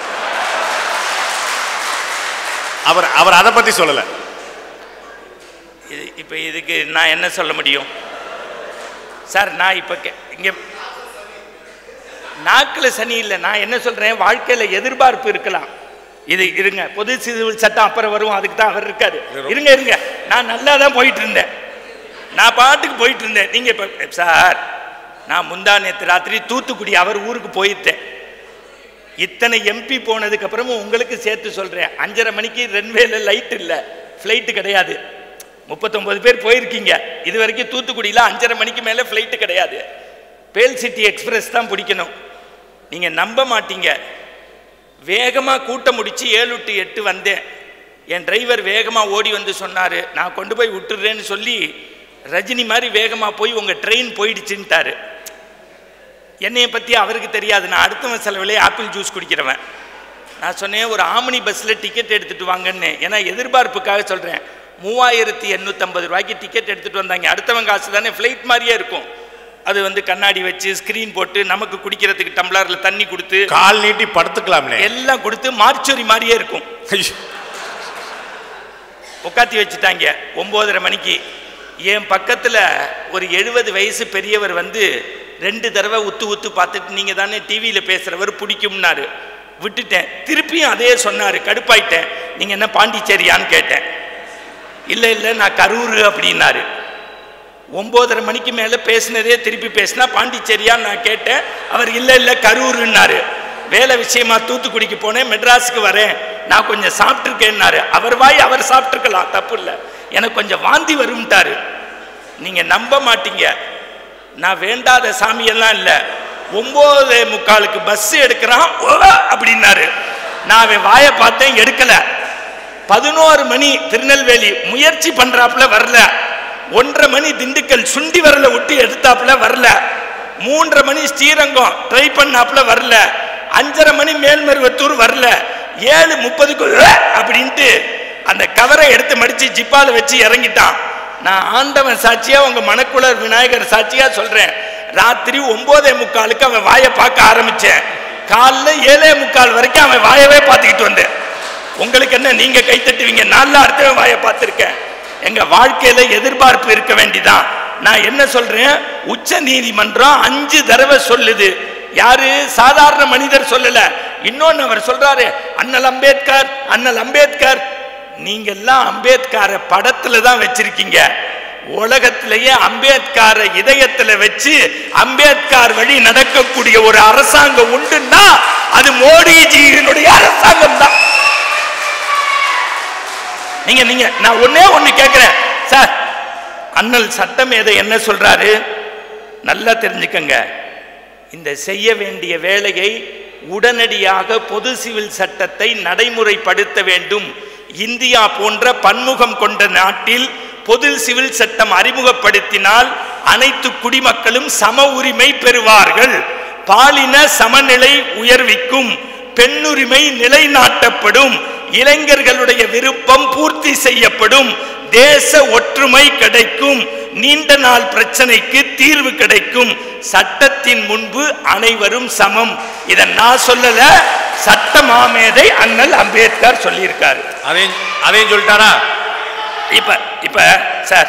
அவர் அவர் அதை பத்தி சொல்லல இது- இப்ப இதுக்கு நான் என்ன சொல்ல முடியும் சார் நான் இப்ப கே- இங்க நாக்குல சனி இல்லை நான் என்ன சொல்றேன் வாழ்க்கையில எதிர்பார்ப்பு இருக்கலாம் இது இருங்க பொது சிவில் சட்டம் அப்புறம் வரும் அதுக்கு தான் அவர் இருக்காரு இருங்க இருங்க நான் நல்லா தான் போயிட்டு இருந்தேன் நான் பாட்டுக்கு போயிட்டு இருந்தேன் நீங்க இப்ப சார் நான் முந்தா நேத்து ராத்திரி தூத்துக்குடி அவர் ஊருக்கு போயிட்டேன் இத்தனை எம்பி போனதுக்கு அப்புறமும் உங்களுக்கு சேர்த்து சொல்றேன் அஞ்சரை மணிக்கு ரன்வேல லைட் இல்லை ஃப்ளைட்டு கிடையாது முப்பத்தொன்பது பேர் போயிருக்கீங்க இது வரைக்கும் தூத்துக்குடியில் அஞ்சரை மணிக்கு மேலே ஃப்ளைட்டு கிடையாது பேல் சிட்டி எக்ஸ்பிரஸ் தான் பிடிக்கணும் நீங்கள் நம்ப மாட்டீங்க வேகமாக கூட்டம் முடிச்சு ஏழு டு எட்டு வந்தேன் என் டிரைவர் வேகமாக ஓடி வந்து சொன்னார் நான் கொண்டு போய் விட்டுடுறேன்னு சொல்லி ரஜினி மாதிரி வேகமாக போய் உங்கள் ட்ரெயின் போயிடுச்சுன்ட்டாரு என்னைய பற்றி அவருக்கு தெரியாது நான் அடுத்தவன் செலவிலே ஆப்பிள் ஜூஸ் குடிக்கிறவன் நான் சொன்னேன் ஒரு ஆமணி பஸ்ஸில் டிக்கெட் எடுத்துட்டு வாங்கன்னு ஏன்னா எதிர்பார்ப்புக்காக சொல்கிறேன் மூவாயிரத்தி எண்ணூற்றம்பது ரூபாய்க்கு டிக்கெட் எடுத்துகிட்டு வந்தாங்க அடுத்தவன் காசு தானே ஃப்ளைட் மாதிரியே இருக்கும் அது வந்து கண்ணாடி வச்சு ஸ்க்ரீன் போட்டு நமக்கு குடிக்கிறதுக்கு டம்ளரில் தண்ணி கொடுத்து கால் நீட்டி படுத்துக்கலாம்னே எல்லாம் கொடுத்து மார்ச்சொரி மாதிரியே இருக்கும் ஐயோ. உட்காத்தி வச்சுட்டாங்க ஒம்போதரை மணிக்கு என் பக்கத்தில் ஒரு எழுபது வயசு பெரியவர் வந்து ரெண்டு தடவை உத்து உத்து பார்த்துட்டு நீங்கள் தானே டிவியில் பேசுகிறவர் பிடிக்கும்னாரு விட்டுட்டேன் திருப்பியும் அதே சொன்னார் கடுப்பாயிட்டேன் நீங்கள் என்ன பாண்டிச்சேரியான்னு கேட்டேன் இல்லை இல்லை நான் கரூர் அப்படின்னாரு ஒம்போதரை மணிக்கு மேலே பேசினதே திருப்பி பேசினா பாண்டிச்சேரியான்னு நான் கேட்டேன் அவர் இல்லை இல்லை கரூருன்னாரு வேலை விஷயமா தூத்துக்குடிக்கு போனேன் மெட்ராஸுக்கு வரேன் நான் கொஞ்சம் சாப்பிட்ருக்கேன்னாரு அவர் வாய் அவர் சாப்பிட்ருக்கலாம் தப்பு இல்லை எனக்கு கொஞ்சம் வாந்தி வரும்ட்டாரு நீங்கள் நம்ப மாட்டீங்க நான் வேண்டாத சாமியெல்லாம் இல்லை ஒம்போதே முக்காலுக்கு பஸ் எடுக்கிறான் ஓ அப்படின்னாரு நான் அவன் வாயை பார்த்தேன் எடுக்கலை பதினோரு மணி திருநெல்வேலி முயற்சி பண்றாப்புல வரல ஒன்றரை மணி திண்டுக்கல் சுண்டி வரல விட்டு எடுத்தாப்புல வரல மூன்றரை மணி ஸ்ரீரங்கம் ட்ரை பண்ணாப்புல வரல அஞ்சரை மணி மேல்மருவத்தூர் வரல ஏழு முப்பதுக்கு அப்படின்ட்டு அந்த கவரை எடுத்து மடிச்சு ஜிப்பால வச்சு இறங்கிட்டான் நான் ஆண்டவன் சாட்சியா உங்க மணக்குளர் விநாயகர் சாட்சியா சொல்றேன் ராத்திரி ஒன்பதே முக்காலுக்கு அவன் வாயை பார்க்க ஆரம்பிச்சேன் காலைல ஏழே முக்கால் வரைக்கும் அவன் வாயவே பார்த்துக்கிட்டு வந்தேன் உங்களுக்கு என்ன நீங்க கை தட்டுவீங்க நல்லா அடுத்தவன் வாயை பார்த்துருக்கேன் எங்க வாழ்க்கையில எதிர்பார்ப்பு இருக்க வேண்டிதான் நான் என்ன சொல்றேன் உச்ச நீதிமன்றம் அஞ்சு தடவை சொல்லுது யாரு சாதாரண மனிதர் சொல்லல இன்னொன்னு அவர் சொல்றாரு அண்ணல் அம்பேத்கர் அண்ணல் அம்பேத்கர் நீங்க எல்லாம் அம்பேத்கரை படத்துல தான் வச்சிருக்கீங்க உலகத்திலேயே அம்பேத்கரை இதயத்துல வச்சு அம்பேத்கர் வழி நடக்கக்கூடிய ஒரு அரசாங்கம் உண்டுன்னா அது மோடிஜியினுடைய அரசாங்கம் தான் நீங்க நீங்க நான் ஒண்ணே ஒண்ணு கேட்கிறேன் சார் அண்ணல் சட்டமேதை என்ன சொல்றாரு நல்லா தெரிஞ்சுக்கங்க இந்த செய்ய வேண்டிய வேலையை உடனடியாக பொது சிவில் சட்டத்தை நடைமுறைப்படுத்த வேண்டும் இந்தியா போன்ற பன்முகம் கொண்ட நாட்டில் பொது சிவில் சட்டம் அறிமுகப்படுத்தினால் அனைத்து குடிமக்களும் சம உரிமை பெறுவார்கள் பாலின சமநிலை உயர்விக்கும் பெண்ணுரிமை நிலைநாட்டப்படும் இளைஞர்களுடைய விருப்பம் பூர்த்தி செய்யப்படும் தேச ஒற்றுமை கிடைக்கும் நீண்ட நாள் பிரச்சனைக்கு தீர்வு கிடைக்கும் சட்டத்தின் முன்பு அனைவரும் சமம் இதை நான் சொல்லல சட்ட மாமேதை அண்ணல் அம்பேத்கர் சொல்லியிருக்காரு அதையும் அதையும் சொல்லிட்டாரா இப்ப இப்ப சார்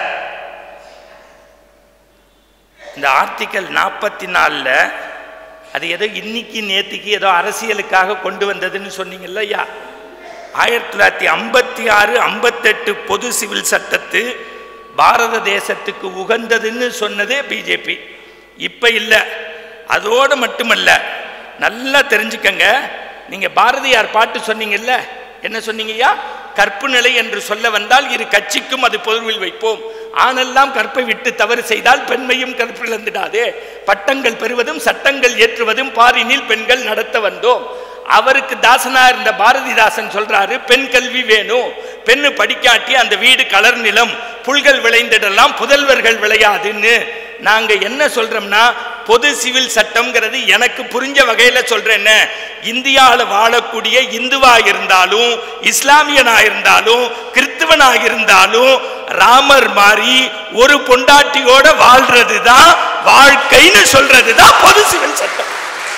இந்த ஆர்டிக்கல் நாற்பத்தி நாலில் அது ஏதோ இன்னைக்கு நேத்திக்கு ஏதோ அரசியலுக்காக கொண்டு வந்ததுன்னு சொன்னீங்கல்ல ஐயா ஆயிரத்தி தொள்ளாயிரத்தி ஐம்பத்தி ஆறு ஐம்பத்தெட்டு பொது சிவில் சட்டத்து பாரத தேசத்துக்கு உகந்ததுன்னு சொன்னதே பிஜேபி இப்போ இல்லை அதோடு மட்டுமல்ல நல்லா தெரிஞ்சுக்கங்க நீங்கள் பாரதியார் பாட்டு சொன்னீங்கல்ல என்ன சொன்னீங்கய்யா கற்பு நிலை என்று சொல்ல வந்தால் இரு கட்சிக்கும் அது பொதுவில் வைப்போம் ஆணெல்லாம் கற்பை விட்டு தவறு செய்தால் பெண்மையும் கற்பிழந்திடாதே பட்டங்கள் பெறுவதும் சட்டங்கள் ஏற்றுவதும் பாரினில் பெண்கள் நடத்த வந்தோம் அவருக்கு தாசனா இருந்த பாரதிதாசன் சொல்றாரு பெண் கல்வி வேணும் பெண்ணு படிக்காட்டி அந்த வீடு கலர் நிலம் புல்கள் விளைந்திடலாம் புதல்வர்கள் விளையாதுன்னு நாங்க என்ன சொல்றோம்னா பொது சிவில் சட்டம்ங்கிறது எனக்கு புரிஞ்ச வகையில சொல்றேன் இந்தியாவில் வாழக்கூடிய இந்துவா இருந்தாலும் இஸ்லாமியனா இருந்தாலும் கிறிஸ்துவனா இருந்தாலும் ராமர் மாதிரி ஒரு பொண்டாட்டியோட வாழ்றது தான் வாழ்க்கைன்னு சொல்றது தான் பொது சிவில் சட்டம்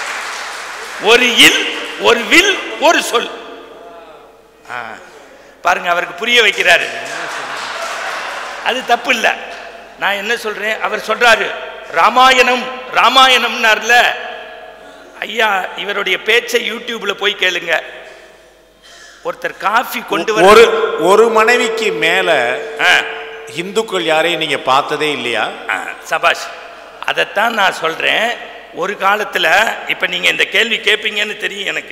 ஒரு இல் ஒரு வில் ஒரு சொல் ஆ, பாருங்க அவருக்கு புரிய வைக்கிறாரு அது தப்பு இல்லை நான் என்ன சொல்றேன் அவர் சொல்றாரு ராமாயணம் ராமாயணம்னார்ல ஐயா இவருடைய பேச்சை யூடியூப்ல போய் கேளுங்க ஒருத்தர் காஃபி கொண்டு வர ஒரு ஒரு மனைவிக்கு மேல ஆ, இந்துக்கள் யாரையும் நீங்க பார்த்ததே இல்லையா ஆ, சபாஷ் அதைத்தான் நான் சொல்றேன் ஒரு காலத்துல இப்ப நீங்க இந்த கேள்வி கேட்பீங்கன்னு தெரியும் எனக்கு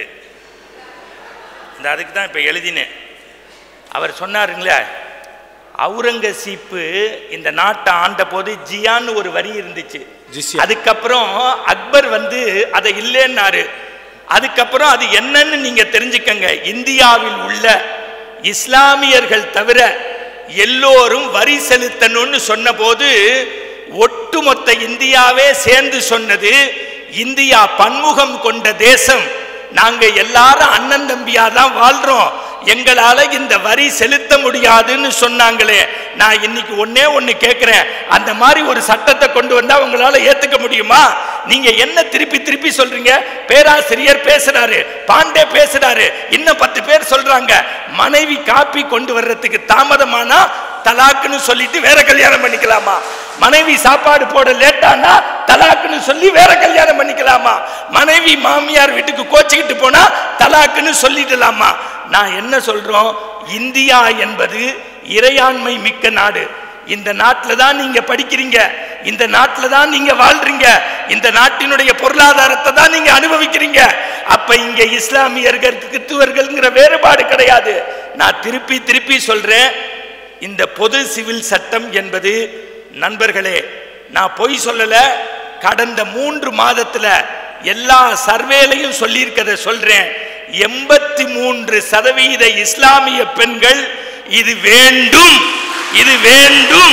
இந்த அதுக்கு தான் இப்ப எழுதினேன் அவர் சொன்னாருங்களே அவுரங்கசீப்பு இந்த நாட்டை ஆண்ட போது ஜியான்னு ஒரு வரி இருந்துச்சு ஜிஸ்யா. அதுக்கப்புறம் அக்பர் வந்து அதை இல்லைன்னாரு அதுக்கப்புறம் அது என்னன்னு நீங்க தெரிஞ்சுக்கங்க இந்தியாவில் உள்ள இஸ்லாமியர்கள் தவிர எல்லோரும் வரி செலுத்தணும்னு சொன்னபோது ஒட்டுமொத்த இந்தியாவே சேர்ந்து சொன்னது இந்தியா பன்முகம் கொண்ட தேசம் நாங்க எல்லாரும் அண்ணன் தம்பியா தான் வாழ்றோம் எங்களால இந்த வரி செலுத்த முடியாதுன்னு சொன்னாங்களே நான் இன்னைக்கு ஒன்னே ஒன்னு கேட்கிறேன் அந்த மாதிரி ஒரு சட்டத்தை கொண்டு வந்தா உங்களால ஏத்துக்க முடியுமா நீங்க என்ன திருப்பி திருப்பி சொல்றீங்க பேராசிரியர் பேசுறாரு பாண்டே பேசுறாரு இன்னும் பத்து பேர் சொல்றாங்க மனைவி காப்பி கொண்டு வர்றதுக்கு தாமதமானா தலாக்குன்னு சொல்லிட்டு வேற கல்யாணம் பண்ணிக்கலாமா மனைவி சாப்பாடு போட லேட்டானா தலாக்குன்னு சொல்லி வேற கல்யாணம் பண்ணிக்கலாமா மனைவி மாமியார் வீட்டுக்கு கோச்சிக்கிட்டு போனா தலாக்குன்னு சொல்லிடலாமா நான் என்ன சொல்றோம் இந்தியா என்பது இறையாண்மை மிக்க நாடு இந்த நாட்டில் தான் நீங்க படிக்கிறீங்க இந்த நாட்டில் தான் நீங்க வாழ்றீங்க இந்த நாட்டினுடைய பொருளாதாரத்தை தான் நீங்க அனுபவிக்கிறீங்க அப்ப இங்க இஸ்லாமியர்கள் கிறிஸ்துவர்கள்ங்கிற வேறுபாடு கிடையாது நான் திருப்பி திருப்பி சொல்றேன் இந்த பொது சிவில் சட்டம் என்பது நண்பர்களே நான் பொய் சொல்லல கடந்த மூன்று மாதத்துல எல்லா சர்வேலையும் சொல்லியிருக்கத சொல்றேன் எண்பத்தி மூன்று சதவீத இஸ்லாமிய பெண்கள் இது வேண்டும் இது வேண்டும்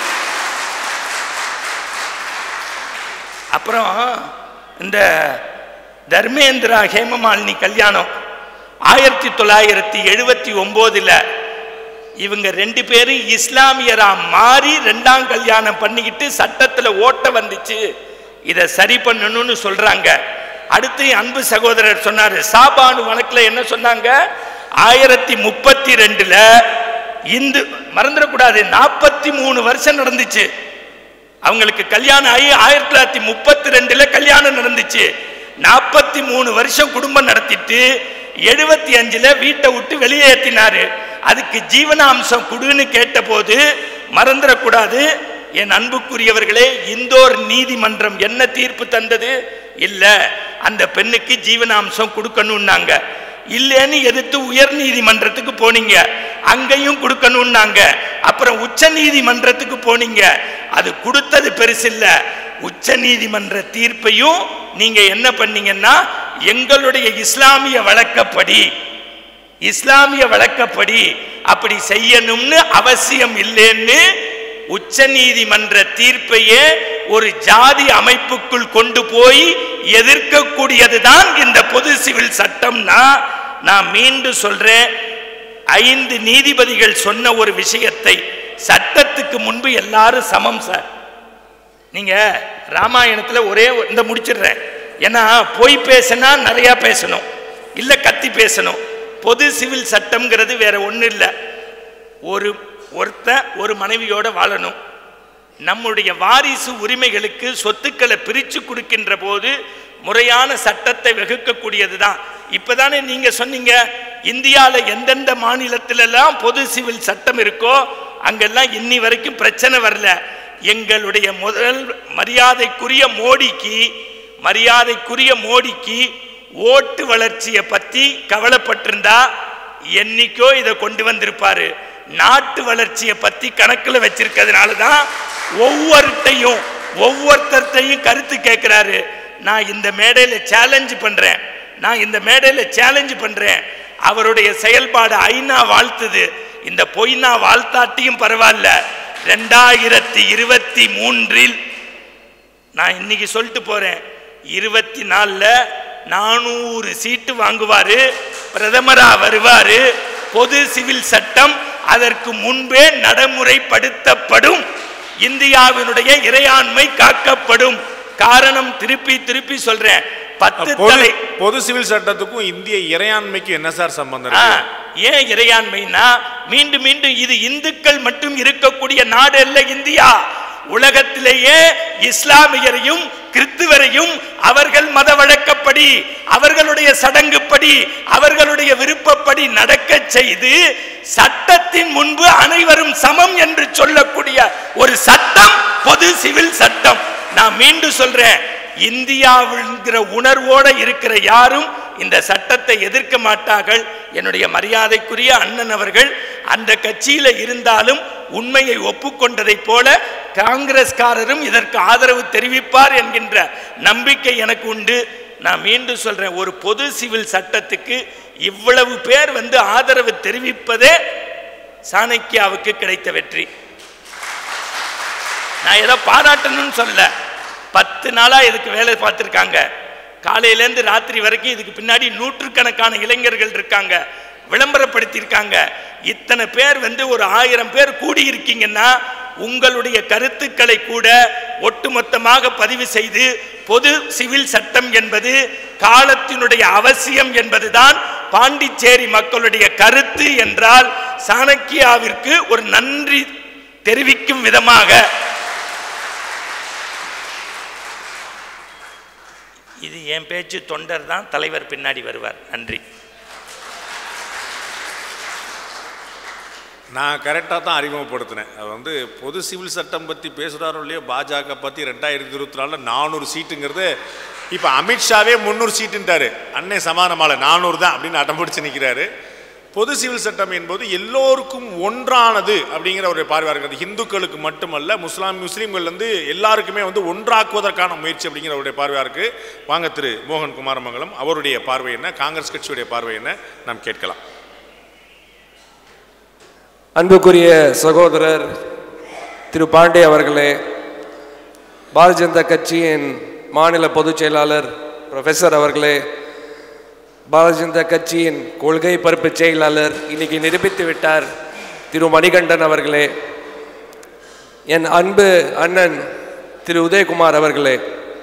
அப்புறம் இந்த தர்மேந்திரா ஹேமமாலினி கல்யாணம் ஆயிரத்தி தொள்ளாயிரத்தி எழுபத்தி ஒம்போதுல இவங்க ரெண்டு பேரும் இஸ்லாமியரா மாறி ரெண்டாம் கல்யாணம் பண்ணிக்கிட்டு சட்டத்துல ஓட்ட வந்துச்சு இதை சரி பண்ணணும்னு சொல்றாங்க அடுத்து அன்பு சகோதரர் சொன்னாரு சாபானு வழக்குல என்ன சொன்னாங்க ஆயிரத்தி முப்பத்தி ரெண்டுல இந்து மறந்துடக்கூடாது நாற்பத்தி மூணு வருஷம் நடந்துச்சு அவங்களுக்கு கல்யாணம் ஆகி ஆயிரத்தி தொள்ளாயிரத்தி முப்பத்தி ரெண்டுல கல்யாணம் நடந்துச்சு நாற்பத்தி மூணு வருஷம் குடும்பம் நடத்திட்டு எழுபத்தி அஞ்சுல வீட்டை விட்டு வெளியேற்றினாரு அதுக்கு ஜீவனாம்சம் குடுன்னு கேட்டபோது மறந்துடக்கூடாது என் அன்புக்குரியவர்களே இந்தோர் நீதிமன்றம் என்ன தீர்ப்பு தந்தது இல்ல அந்த பெண்ணுக்கு ஜீவனாம்சம் கொடுக்கணும்னாங்க இல்லைன்னு எதிர்த்து உயர் நீதிமன்றத்துக்கு போனீங்க அங்கேயும் கொடுக்கணும்னாங்க அப்புறம் உச்ச நீதிமன்றத்துக்கு போனீங்க அது கொடுத்தது பெருசில்ல உச்ச நீதிமன்ற தீர்ப்பையும் நீங்க என்ன பண்ணீங்கன்னா எங்களுடைய இஸ்லாமிய வழக்கப்படி இஸ்லாமிய வழக்கப்படி அப்படி செய்யணும்னு அவசியம் இல்லைன்னு உச்ச நீதிமன்ற தீர்ப்பையே ஒரு ஜாதி அமைப்புக்குள் கொண்டு போய் எதிர்க்கக்கூடியதுதான் இந்த பொது சிவில் சட்டம்னா நான் மீண்டும் சொல்றேன் ஐந்து நீதிபதிகள் சொன்ன ஒரு விஷயத்தை சட்டத்துக்கு முன்பு எல்லாரும் சமம் சார் நீங்க ராமாயணத்துல ஒரே ஒரு- இந்த முடிச்சிடுறேன் ஏன்னா பொய் பேசினா நிறைய பேசணும் இல்ல கத்தி பேசணும் பொது சிவில் சட்டம்ங்கிறது வேற ஒண்ணும் இல்லை ஒரு ஒருத்தன் ஒரு மனைவியோட வாழணும் நம்முடைய வாரிசு உரிமைகளுக்கு சொத்துக்களை பிரித்து கொடுக்கின்ற போது முறையான சட்டத்தை வகுக்கக்கூடியது தான் இப்போதானே நீங்க சொன்னீங்க இந்தியாவில் எந்தெந்த மாநிலத்திலெல்லாம் பொது சிவில் சட்டம் இருக்கோ அங்கெல்லாம் இன்னி வரைக்கும் பிரச்சனை வரல எங்களுடைய முதல் மரியாதைக்குரிய மோடிக்கு மரியாதைக்குரிய மோடிக்கு ஓட்டு வளர்ச்சியை பற்றி கவலைப்பட்டிருந்தா என்னைக்கோ இதை கொண்டு வந்திருப்பாரு நாட்டு வளர்ச்சியை பத்தி கணக்குல வச்சிருக்கிறதுனால தான் ஒவ்வொருத்தையும் ஒவ்வொருத்தர்ட்டையும் கருத்து கேட்கிறாரு நான் இந்த மேடையில சேலஞ்ச் பண்றேன் நான் இந்த மேடையில சேலஞ்ச் பண்றேன் அவருடைய செயல்பாடு ஐநா வாழ்த்துது இந்த பொய்னா வாழ்த்தாட்டியும் பரவாயில்ல ரெண்டாயிரத்தி இருபத்தி மூன்றில் நான் இன்னைக்கு சொல்லிட்டு போறேன் இருபத்தி நாலுல நானூறு சீட்டு வாங்குவாரு பிரதமரா வருவாரு பொது சிவில் சட்டம் அதற்கு முன்பே நடைமுறைப்படுத்தப்படும் இந்தியாவினுடைய இறையாண்மை காக்கப்படும் காரணம் திருப்பி திருப்பி சொல்றேன் பத்து பொது தலை பொது சிவில் சட்டத்துக்கும் இந்திய இறையாண்மைக்கு என்ன சார் சம்பந்தம் ஆ, இருக்கு ஏன் இறையாண்மைனா மீண்டும் மீண்டும் இது இந்துக்கள் மட்டும் இருக்கக்கூடிய நாடு அல்ல இந்தியா உலகத்திலேயே இஸ்லாமியரையும் கிறிஸ்துவரையும் அவர்கள் மத வழக்கப்படி அவர்களுடைய சடங்குப்படி அவர்களுடைய விருப்பப்படி நடக்க செய்து சட்டத்தின் முன்பு அனைவரும் சமம் என்று சொல்லக்கூடிய ஒரு சட்டம் பொது சிவில் சட்டம் நான் மீண்டும் சொல்றேன் இந்தியாவில்ங்கிற உணர்வோட இருக்கிற யாரும் இந்த சட்டத்தை எதிர்க்க மாட்டார்கள் என்னுடைய மரியாதைக்குரிய அண்ணன் அவர்கள் அந்த கட்சியில இருந்தாலும் உண்மையை ஒப்புக்கொண்டதைப் போல காங்கிரஸ்காரரும் இதற்கு ஆதரவு தெரிவிப்பார் என்கின்ற நம்பிக்கை எனக்கு உண்டு நான் மீண்டும் சொல்றேன் ஒரு பொது சிவில் சட்டத்துக்கு இவ்வளவு பேர் வந்து ஆதரவு தெரிவிப்பதே சாணக்கியாவுக்கு கிடைத்த வெற்றி நான் ஏதோ பாராட்டணும்னு சொல்ல பத்து நாளா இதுக்கு வேலை பார்த்துருக்காங்க காலையிலேருந்து ராத்திரி வரைக்கும் இதுக்கு பின்னாடி நூற்றுக்கணக்கான இளைஞர்கள் இருக்காங்க விளம்பரப்படுத்தியிருக்காங்க இத்தனை பேர் வந்து ஒரு ஆயிரம் பேர் கூடியிருக்கீங்கன்னா உங்களுடைய கருத்துக்களை கூட ஒட்டுமொத்தமாக பதிவு செய்து பொது சிவில் சட்டம் என்பது காலத்தினுடைய அவசியம் என்பதுதான் பாண்டிச்சேரி மக்களுடைய கருத்து என்றால் சாணக்கியாவிற்கு ஒரு நன்றி தெரிவிக்கும் விதமாக இது என் பேச்சு தொண்டர் தான் தலைவர் பின்னாடி வருவார் நன்றி நான் கரெக்டாக தான் அறிமுகப்படுத்தினேன் அது வந்து பொது சிவில் சட்டம் பற்றி பேசுகிறாரோ இல்லையோ பாஜக பற்றி ரெண்டாயிரத்தி இருபத்தி நாலில் நானூறு சீட்டுங்கிறது இப்போ அமித்ஷாவே முந்நூறு சீட்டுன்ட்டாரு அன்னை சமானமால நானூறு தான் அப்படின்னு அடம் பிடிச்சு நிற்கிறாரு பொது சிவில் சட்டம் என்பது எல்லோருக்கும் ஒன்றானது அப்படிங்கிற ஒரு பார்வையாக இருக்கிறது இந்துக்களுக்கு மட்டுமல்ல முஸ்லாம் முஸ்லீம்கள் வந்து எல்லாருக்குமே வந்து ஒன்றாக்குவதற்கான முயற்சி அப்படிங்கிற அவருடைய பார்வையாக இருக்குது வாங்க திரு மோகன் குமாரமங்கலம் அவருடைய பார்வை என்ன காங்கிரஸ் கட்சியுடைய பார்வை என்ன நாம் கேட்கலாம் அன்புக்குரிய சகோதரர் திரு பாண்டே அவர்களே பாரதிய ஜனதா கட்சியின் மாநில பொதுச் செயலாளர் ப்ரொஃபஸர் அவர்களே பாரதிய ஜனதா கட்சியின் கொள்கை பரப்பு செயலாளர் இன்னைக்கு நிரூபித்து விட்டார் திரு மணிகண்டன் அவர்களே என் அன்பு அண்ணன் திரு உதயகுமார் அவர்களே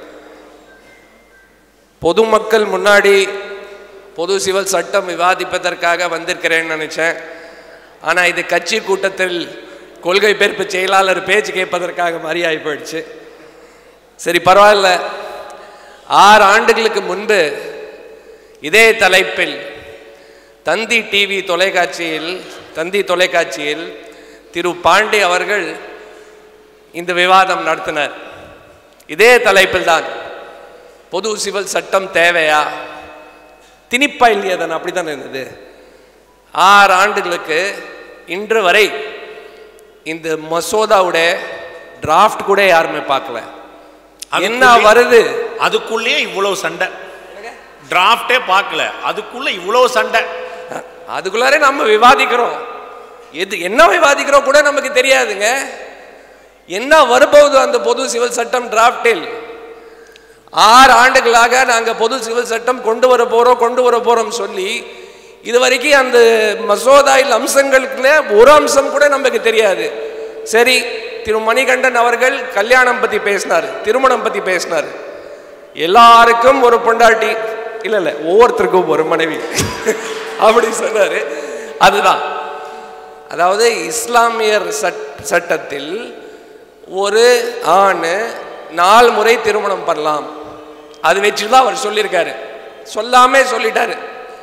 பொதுமக்கள் முன்னாடி பொது சிவில் சட்டம் விவாதிப்பதற்காக வந்திருக்கிறேன்னு நினைச்சேன் ஆனால் இது கட்சி கூட்டத்தில் கொள்கை பெருப்பு செயலாளர் பேச்சு கேட்பதற்காக மாதிரி ஆகி போயிடுச்சு சரி பரவாயில்ல ஆறு ஆண்டுகளுக்கு முன்பு இதே தலைப்பில் தந்தி டிவி தொலைக்காட்சியில் தந்தி தொலைக்காட்சியில் திரு பாண்டே அவர்கள் இந்த விவாதம் நடத்தினார் இதே தலைப்பில் தான் பொது சிவில் சட்டம் தேவையா திணிப்பா இல்லையா தானே அப்படி தானே இருந்தது ஆறு ஆண்டுகளுக்கு இன்று வரை இந்த மசோதாவுடைய டிராஃப்ட் கூட யாருமே பார்க்கல என்ன அதுக்குள்ளே- வருது அதுக்குள்ளேயே இவ்வளவு சண்டை டிராஃப்டே பார்க்கல அதுக்குள்ள இவ்வளவு சண்டை அதுக்குள்ளாரே நம்ம விவாதிக்கிறோம் எது என்ன விவாதிக்கிறோம் கூட நமக்கு தெரியாதுங்க என்ன வரப்போகுது அந்த பொது சிவில் சட்டம் டிராஃப்டில் ஆறு ஆண்டுகளாக நாங்கள் பொது சிவில் சட்டம் கொண்டு வர போகிறோம் கொண்டு வர போகிறோம் சொல்லி இது வரைக்கும் அந்த மசோதாயில் அம்சங்களுக்குள்ள ஒரு அம்சம் கூட நமக்கு தெரியாது சரி திரு மணிகண்டன் அவர்கள் கல்யாணம் பற்றி பேசினார் திருமணம் பற்றி பேசினார் எல்லாருக்கும் ஒரு பொண்டாட்டி இல்லை இல்லை ஒவ்வொருத்தருக்கும் ஒரு மனைவி அப்படி சொன்னார் அதுதான் அதாவது இஸ்லாமியர் சட் சட்டத்தில் ஒரு ஆண் நாலு முறை திருமணம் பண்ணலாம் அது வச்சு தான் அவர் சொல்லியிருக்காரு சொல்லாமே சொல்லிட்டாரு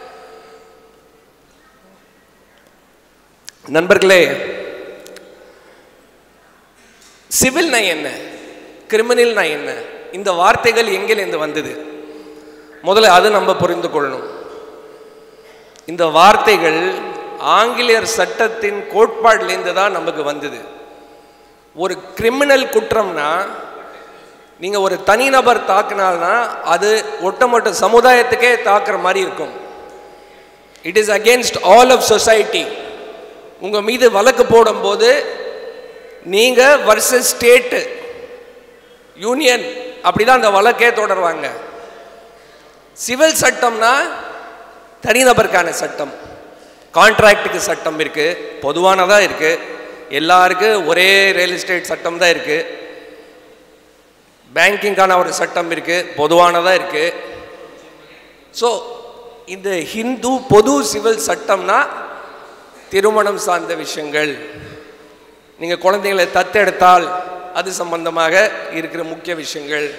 நண்பர்களே சிவில்னா என்ன கிரிமினல்னா என்ன இந்த வார்த்தைகள் எங்கிலிருந்து வந்தது முதல்ல அது நம்ம புரிந்து கொள்ளணும் இந்த வார்த்தைகள் ஆங்கிலேயர் சட்டத்தின் கோட்பாட்டிலேருந்து தான் நமக்கு வந்தது ஒரு கிரிமினல் குற்றம்னா நீங்கள் ஒரு தனிநபர் தாக்குனால்னா அது ஒட்டுமொத்த சமுதாயத்துக்கே தாக்குற மாதிரி இருக்கும் it is against all of society உங்கள் மீது வழக்கு போடும்போது நீங்கள் வர்சஸ் ஸ்டேட்டு யூனியன் அப்படி தான் அந்த வழக்கே தொடருவாங்க சிவில் சட்டம்னா தனிநபருக்கான சட்டம் கான்ட்ராக்டுக்கு சட்டம் இருக்குது பொதுவானதாக இருக்குது எல்லாருக்கும் ஒரே ரியல் எஸ்டேட் சட்டம் தான் இருக்குது பேங்கிங்கான ஒரு சட்டம் இருக்குது பொதுவானதாக இருக்குது ஸோ இந்த ஹிந்து பொது சிவில் சட்டம்னா திருமணம் சார்ந்த விஷயங்கள் நீங்கள் குழந்தைகளை தத்தெடுத்தால் அது சம்பந்தமாக இருக்கிற முக்கிய விஷயங்கள்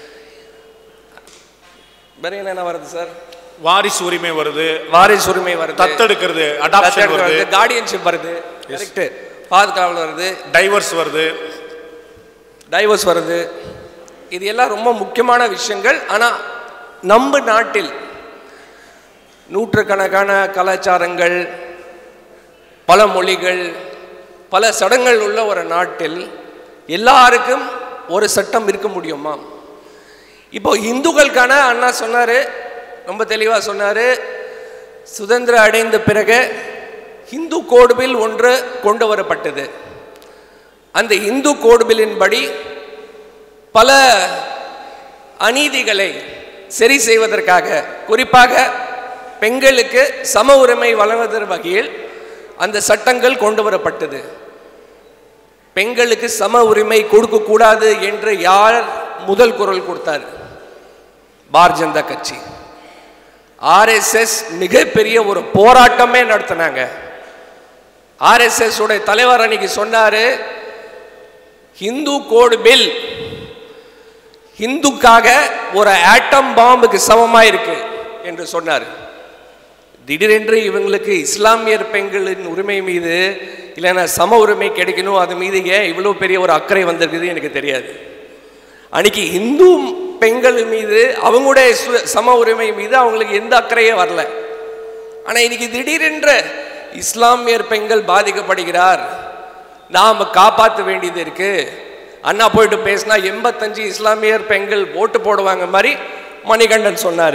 வேற என்னென்ன வருது சார் வாரிசு உரிமை வருது வாரிசு உரிமை வருது தத்தெடுக்கிறது அடாப்ஷன் வருது கார்டியன்ஷிப் வருது கரெக்ட் பாதுகாவல் வருது டைவர்ஸ் வருது டைவர்ஸ் வருது இது எல்லாம் ரொம்ப முக்கியமான விஷயங்கள் ஆனால் நம்ம நாட்டில் நூற்றுக்கணக்கான கலாச்சாரங்கள் பல மொழிகள் பல சடங்கள் உள்ள ஒரு நாட்டில் எல்லாருக்கும் ஒரு சட்டம் இருக்க முடியுமா இப்போ இந்துக்களுக்கான அண்ணா சொன்னார் ரொம்ப தெளிவாக சொன்னார் சுதந்திரம் அடைந்த பிறகு இந்து கோடுபில் ஒன்று கொண்டு வரப்பட்டது அந்த இந்து கோடுபிலின்படி பல அநீதிகளை சரி செய்வதற்காக குறிப்பாக பெண்களுக்கு சம உரிமை வழங்குவதன் வகையில் அந்த சட்டங்கள் கொண்டு வரப்பட்டது பெண்களுக்கு சம உரிமை கொடுக்கக்கூடாது என்று யார் முதல் குரல் கொடுத்தார் பாரதிய ஜனதா கட்சி ஆர்எஸ்எஸ் மிகப்பெரிய ஒரு போராட்டமே நடத்தினாங்க ஆர்எஸ்எஸ் உடைய தலைவர் அன்னைக்கு சொன்னாரு ஹிந்து கோடு பில் ஹிந்துக்காக ஒரு ஆட்டம் பாம்புக்கு சமமா இருக்கு என்று சொன்னார் திடீரென்று இவங்களுக்கு இஸ்லாமியர் பெண்களின் உரிமை மீது இல்லைன்னா சம உரிமை கிடைக்கணும் அது மீது ஏன் இவ்வளோ பெரிய ஒரு அக்கறை வந்திருக்குது எனக்கு தெரியாது அன்னைக்கு இந்து பெண்கள் மீது அவங்களுடைய சு- சம உரிமை மீது அவங்களுக்கு எந்த அக்கறையே வரல ஆனால் இன்னைக்கு திடீரென்று இஸ்லாமியர் பெண்கள் பாதிக்கப்படுகிறார் நாம் காப்பாற்ற வேண்டியது இருக்கு அண்ணா போயிட்டு பேசினா எண்பத்தஞ்சு இஸ்லாமியர் பெண்கள் ஓட்டு போடுவாங்க மாதிரி மணிகண்டன் சொன்னார்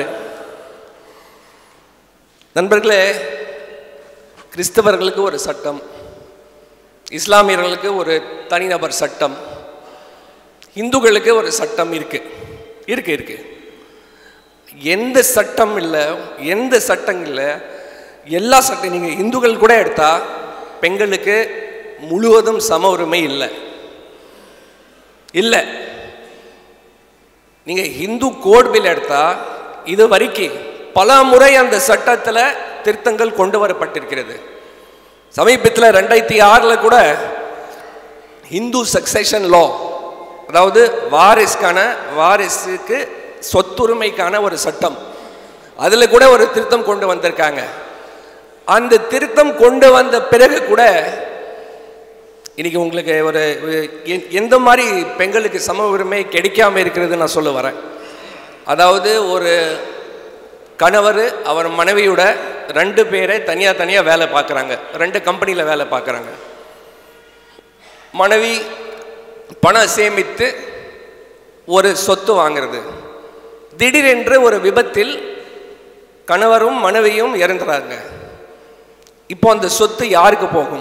நண்பர்களே கிறிஸ்தவர்களுக்கு ஒரு சட்டம் இஸ்லாமியர்களுக்கு ஒரு தனிநபர் சட்டம் இந்துக்களுக்கு ஒரு சட்டம் இருக்கு இருக்கு இருக்கு எந்த சட்டம் இல்லை எந்த சட்டம் இல்லை எல்லா சட்டம் நீங்கள் இந்துக்கள் கூட எடுத்தா பெண்களுக்கு முழுவதும் சம உரிமை இல்லை இல்லை நீங்கள் ஹிந்து கோட் பில் எடுத்தா இது வரைக்கும் பல முறை அந்த சட்டத்தில் திருத்தங்கள் கொண்டு வரப்பட்டிருக்கிறது சமீபத்தில் ரெண்டாயிரத்தி ஆறில் கூட ஹிந்து சக்சஷன் லா அதாவது வாரிஸ்க்கான வாரிசுக்கு சொத்துரிமைக்கான ஒரு சட்டம் அதில் கூட ஒரு திருத்தம் கொண்டு வந்திருக்காங்க அந்த திருத்தம் கொண்டு வந்த பிறகு கூட இன்னைக்கு உங்களுக்கு ஒரு ஒரு எ- எந்த மாதிரி பெண்களுக்கு சம உரிமை கிடைக்காம இருக்கிறது நான் சொல்ல வரேன் அதாவது ஒரு கணவர் அவர் மனைவியோட ரெண்டு பேரை தனியாக தனியாக வேலை பார்க்குறாங்க ரெண்டு கம்பெனியில் வேலை பார்க்குறாங்க மனைவி பணம் சேமித்து ஒரு சொத்து வாங்குறது திடீரென்று ஒரு விபத்தில் கணவரும் மனைவியும் இறந்துறாங்க இப்போ அந்த சொத்து யாருக்கு போகும்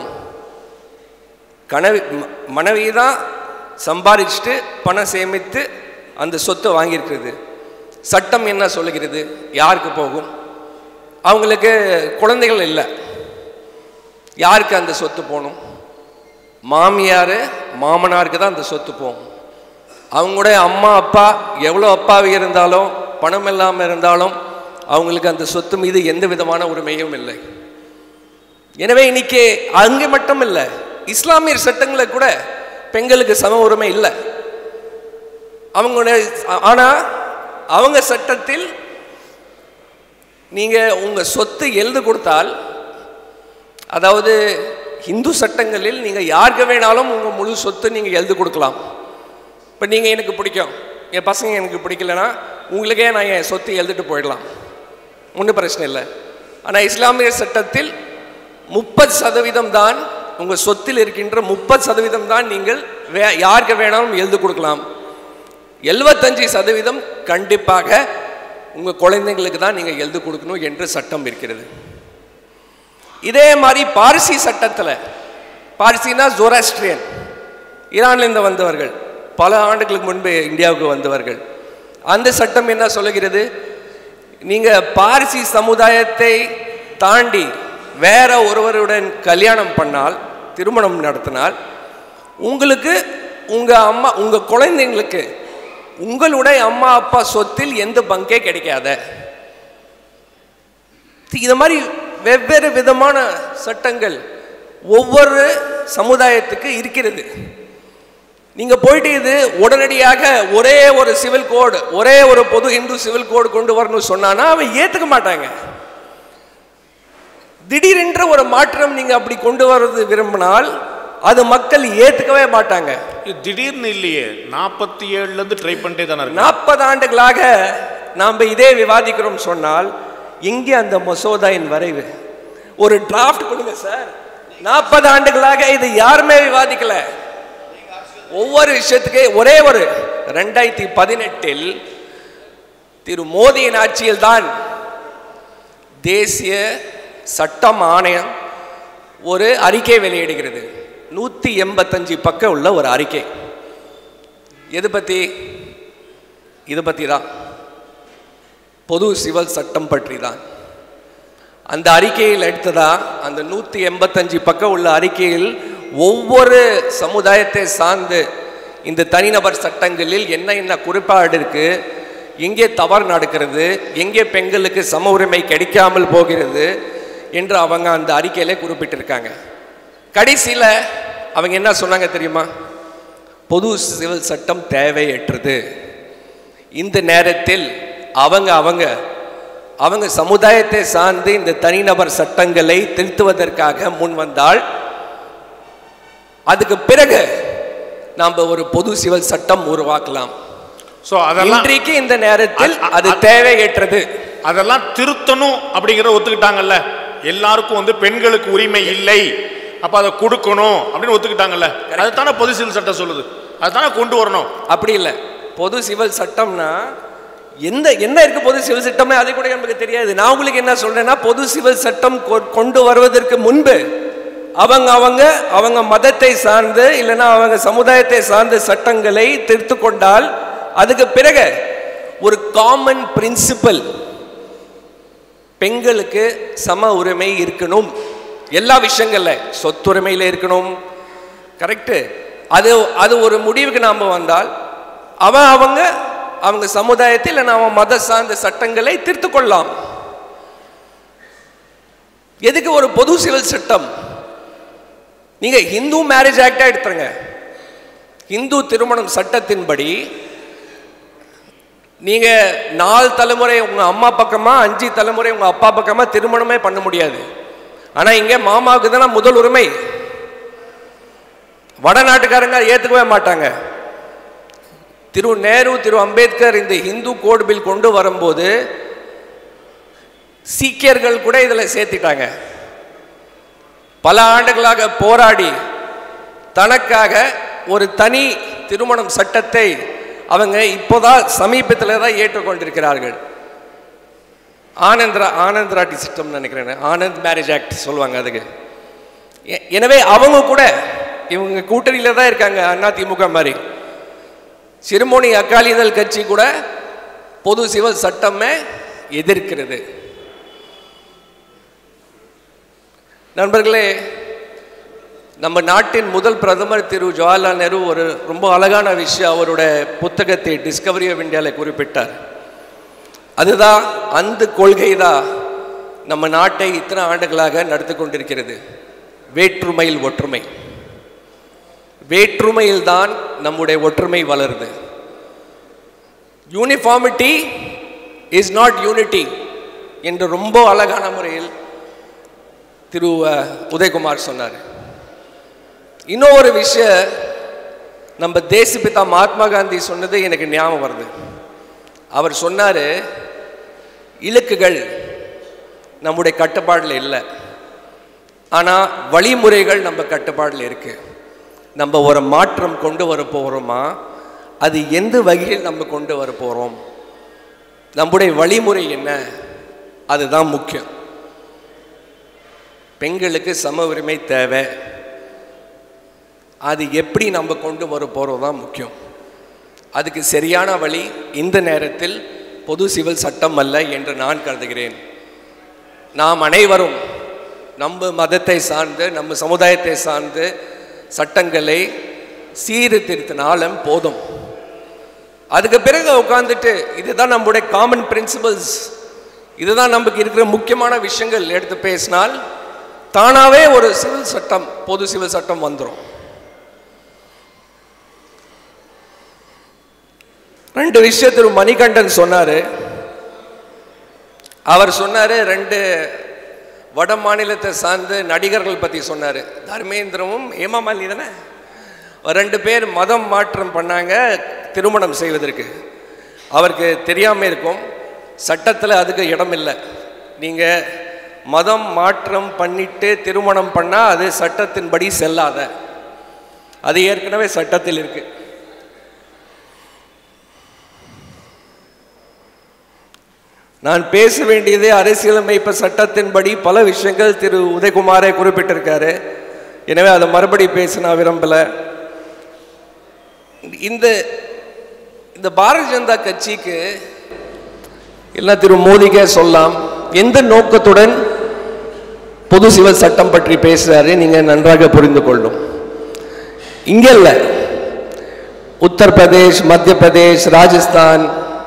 கனவி ம- மனைவி தான் சம்பாதிச்சுட்டு பணம் சேமித்து அந்த சொத்தை வாங்கியிருக்கிறது சட்டம் என்ன சொல்லுகிறது யாருக்கு போகும் அவங்களுக்கு குழந்தைகள் இல்லை யாருக்கு அந்த சொத்து போகணும் மாமியார் மாமனாருக்கு தான் அந்த சொத்து போகும் அவங்களுடைய அம்மா அப்பா எவ்வளோ அப்பாவி இருந்தாலும் பணம் இல்லாமல் இருந்தாலும் அவங்களுக்கு அந்த சொத்து மீது எந்த விதமான உரிமையும் இல்லை எனவே இன்னைக்கு அங்கே மட்டும் இல்லை இஸ்லாமியர் சட்டங்களை கூட பெண்களுக்கு சம உரிமை இல்லை அவங்களுடைய ஆனா அவங்க சட்டத்தில் நீங்க உங்க சொத்து எழுது கொடுத்தால் அதாவது இந்து சட்டங்களில் நீங்க யாருக்கு வேணாலும் உங்க முழு சொத்து நீங்க எழுதி கொடுக்கலாம் இப்போ நீங்க எனக்கு பிடிக்கும் என் பசங்க எனக்கு பிடிக்கலனா உங்களுக்கே நான் என் சொத்து எழுதிட்டு போயிடலாம் ஒன்றும் பிரச்சனை இல்லை ஆனால் இஸ்லாமிய சட்டத்தில் முப்பது சதவீதம் தான் உங்கள் சொத்தில் இருக்கின்ற முப்பது சதவீதம் தான் நீங்கள் வே யாருக்கு வேணாலும் எழுதி கொடுக்கலாம் எழுபத்தஞ்சு சதவீதம் கண்டிப்பாக உங்கள் குழந்தைங்களுக்கு தான் நீங்கள் எழுதி கொடுக்கணும் என்று சட்டம் இருக்கிறது இதே மாதிரி பார்சி சட்டத்தில் பார்சினா ஜோராஸ்ட்ரியன் ஈரான்லேருந்து வந்தவர்கள் பல ஆண்டுகளுக்கு முன்பு இந்தியாவுக்கு வந்தவர்கள் அந்த சட்டம் என்ன சொல்லுகிறது நீங்கள் பார்சி சமுதாயத்தை தாண்டி வேற ஒருவருடன் கல்யாணம் பண்ணால் திருமணம் நடத்தினால் உங்களுக்கு உங்கள் அம்மா உங்கள் குழந்தைங்களுக்கு உங்களுடைய அம்மா அப்பா சொத்தில் எந்த பங்கே கிடைக்காத இது மாதிரி வெவ்வேறு விதமான சட்டங்கள் ஒவ்வொரு சமுதாயத்துக்கு இருக்கிறது நீங்க போயிட்டு இது உடனடியாக ஒரே ஒரு சிவில் கோடு ஒரே ஒரு பொது இந்து சிவில் கோடு கொண்டு வரணும்னு சொன்னானா அவன் ஏத்துக்க மாட்டாங்க திடீரென்ற ஒரு மாற்றம் நீங்க அப்படி கொண்டு வர்றது விரும்பினால் அது மக்கள் ஏத்துக்கவே மாட்டாங்க இது திடீர்னு இல்லையே நாற்பத்தி ஏழுலேருந்து ட்ரை பண்ணிட்டே தானே இருக்கு நாற்பது ஆண்டுகளாக நாம் இதே விவாதிக்கிறோம் சொன்னால் எங்கே அந்த மசோதாவின் வரைவு ஒரு டிராஃப்ட் கொடுங்க சார் நாற்பது ஆண்டுகளாக இது யாருமே விவாதிக்கல ஒவ்வொரு விஷயத்துக்கு ஒரே ஒரு ரெண்டாயிரத்தி பதினெட்டில் திரு மோடியின் ஆட்சியில் தான் தேசிய சட்டம் ஆணையம் ஒரு அறிக்கை வெளியிடுகிறது நூற்றி எண்பத்தஞ்சு பக்கம் உள்ள ஒரு அறிக்கை எது பற்றி இது பற்றி தான் பொது சிவில் சட்டம் பற்றி தான் அந்த அறிக்கையில் எடுத்ததா அந்த நூற்றி எண்பத்தஞ்சு பக்கம் உள்ள அறிக்கையில் ஒவ்வொரு சமுதாயத்தை சார்ந்து இந்த தனிநபர் சட்டங்களில் என்ன என்ன குறிப்பாடு இருக்கு எங்கே தவறு நடக்கிறது எங்கே பெண்களுக்கு சம உரிமை கிடைக்காமல் போகிறது என்று அவங்க அந்த அறிக்கையில குறிப்பிட்டிருக்காங்க கடைசியில் அவங்க என்ன சொன்னாங்க தெரியுமா பொது சிவில் சட்டம் தேவையற்றது இந்த நேரத்தில் அவங்க அவங்க அவங்க சமுதாயத்தை சார்ந்து இந்த தனிநபர் சட்டங்களை திருத்துவதற்காக முன் வந்தால் அதுக்கு பிறகு நாம் ஒரு பொது சிவில் சட்டம் உருவாக்கலாம் ஸோ அதெல்லாம் இன்றைக்கு இந்த நேரத்தில் அ- அ- அது அ- தேவையற்றது அதெல்லாம் திருத்தணும் அப்படிங்கிறத ஒத்துக்கிட்டாங்கல்ல எல்லாருக்கும் வந்து பெண்களுக்கு உரிமை இல்லை அப்ப அதை கொடுக்கணும் அப்படின்னு ஒத்துக்கிட்டாங்கல்ல அதுதானே பொது சிவில் சட்டம் சொல்லுது அதுதானே கொண்டு வரணும் அப்படி இல்லை பொது சிவில் சட்டம்னா எந்த என்ன இருக்கு பொது சிவில் சட்டம்னு அது கூட நமக்கு தெரியாது நான் உங்களுக்கு என்ன சொல்றேன்னா பொது சிவில் சட்டம் கொ- கொண்டு வருவதற்கு முன்பு அவங்க அவங்க அவங்க மதத்தை சார்ந்து இல்லைன்னா அவங்க சமுதாயத்தை சார்ந்த சட்டங்களை திருத்து கொண்டால் அதுக்கு பிறகு ஒரு காமன் பிரின்சிபல் பெண்களுக்கு சம உரிமை இருக்கணும் எல்லா விஷயங்கள்ல சொத்துரிமையில் இருக்கணும் கரெக்டு அது அது ஒரு முடிவுக்கு நாம் வந்தால் அவன் அவங்க அவங்க சமுதாயத்தில் இல்லை அவன் மத சார்ந்த சட்டங்களை திருத்து கொள்ளலாம் எதுக்கு ஒரு பொது சிவில் சட்டம் நீங்க இந்து மேரேஜ் ஆக்டா எடுத்துருங்க இந்து திருமணம் சட்டத்தின்படி நீங்க நாலு தலைமுறை உங்க அம்மா பக்கமா அஞ்சு தலைமுறை உங்க அப்பா பக்கமா திருமணமே பண்ண முடியாது ஆனா இங்க மாமாவுக்கு தானே முதல் உரிமை வடநாட்டுக்காரங்க அதை ஏத்துக்கவே மாட்டாங்க திரு நேரு திரு அம்பேத்கர் இந்த இந்து கோட் பில் கொண்டு வரும்போது சீக்கியர்கள் கூட இதில் சேர்த்திட்டாங்க பல ஆண்டுகளாக போராடி தனக்காக ஒரு தனி திருமணம் சட்டத்தை அவங்க இப்போதான் சமீபத்தில் தான் ஏற்றுக்கொண்டிருக்கிறார்கள் ஆனந்த்ரா ஆனந்த்ராட்டி சிஸ்டம் நினைக்கிறேன் ஆனந்த் மேரேஜ் ஆக்ட் சொல்லுவாங்க அதுக்கு எ- எனவே அவங்க கூட இவங்க கூட்டணியில் தான் இருக்காங்க அண்ணா திமுக மாதிரி சிறுமோனி அக்காலிதழ் கட்சி கூட பொது சிவில் சட்டமே எதிர்க்கிறது நண்பர்களே நம்ம நாட்டின் முதல் பிரதமர் திரு ஜவஹர்லால் நேரு ஒரு ரொம்ப அழகான விஷயம் அவருடைய புத்தகத்தை டிஸ்கவரி ஆஃப் இந்தியாவில் குறிப்பிட்டார் அதுதான் அந்த கொள்கை தான் நம்ம நாட்டை இத்தனை ஆண்டுகளாக நடத்தி கொண்டிருக்கிறது வேற்றுமையில் ஒற்றுமை வேற்றுமையில் தான் நம்முடைய ஒற்றுமை வளருது யூனிஃபார்மிட்டி இஸ் நாட் யூனிட்டி என்று ரொம்ப அழகான முறையில் திரு அஹ், உதயகுமார் சொன்னார் இன்னும் ஒரு விஷயம் நம்ம தேசப்பிதா மகாத்மா காந்தி சொன்னது எனக்கு ஞாபகம் வருது அவர் சொன்னார் இலக்குகள் நம்முடைய கட்டுப்பாடில் இல்லை ஆனால் வழிமுறைகள் நம்ம கட்டுப்பாடில் இருக்கு நம்ம ஒரு மாற்றம் கொண்டு வர போகிறோமா அது எந்த வகையில் நம்ம கொண்டு வர போகிறோம் நம்முடைய வழிமுறை என்ன அதுதான் முக்கியம் பெண்களுக்கு சம உரிமை தேவை அது எப்படி நம்ம கொண்டு வர போகிறோம் தான் முக்கியம் அதுக்கு சரியான வழி இந்த நேரத்தில் பொது சிவில் சட்டம் அல்ல என்று நான் கருதுகிறேன் நாம் அனைவரும் நம்ம மதத்தை சார்ந்து நம்ம சமுதாயத்தை சார்ந்து சட்டங்களை சீர்திருத்தினாலும் போதும் அதுக்கு பிறகு உட்காந்துட்டு இதுதான் நம்முடைய காமன் பிரின்சிபல்ஸ் இதுதான் நமக்கு இருக்கிற முக்கியமான விஷயங்கள் எடுத்து பேசினால் தானாவே ஒரு சிவில் சட்டம் பொது சிவில் சட்டம் வந்துடும் ரெண்டு விஷயத்தில் மணிகண்டன் சொன்னாரு அவர் சொன்னாரு ரெண்டு வட மாநிலத்தை சார்ந்து நடிகர்கள் பற்றி சொன்னார் தர்மேந்திரமும் ஹேமாமாலினி தானே ரெண்டு பேர் மதம் மாற்றம் பண்ணாங்க திருமணம் செய்வதற்கு அவருக்கு தெரியாமல் இருக்கும் சட்டத்தில் அதுக்கு இடம் இல்லை நீங்கள் மதம் மாற்றம் பண்ணிட்டு திருமணம் பண்ணால் அது சட்டத்தின்படி செல்லாத அது ஏற்கனவே சட்டத்தில் இருக்கு நான் பேச வேண்டியது அரசியலமைப்பு சட்டத்தின்படி பல விஷயங்கள் திரு உதயகுமாரே குறிப்பிட்டிருக்காரு எனவே அதை மறுபடி பேச நான் விரும்பலை இந்த இந்த பாரதிய ஜனதா கட்சிக்கு இல்லை திரு மோடிக்கே சொல்லலாம் எந்த நோக்கத்துடன் பொது சிவில் சட்டம் பற்றி பேசுறாரு நீங்க நன்றாக புரிந்து கொள்ளும் இங்க இல்ல உத்தரப்பிரதேஷ் மத்திய பிரதேஷ் ராஜஸ்தான்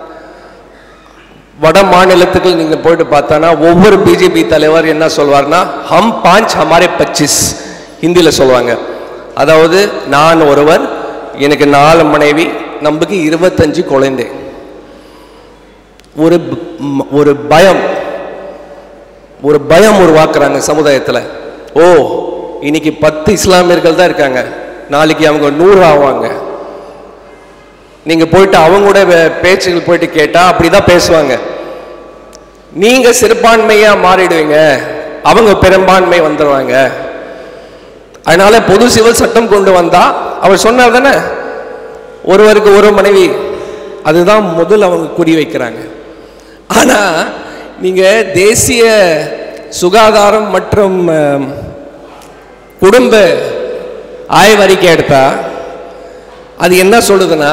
வட மாநிலத்துக்கு நீங்க போயிட்டு பார்த்தானா ஒவ்வொரு பிஜேபி தலைவர் என்ன சொல்வார்னா ஹம் பாஞ்ச் ஹமாரே பச்சிஸ் ஹிந்தியில் சொல்லுவாங்க அதாவது நான் ஒருவர் எனக்கு நாலு மனைவி நமக்கு இருபத்தஞ்சு குழந்தை ஒரு ப- ம், ஒரு பயம் ஒரு பயம் உருவாக்குறாங்க சமுதாயத்தில் ஓ இன்னைக்கு பத்து இஸ்லாமியர்கள் தான் இருக்காங்க நாளைக்கு அவங்க நூறு ஆவாங்க நீங்க போயிட்டு அவங்க கூட வே- பேச்சுகள் போயிட்டு கேட்டா அப்படிதான் பேசுவாங்க நீங்க சிறுபான்மையா மாறிடுவீங்க அவங்க பெரும்பான்மை வந்துடுவாங்க அதனால பொது சிவில் சட்டம் கொண்டு வந்தா அவர் சொன்னார் தானே ஒருவருக்கு ஒரு மனைவி அதுதான் முதல் அவங்க குறி வைக்கிறாங்க ஆனா நீங்க தேசிய சுகாதாரம் மற்றும் அஹ், குடும்ப ஆய்வறிக்கை எடுத்தா அது என்ன சொல்லுதுன்னா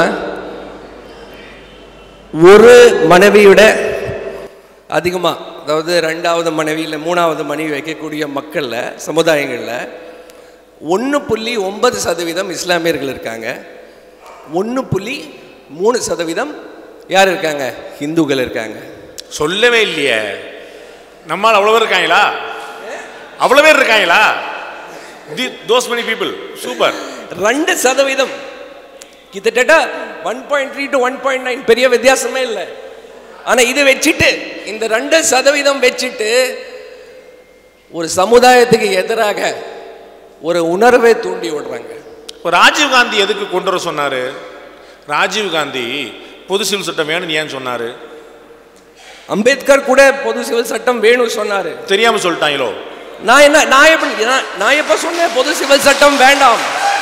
ஒரு மனைவியோட அதிகமாக அதாவது ரெண்டாவது மனைவி இல்லை மூணாவது மனைவி வைக்கக்கூடிய மக்களில் சமுதாயங்களில் ஒன்று புள்ளி ஒன்பது சதவீதம் இஸ்லாமியர்கள் இருக்காங்க ஒன்று புள்ளி மூணு சதவீதம் யார் இருக்காங்க இந்துக்கள் இருக்காங்க சொல்லவே இல்லையே நம்மால் அவ்வளோ பேர் இருக்காங்களா அவ்வளோ பேர் இருக்காங்களா the those many people super ரெண்டு சதவீதம் கிட்டத்தட்ட one point three to one point nine பெரிய வித்தியாசமே இல்லை ஆனால் இது வச்சுட்டு இந்த ரெண்டு சதவீதம் வச்சுட்டு ஒரு சமுதாயத்துக்கு எதிராக ஒரு உணர்வை தூண்டி விடுறாங்க இப்போ ராஜீவ் காந்தி எதுக்கு கொண்டு வர சொன்னாரு ராஜீவ் காந்தி பொது சிவில் சட்டம் வேணும்னு ஏன் சொன்னாரு அம்பேத்கர் கூட பொது சிவில் சட்டம் வேணும்னு சொன்னாரு தெரியாம சொல்லிட்டாங்களோ நான் என்ன நான் எப்படி நான்- நான் எப்ப சொன்னேன் பொது சிவில் சட்டம் வேண்டாம்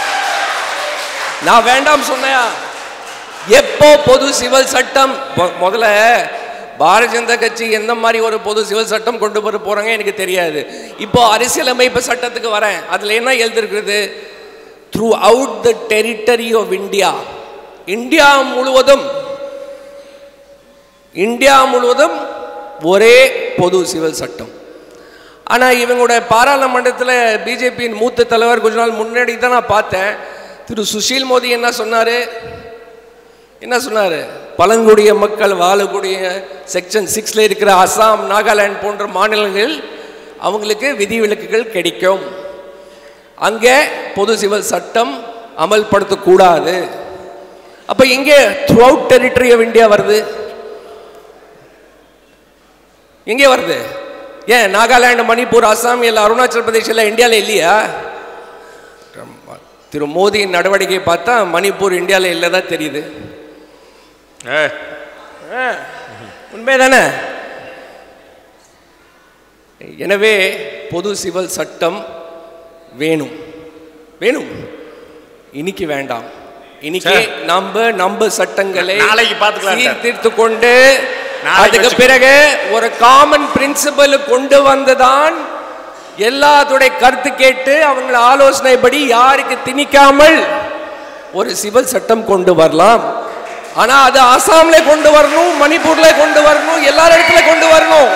நான் வேண்டாம் சொன்னேன் எப்போ பொது சிவில் சட்டம் மொ- முதல்ல பாரதிய ஜனதா கட்சி எந்த மாதிரி ஒரு பொது சிவில் சட்டம் கொண்டு வர போறாங்க எனக்கு தெரியாது இப்போ அரசியலமைப்பு சட்டத்துக்கு வரேன் அதுல என்ன எழுதிருக்கிறது throughout the territory of India India முழுவதும் இந்தியா முழுவதும் ஒரே பொது சிவில் சட்டம் ஆனால் இவங்களோட பாராளுமன்றத்தில் பிஜேபியின் மூத்த தலைவர் கொஞ்ச நாள் முன்னாடி தான் நான் பார்த்தேன் திரு சுஷீல் மோடி என்ன சொன்னார் என்ன சொன்னார் பழங்குடிய மக்கள் வாழக்கூடிய செக்ஷன் சிக்ஸில் இருக்கிற அசாம் நாகாலாந்து போன்ற மாநிலங்களில் அவங்களுக்கு விதிவிலக்குகள் கிடைக்கும் அங்கே பொது சிவில் சட்டம் அமல்படுத்தக்கூடாது அப்போ எங்கே throughout territory of India வருது எங்கே வருது ஏன் நாகாலாந்து மணிப்பூர் அசாம் இல்லை அருணாச்சல் பிரதேஷ் எல்லாம் இந்தியாவில் இல்லையா திரு மோடியின் நடவடிக்கை பார்த்தா மணிப்பூர் இந்தியாவில் இல்லை தான் தெரியுது ஏ உண்மை தானே எனவே பொது சிவில் சட்டம் வேணும் வேணும் இன்னைக்கு வேண்டாம் இன்னைக்கு சரி. நம்ம நம்ம சட்டங்களை நாளைக்கு பார்த்துக்கலாம் சார். சீர்திருத்து கொண்டு நாளைக்கு அதுக்கு வச்சுக்கலாம். பிறகு ஒரு காமன் பிரின்சிபல் கொண்டு வந்துதான் எல்லாத்துடைய கருத்து கேட்டு அவங்க ஆலோசனைப்படி யாருக்கு திணிக்காமல் ஒரு சிவில் சட்டம் கொண்டு வரலாம் ஆனா அது அசாம்ல கொண்டு வரணும் மணிப்பூர்ல கொண்டு வரணும் எல்லா இடத்துல கொண்டு வரணும்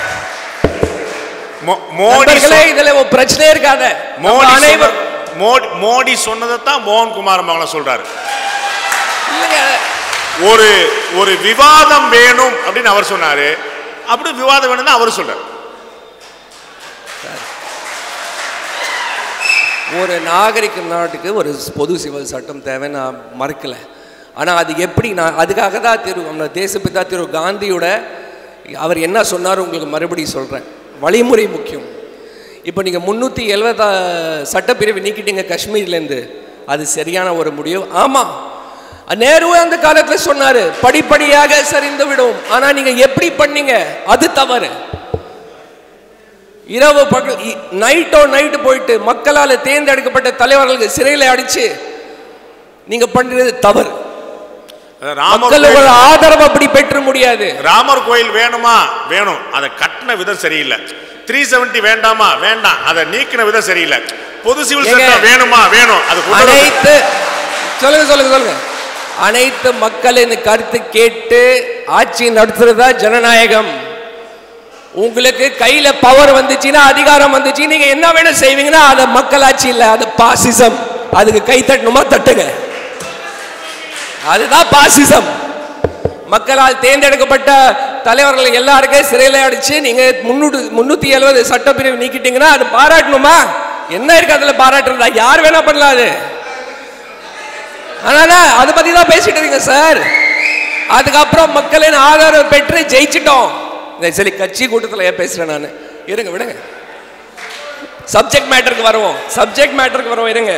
மோ- மோடி நண்பர்களே சொ- இதுல ஒரு பிரச்சனையே இருக்காத மோடி நம்ம அனைவர் சொன்ன- மோடி மோடி சொன்னதைத்தான் மோகன் குமார் மங்களம் சொல்றாரு இல்லைங்க ஒரு ஒரு விவாதம் வேணும் அப்படின்னு அவர் சொன்னாரு அப்படி விவாதம் வேணும்னு அவர் சொல்றாரு ஒரு நாகரிக நாட்டுக்கு ஒரு பொது சிவில் சட்டம் தேவை நான் மறுக்கல ஆனால் அது எப்படி நான் அதுக்காக தான் திரு நம்ம தேசப்பிதா திரு காந்தியோட அவர் என்ன சொன்னார் உங்களுக்கு மறுபடியும் சொல்கிறேன் வழிமுறை முக்கியம் இப்போ நீங்கள் முந்நூற்றி எழுபதா சட்டப்பிரிவு நீக்கிட்டீங்க காஷ்மீர்லேருந்து அது சரியான ஒரு முடிவு ஆமாம் நேருவே அந்த காலத்தில் சொன்னார் படிப்படியாக சரிந்து விடும் ஆனால் நீங்கள் எப்படி பண்ணீங்க அது தவறு இரவு பகல் நைட்டோ நைட்டு போயிட்டு மக்களால் தேர்ந்தெடுக்கப்பட்ட தலைவர்களுக்கு சிறையில் அடிச்சு நீங்க பண்றது தவறு அதாவது ராமர் மக்களோட கோயில் ஆதரவு அப்படி பெற்ற முடியாது ராமர் கோயில் வேணுமா வேணும் அதை கட்டின விதம் சரியில்லை த்ரீ செவன்டி வேண்டாமா வேண்டாம் அதை நீக்கின விதம் சரியில்லை பொது சிவில் ஏங்க, சட்டம் வேணுமா வேணும் அது கொண்டு வரணும். அனைத்து சொல்லுங்க சொல்லுங்க சொல்லுங்க அனைத்து மக்களின் கருத்து கேட்டு ஆட்சி நடத்துறதா ஜனநாயகம் உங்களுக்கு கையில பவர் வந்துச்சுன்னா அதிகாரம் வந்துச்சு நீங்க என்ன வேணும் செய்வீங்கன்னா அது மக்களாட்சி இல்ல அது பாசிசம் அதுக்கு கை தட்டணுமா தட்டுங்க அதுதான் பாசிசம் மக்களால் தேர்ந்தெடுக்கப்பட்ட தலைவர்கள் எல்லாருக்கும் சிறையில் அடிச்சு நீங்க முன்னூறு முன்னூத்தி எழுபது சட்டப்பிரிவு நீக்கிட்டீங்கன்னா அது பாராட்டணுமா என்ன இருக்கு அதுல பாராட்டுறதா யார் வேணா பண்ணலாம் அது அதனால அதை பத்தி தான் பேசிட்டு இருக்கீங்க சார் அதுக்கப்புறம் மக்களின் ஆதரவு பெற்று ஜெயிச்சிட்டோம் இந்த சரி கட்சி கூட்டத்தில் ஏன் பேசுறேன் நான் இருங்க விடுங்க சப்ஜெக்ட் மேட்டருக்கு வருவோம் சப்ஜெக்ட் மேட்டருக்கு வருவோம் இருங்க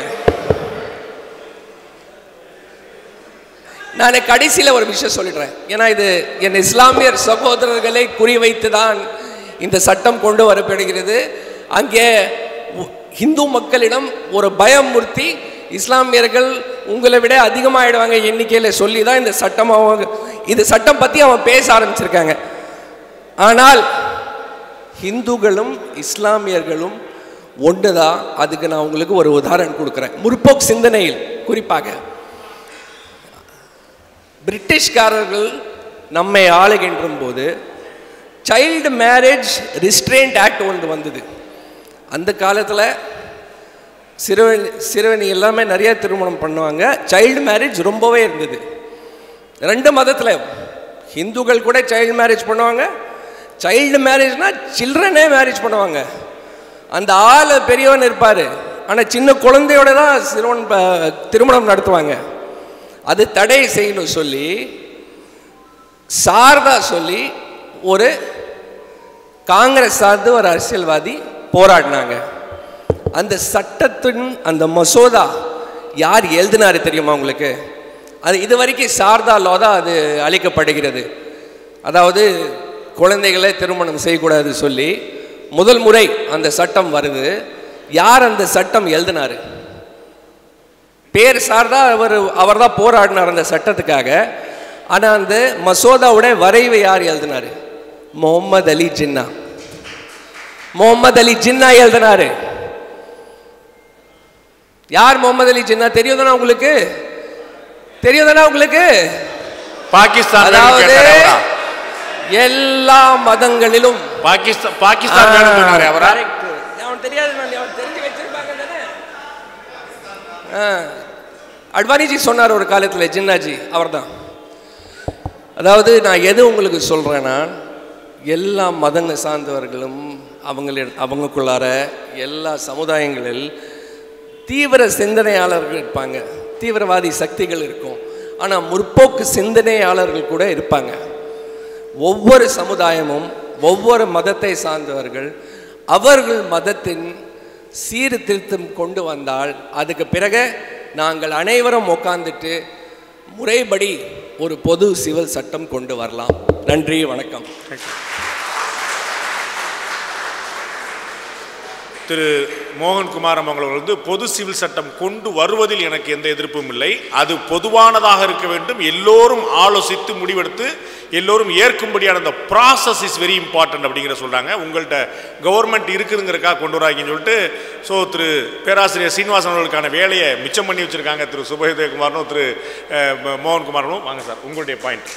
நான் கடைசியில் ஒரு விஷயம் சொல்லிடுறேன் ஏன்னா இது என் இஸ்லாமியர் சகோதரர்களை குறிவைத்து தான் இந்த சட்டம் கொண்டு வரப்படுகிறது அங்கே உ- இந்து மக்களிடம் ஒரு பயமுறுத்தி இஸ்லாமியர்கள் உங்களை விட அதிகமாகிடுவாங்க எண்ணிக்கையில் சொல்லி தான் இந்த சட்டம் அவங்க இது சட்டம் பற்றி அவன் பேச ஆரம்பிச்சிருக்காங்க ஆனால் இந்துக்களும் இஸ்லாமியர்களும் ஒன்று தான் அதுக்கு நான் உங்களுக்கு ஒரு உதாரணம் கொடுக்குறேன் முற்போக்கு சிந்தனையில் குறிப்பாக பிரிட்டிஷ்காரர்கள் நம்மை ஆளுகின்ற போது சைல்டு மேரேஜ் ரிஸ்ட்ரெயின்ட் ஆக்ட் ஒன்று வந்தது அந்த காலத்தில் சிறுவன் சிறுவனி எல்லாமே நிறைய திருமணம் பண்ணுவாங்க சைல்டு மேரேஜ் ரொம்பவே இருந்தது ரெண்டு மதத்தில் ஹிந்துக்கள் கூட சைல்டு மேரேஜ் பண்ணுவாங்க சைல்டு மேரேஜ்னா சில்ட்ரனே மேரேஜ் பண்ணுவாங்க அந்த ஆள் பெரியவன் இருப்பார் ஆனால் சின்ன குழந்தையோட தான் சிறுவன் ப- திருமணம் நடத்துவாங்க அது தடை செய்யணும் சொல்லி சாரதா சொல்லி ஒரு காங்கிரஸ் சார்ந்து ஒரு அரசியல்வாதி போராடினாங்க அந்த சட்டத்தின் அந்த மசோதா யார் எழுதினாரு தெரியுமா உங்களுக்கு அது இது வரைக்கும் சாரதா லா தான் அது அளிக்கப்படுகிறது அதாவது குழந்தைகளை திருமணம் செய்யக்கூடாது சொல்லி முதல் முறை அந்த சட்டம் வருது யார் அந்த சட்டம் எழுதினாரு பேர் சார்தா அவர் அவர் தான் போராடினார் அந்த சட்டத்துக்காக ஆனால் அந்த மசோதாவுடைய வரைவை யார் எழுதினாரு முகமது அலி ஜின்னா முகமது அலி ஜின்னா எழுதினாரு யார் முகமது அலி ஜின்னா தெரியும் தானே உங்களுக்கு தெரியும் தானே உங்களுக்கு பாகிஸ்தான் வேணும்னு அதாவது கேட்டாரே அவரா? எல்லா மதங்களிலும் பாகிஸ்தான் பாகிஸ்தான் வேணும்னு சொன்னாரே அவரா Correct. அவன் தெரியாது நான் அவன் தெரிஞ்சு வச்சிருப்பாங்க தானே ஆ. அட்வானிஜி சொன்னார் ஒரு காலத்தில் ஜின்னாஜி அவர்தான் அதாவது நான் எது உங்களுக்கு சொல்கிறேன்னா எல்லா மதங்க சார்ந்தவர்களும் அவங்கள அவங்களுக்குள்ளார எல்லா சமுதாயங்களில் தீவிர சிந்தனையாளர்கள் இருப்பாங்க தீவிரவாதி சக்திகள் இருக்கும் ஆனால் முற்போக்கு சிந்தனையாளர்கள் கூட இருப்பாங்க ஒவ்வொரு சமுதாயமும் ஒவ்வொரு மதத்தை சார்ந்தவர்கள் அவர்கள் மதத்தின் சீர்திருத்தம் கொண்டு வந்தால் அதுக்கு பிறகு நாங்கள் அனைவரும் உட்கார்ந்துட்டு முறைப்படி ஒரு பொது சிவில் சட்டம் கொண்டு வரலாம் நன்றி வணக்கம் திரு மோகன்குமார் அவர்கள் வந்து பொது சிவில் சட்டம் கொண்டு வருவதில் எனக்கு எந்த எதிர்ப்பும் இல்லை அது பொதுவானதாக இருக்க வேண்டும் எல்லோரும் ஆலோசித்து முடிவெடுத்து எல்லோரும் ஏற்கும்படியான அந்த ப்ராசஸ் இஸ் வெரி இம்பார்ட்டன்ட் அப்படிங்கிற சொல்கிறாங்க உங்கள்கிட்ட கவர்மெண்ட் இருக்குதுங்கிறக்காக கொண்டு வராங்கன்னு சொல்லிட்டு ஸோ திரு பேராசிரியர் சீனிவாசன் அவர்களுக்கான வேலையை மிச்சம் பண்ணி வச்சுருக்காங்க திரு சுபோதயகுமாரனும் திரு அஹ், ம- மோகன்குமாரனும் வாங்க சார் உங்களுடைய பாயிண்ட்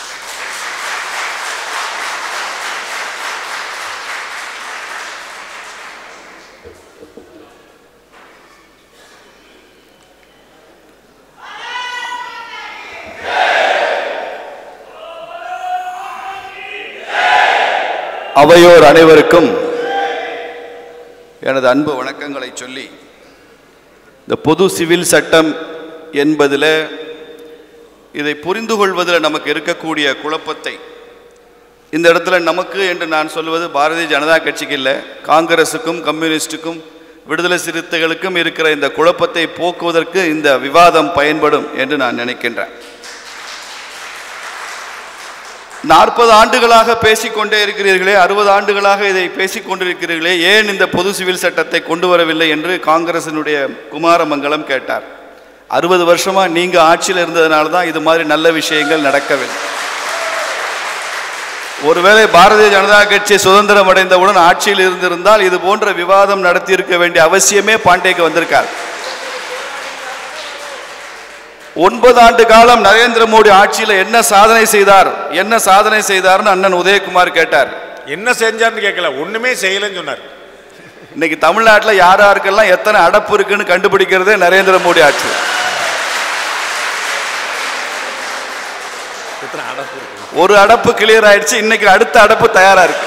அவையோர் அனைவருக்கும் எனது அன்பு வணக்கங்களை சொல்லி இந்த பொது சிவில் சட்டம் என்பதில் இதை புரிந்து கொள்வதில் நமக்கு இருக்கக்கூடிய குழப்பத்தை இந்த இடத்துல நமக்கு என்று நான் சொல்வது பாரதிய ஜனதா கட்சிக்கு இல்லை காங்கிரஸுக்கும் கம்யூனிஸ்டுக்கும் விடுதலை சிறுத்தைகளுக்கும் இருக்கிற இந்த குழப்பத்தை போக்குவதற்கு இந்த விவாதம் பயன்படும் என்று நான் நினைக்கின்றேன் நாற்பது ஆண்டுகளாக பேசிக்கொண்டே இருக்கிறீர்களே அறுபது ஆண்டுகளாக இதை பேசிக் கொண்டிருக்கிறீர்களே ஏன் இந்த பொது சிவில் சட்டத்தை கொண்டு வரவில்லை என்று காங்கிரசினுடைய குமாரமங்கலம் கேட்டார் அறுபது வருஷமா நீங்க ஆட்சியில் இருந்ததுனால தான் இது மாதிரி நல்ல விஷயங்கள் நடக்கவில்லை ஒருவேளை பாரதிய ஜனதா கட்சி சுதந்திரம் அடைந்தவுடன் ஆட்சியில் இருந்திருந்தால் இது போன்ற விவாதம் நடத்தி இருக்க வேண்டிய அவசியமே பாண்டேக்கு வந்திருக்கார் ஒன்பது ஆண்டு காலம் நரேந்திர மோடி ஆட்சியில் என்ன சாதனை செய்தார் என்ன சாதனை செய்தார்னு அண்ணன் உதயகுமார் கேட்டார் என்ன செஞ்சார்னு கேட்கல ஒண்ணுமே செய்யலைன்னு சொன்னார் இன்னைக்கு தமிழ்நாட்டில் யார் யாருக்கெல்லாம் எத்தனை அடப்பு இருக்குன்னு கண்டுபிடிக்கிறதே நரேந்திர மோடி ஆட்சி ஒரு அடப்பு கிளியர் ஆயிடுச்சு இன்னைக்கு அடுத்த அடப்பு தயாரா இருக்கு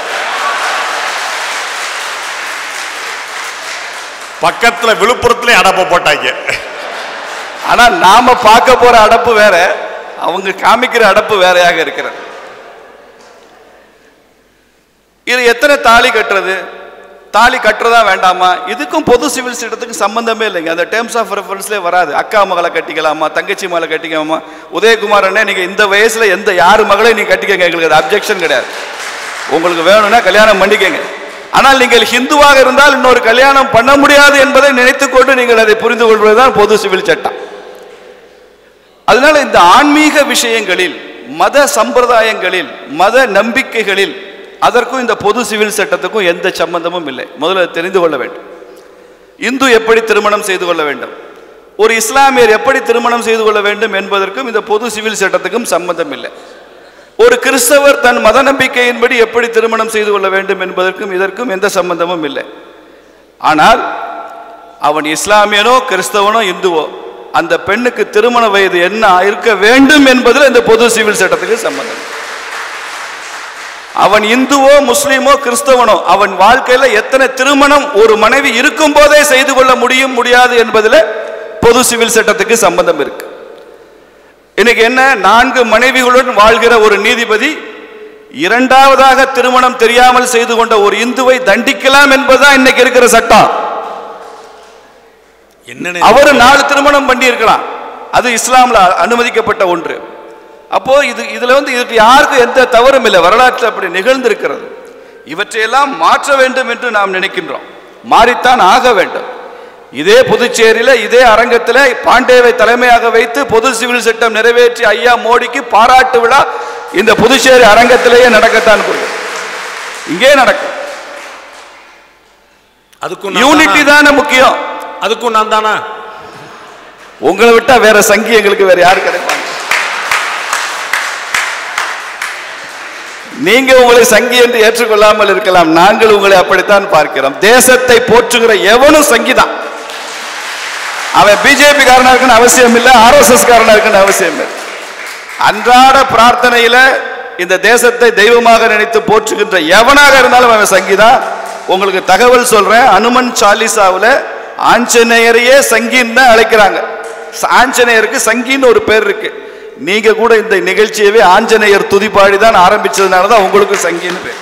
பக்கத்துல விழுப்புரத்துல அடப்ப போட்டாங்க ஆனா நாம பார்க்க போற அடப்பு வேற அவங்க காமிக்கிற அடப்பு வேறையாக இருக்கிறது இது எத்தனை தாலி கட்டுறது தாலி கட்டுறதா வேண்டாமா இதுக்கும் பொது சிவில் சட்டத்துக்கும் சம்பந்தமே இல்லைங்க அந்த டேர்ம்ஸ் ஆஃப் ரெஃபரன்ஸ்லேயே வராது அக்கா மகளை கட்டிக்கலாமா தங்கச்சி மகளை கட்டிக்கலாமா உதயகுமார் அண்ணே நீங்க இந்த வயசுல எந்த யார் மகளையும் நீங்க கட்டிக்கங்க எங்களுக்கு அது அப்ஜெக்ஷன் கிடையாது உங்களுக்கு வேணும்னா கல்யாணம் பண்ணிக்கங்க ஆனால் நீங்கள் ஹிந்துவாக இருந்தால் இன்னொரு கல்யாணம் பண்ண முடியாது என்பதை நினைத்துக்கொண்டு நீங்கள் அதை புரிந்து கொள்வதுதான் பொது சிவில் சட்டம் அதனால இந்த ஆன்மீக விஷயங்களில் மத சம்பிரதாயங்களில் மத நம்பிக்கைகளில் அதற்கும் இந்த பொது சிவில் சட்டத்துக்கும் எந்த சம்பந்தமும் இல்லை முதல்ல தெரிந்து கொள்ள வேண்டும் இந்து எப்படி திருமணம் செய்து கொள்ள வேண்டும் ஒரு இஸ்லாமியர் எப்படி திருமணம் செய்து கொள்ள வேண்டும் என்பதற்கும் இந்த பொது சிவில் சட்டத்துக்கும் சம்பந்தம் இல்லை ஒரு கிறிஸ்தவர் தன் மத நம்பிக்கையின்படி எப்படி திருமணம் செய்து கொள்ள வேண்டும் என்பதற்கும் இதற்கும் எந்த சம்பந்தமும் இல்லை ஆனால் அவன் இஸ்லாமியனோ கிறிஸ்தவனோ இந்துவோ அந்த பெண்ணுக்கு திருமண வயது என்ன இருக்க வேண்டும் என்பதில் இந்த பொது சிவில் சட்டத்துக்கு சம்பந்தம் அவன் இந்துவோ முஸ்லீமோ கிறிஸ்தவனோ அவன் வாழ்க்கையில எத்தனை திருமணம் ஒரு மனைவி இருக்கும் போதே செய்து கொள்ள முடியும் முடியாது என்பதில் பொது சிவில் சட்டத்துக்கு சம்பந்தம் இருக்கு இன்னைக்கு என்ன நான்கு மனைவிகளுடன் வாழ்கிற ஒரு நீதிபதி இரண்டாவதாக திருமணம் தெரியாமல் செய்து கொண்ட ஒரு இந்துவை தண்டிக்கலாம் என்பதுதான் இன்னைக்கு இருக்கிற சட்டம் என்னன்னு அவர் நாலு திருமணம் பண்ணி இருக்கலாம் அது இஸ்லாம்ல அனுமதிக்கப்பட்ட ஒன்று அப்போ இது இதுல வந்து இதுக்கு யாருக்கும் எந்த தவறும் இல்லை வரலாற்றில் அப்படி நிகழ்ந்திருக்கிறது இவற்றையெல்லாம் மாற்ற வேண்டும் என்று நாம் நினைக்கின்றோம் மாறித்தான் ஆக வேண்டும் இதே புதுச்சேரியில இதே அரங்கத்தில் பாண்டேவை தலைமையாக வைத்து பொது சிவில் சட்டம் நிறைவேற்றி ஐயா மோடிக்கு பாராட்டு விழா இந்த புதுச்சேரி அரங்கத்திலேயே நடக்கத்தான் போகுது இங்கே நடக்கும் அதுக்கும் நான் யூனிட்டி தானா? தானே முக்கியம் அதுக்கும் நான் தானா உங்களை விட்டா வேற சங்கி எங்களுக்கு வேற யாரு கிடைப்பாங்க நீங்க உங்களை சங்கி என்று ஏற்றுக்கொள்ளாமல் இருக்கலாம் நாங்கள் உங்களை அப்படித்தான் பார்க்கிறோம் தேசத்தை போற்றுகிற எவனும் சங்கிதான் அவன் பிஜேபி காரனா இருக்குன்னு அவசியம் இல்லை ஆர்எஸ்எஸ் காரனா இருக்குன்னு அவசியம் இல்லை அன்றாட பிரார்த்தனையில இந்த தேசத்தை தெய்வமாக நினைத்து போற்றுகின்ற எவனாக இருந்தாலும் அவன் சங்கிதான் உங்களுக்கு தகவல் சொல்றேன் அனுமன் சாலிசாவுல ஆஞ்சநேயரையே சங்கின்னு தான் அழைக்கிறாங்க ச- ஆஞ்சநேயருக்கு சங்கின்னு ஒரு பேர் இருக்கு நீங்க கூட இந்த நிகழ்ச்சியவே ஆஞ்சநேயர் துதிப்பாடி தான் ஆரம்பிச்சதுனால தான் உங்களுக்கு சங்கின்னு பேர்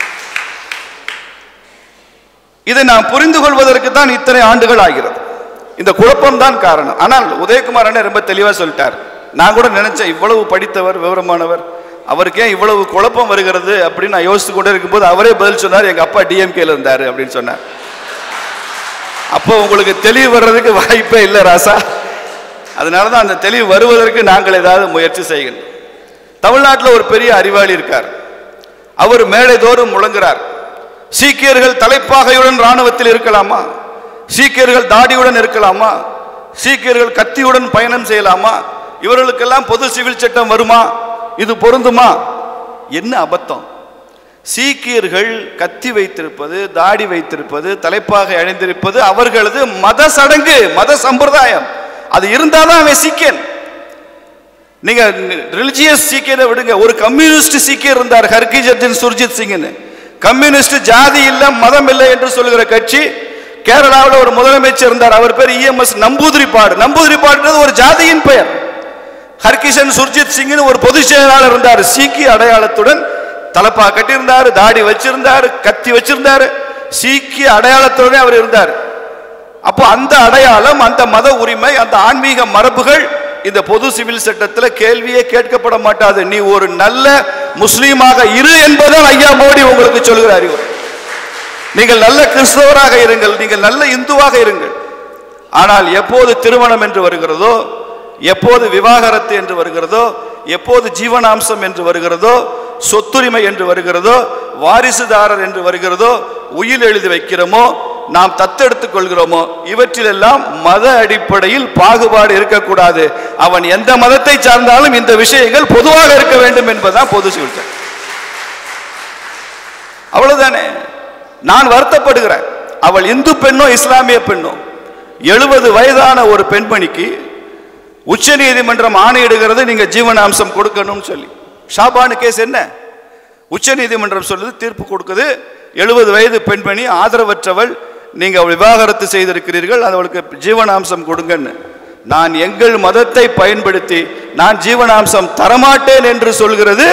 இதை நாம் புரிந்து கொள்வதற்கு தான் இத்தனை ஆண்டுகள் ஆகிறது இந்த குழப்பம் தான் காரணம் ஆனால் உதயகுமார் அண்ணன் ரொம்ப தெளிவா சொல்லிட்டார் நான் கூட நினைச்சேன் இவ்வளவு படித்தவர் விவரமானவர் அவருக்கு ஏன் இவ்வளவு குழப்பம் வருகிறது அப்படின்னு நான் யோசித்து கொண்டே இருக்கும்போது அவரே பதில் சொன்னார் எங்க அப்பா டிஎம்கேல இருந்தாரு அப்படின்னு சொன்னார் அப்போ உங்களுக்கு தெளிவு வர்றதுக்கு வாய்ப்பே இல்லை ராசா அதனால தான் அந்த தெளிவு வருவதற்கு நாங்கள் ஏதாவது முயற்சி செய்கின்றோம் தமிழ்நாட்டில் ஒரு பெரிய அறிவாளி இருக்கார் அவர் மேடை தோறும் முழங்குறார் சீக்கியர்கள் தலைப்பாகையுடன் ராணுவத்தில் இருக்கலாமா சீக்கியர்கள் தாடியுடன் இருக்கலாமா சீக்கியர்கள் கத்தியுடன் பயணம் செய்யலாமா இவர்களுக்கெல்லாம் பொது சிவில் சட்டம் வருமா இது பொருந்துமா என்ன அபத்தம் சீக்கியர்கள் கத்தி வைத்திருப்பது தாடி வைத்திருப்பது தலைப்பாகை அணிந்திருப்பது அவர்களது மத சடங்கு மத சம்பிரதாயம் அது இருந்தாதான் அவன் சீக்கியன் நீங்க ரிலிஜியஸ் சீக்கியரை விடுங்க ஒரு கம்யூனிஸ்ட் சீக்கியர் இருந்தார் ஹர்கிஜர்ஜன் சுர்ஜித் சிங்னு கம்யூனிஸ்ட் ஜாதி இல்ல மதம் இல்லை என்று சொல்லுகிற கட்சி கேரளாவில் ஒரு முதலமைச்சர் இருந்தார் அவர் பேர் இஎம்எஸ் நம்பூதிரிப்பாடு நம்பூதிரிப்பாடுன்றது ஒரு ஜாதியின் பெயர் ஹர்கிஷன் சுர்ஜித் சிங்னு ஒரு பொதுச் செயலாளர் இருந்தார் சீக்கிய அடையாளத்துடன் தலப்பா கட்டியிருந்தார் தாடி வச்சிருந்தார் கத்தி வச்சிருந்தார் சீக்கிய அடையாளத்துடனே அவர் இருந்தார் அப்போ அந்த அடையாளம் அந்த மத உரிமை அந்த ஆன்மீக மரபுகள் இந்த பொது சிவில் சட்டத்தில் கேள்வியே கேட்கப்பட மாட்டாது நீ ஒரு நல்ல முஸ்லீமாக இரு என்பதுதான் ஐயா மோடி உங்களுக்கு சொல்கிற அறிவுரை நீங்கள் நல்ல கிறிஸ்தவராக இருங்கள் நீங்கள் நல்ல இந்துவாக இருங்கள் ஆனால் எப்போது திருமணம் என்று வருகிறதோ எப்போது விவாகரத்து என்று வருகிறதோ எப்போது ஜீவனாம்சம் என்று வருகிறதோ சொத்துரிமை என்று வருகிறதோ வாரிசுதாரர் என்று வருகிறதோ உயில் எழுதி வைக்கிறோமோ நாம் தத்தெடுத்துக் கொள்கிறோமோ இவற்றிலெல்லாம் மத அடிப்படையில் பாகுபாடு இருக்கக்கூடாது அவன் எந்த மதத்தை சார்ந்தாலும் இந்த விஷயங்கள் பொதுவாக இருக்க வேண்டும் என்பதுதான் பொது சிவில் சட்டம். அவ்வளவுதானே நான் வருத்தப்படுகிறேன் அவள் இந்து பெண்ணோ இஸ்லாமிய பெண்ணோ எழுபது வயதான ஒரு பெண்மணிக்கு உச்ச நீதிமன்றம் ஆணையிடுகிறது நீங்க ஜீவனாம்சம் கொடுக்கணும்னு சொல்லி ஷாபானு கேஸ் என்ன உச்ச நீதிமன்றம் சொல்லுது தீர்ப்பு கொடுக்குது எழுபது வயது பெண்மணி ஆதரவற்றவள் நீங்க அவள் விவாகரத்து செய்திருக்கிறீர்கள் அவளுக்கு ஜீவனாம்சம் கொடுங்கன்னு நான் எங்கள் மதத்தை பயன்படுத்தி நான் ஜீவனாம்சம் தரமாட்டேன் என்று சொல்கிறது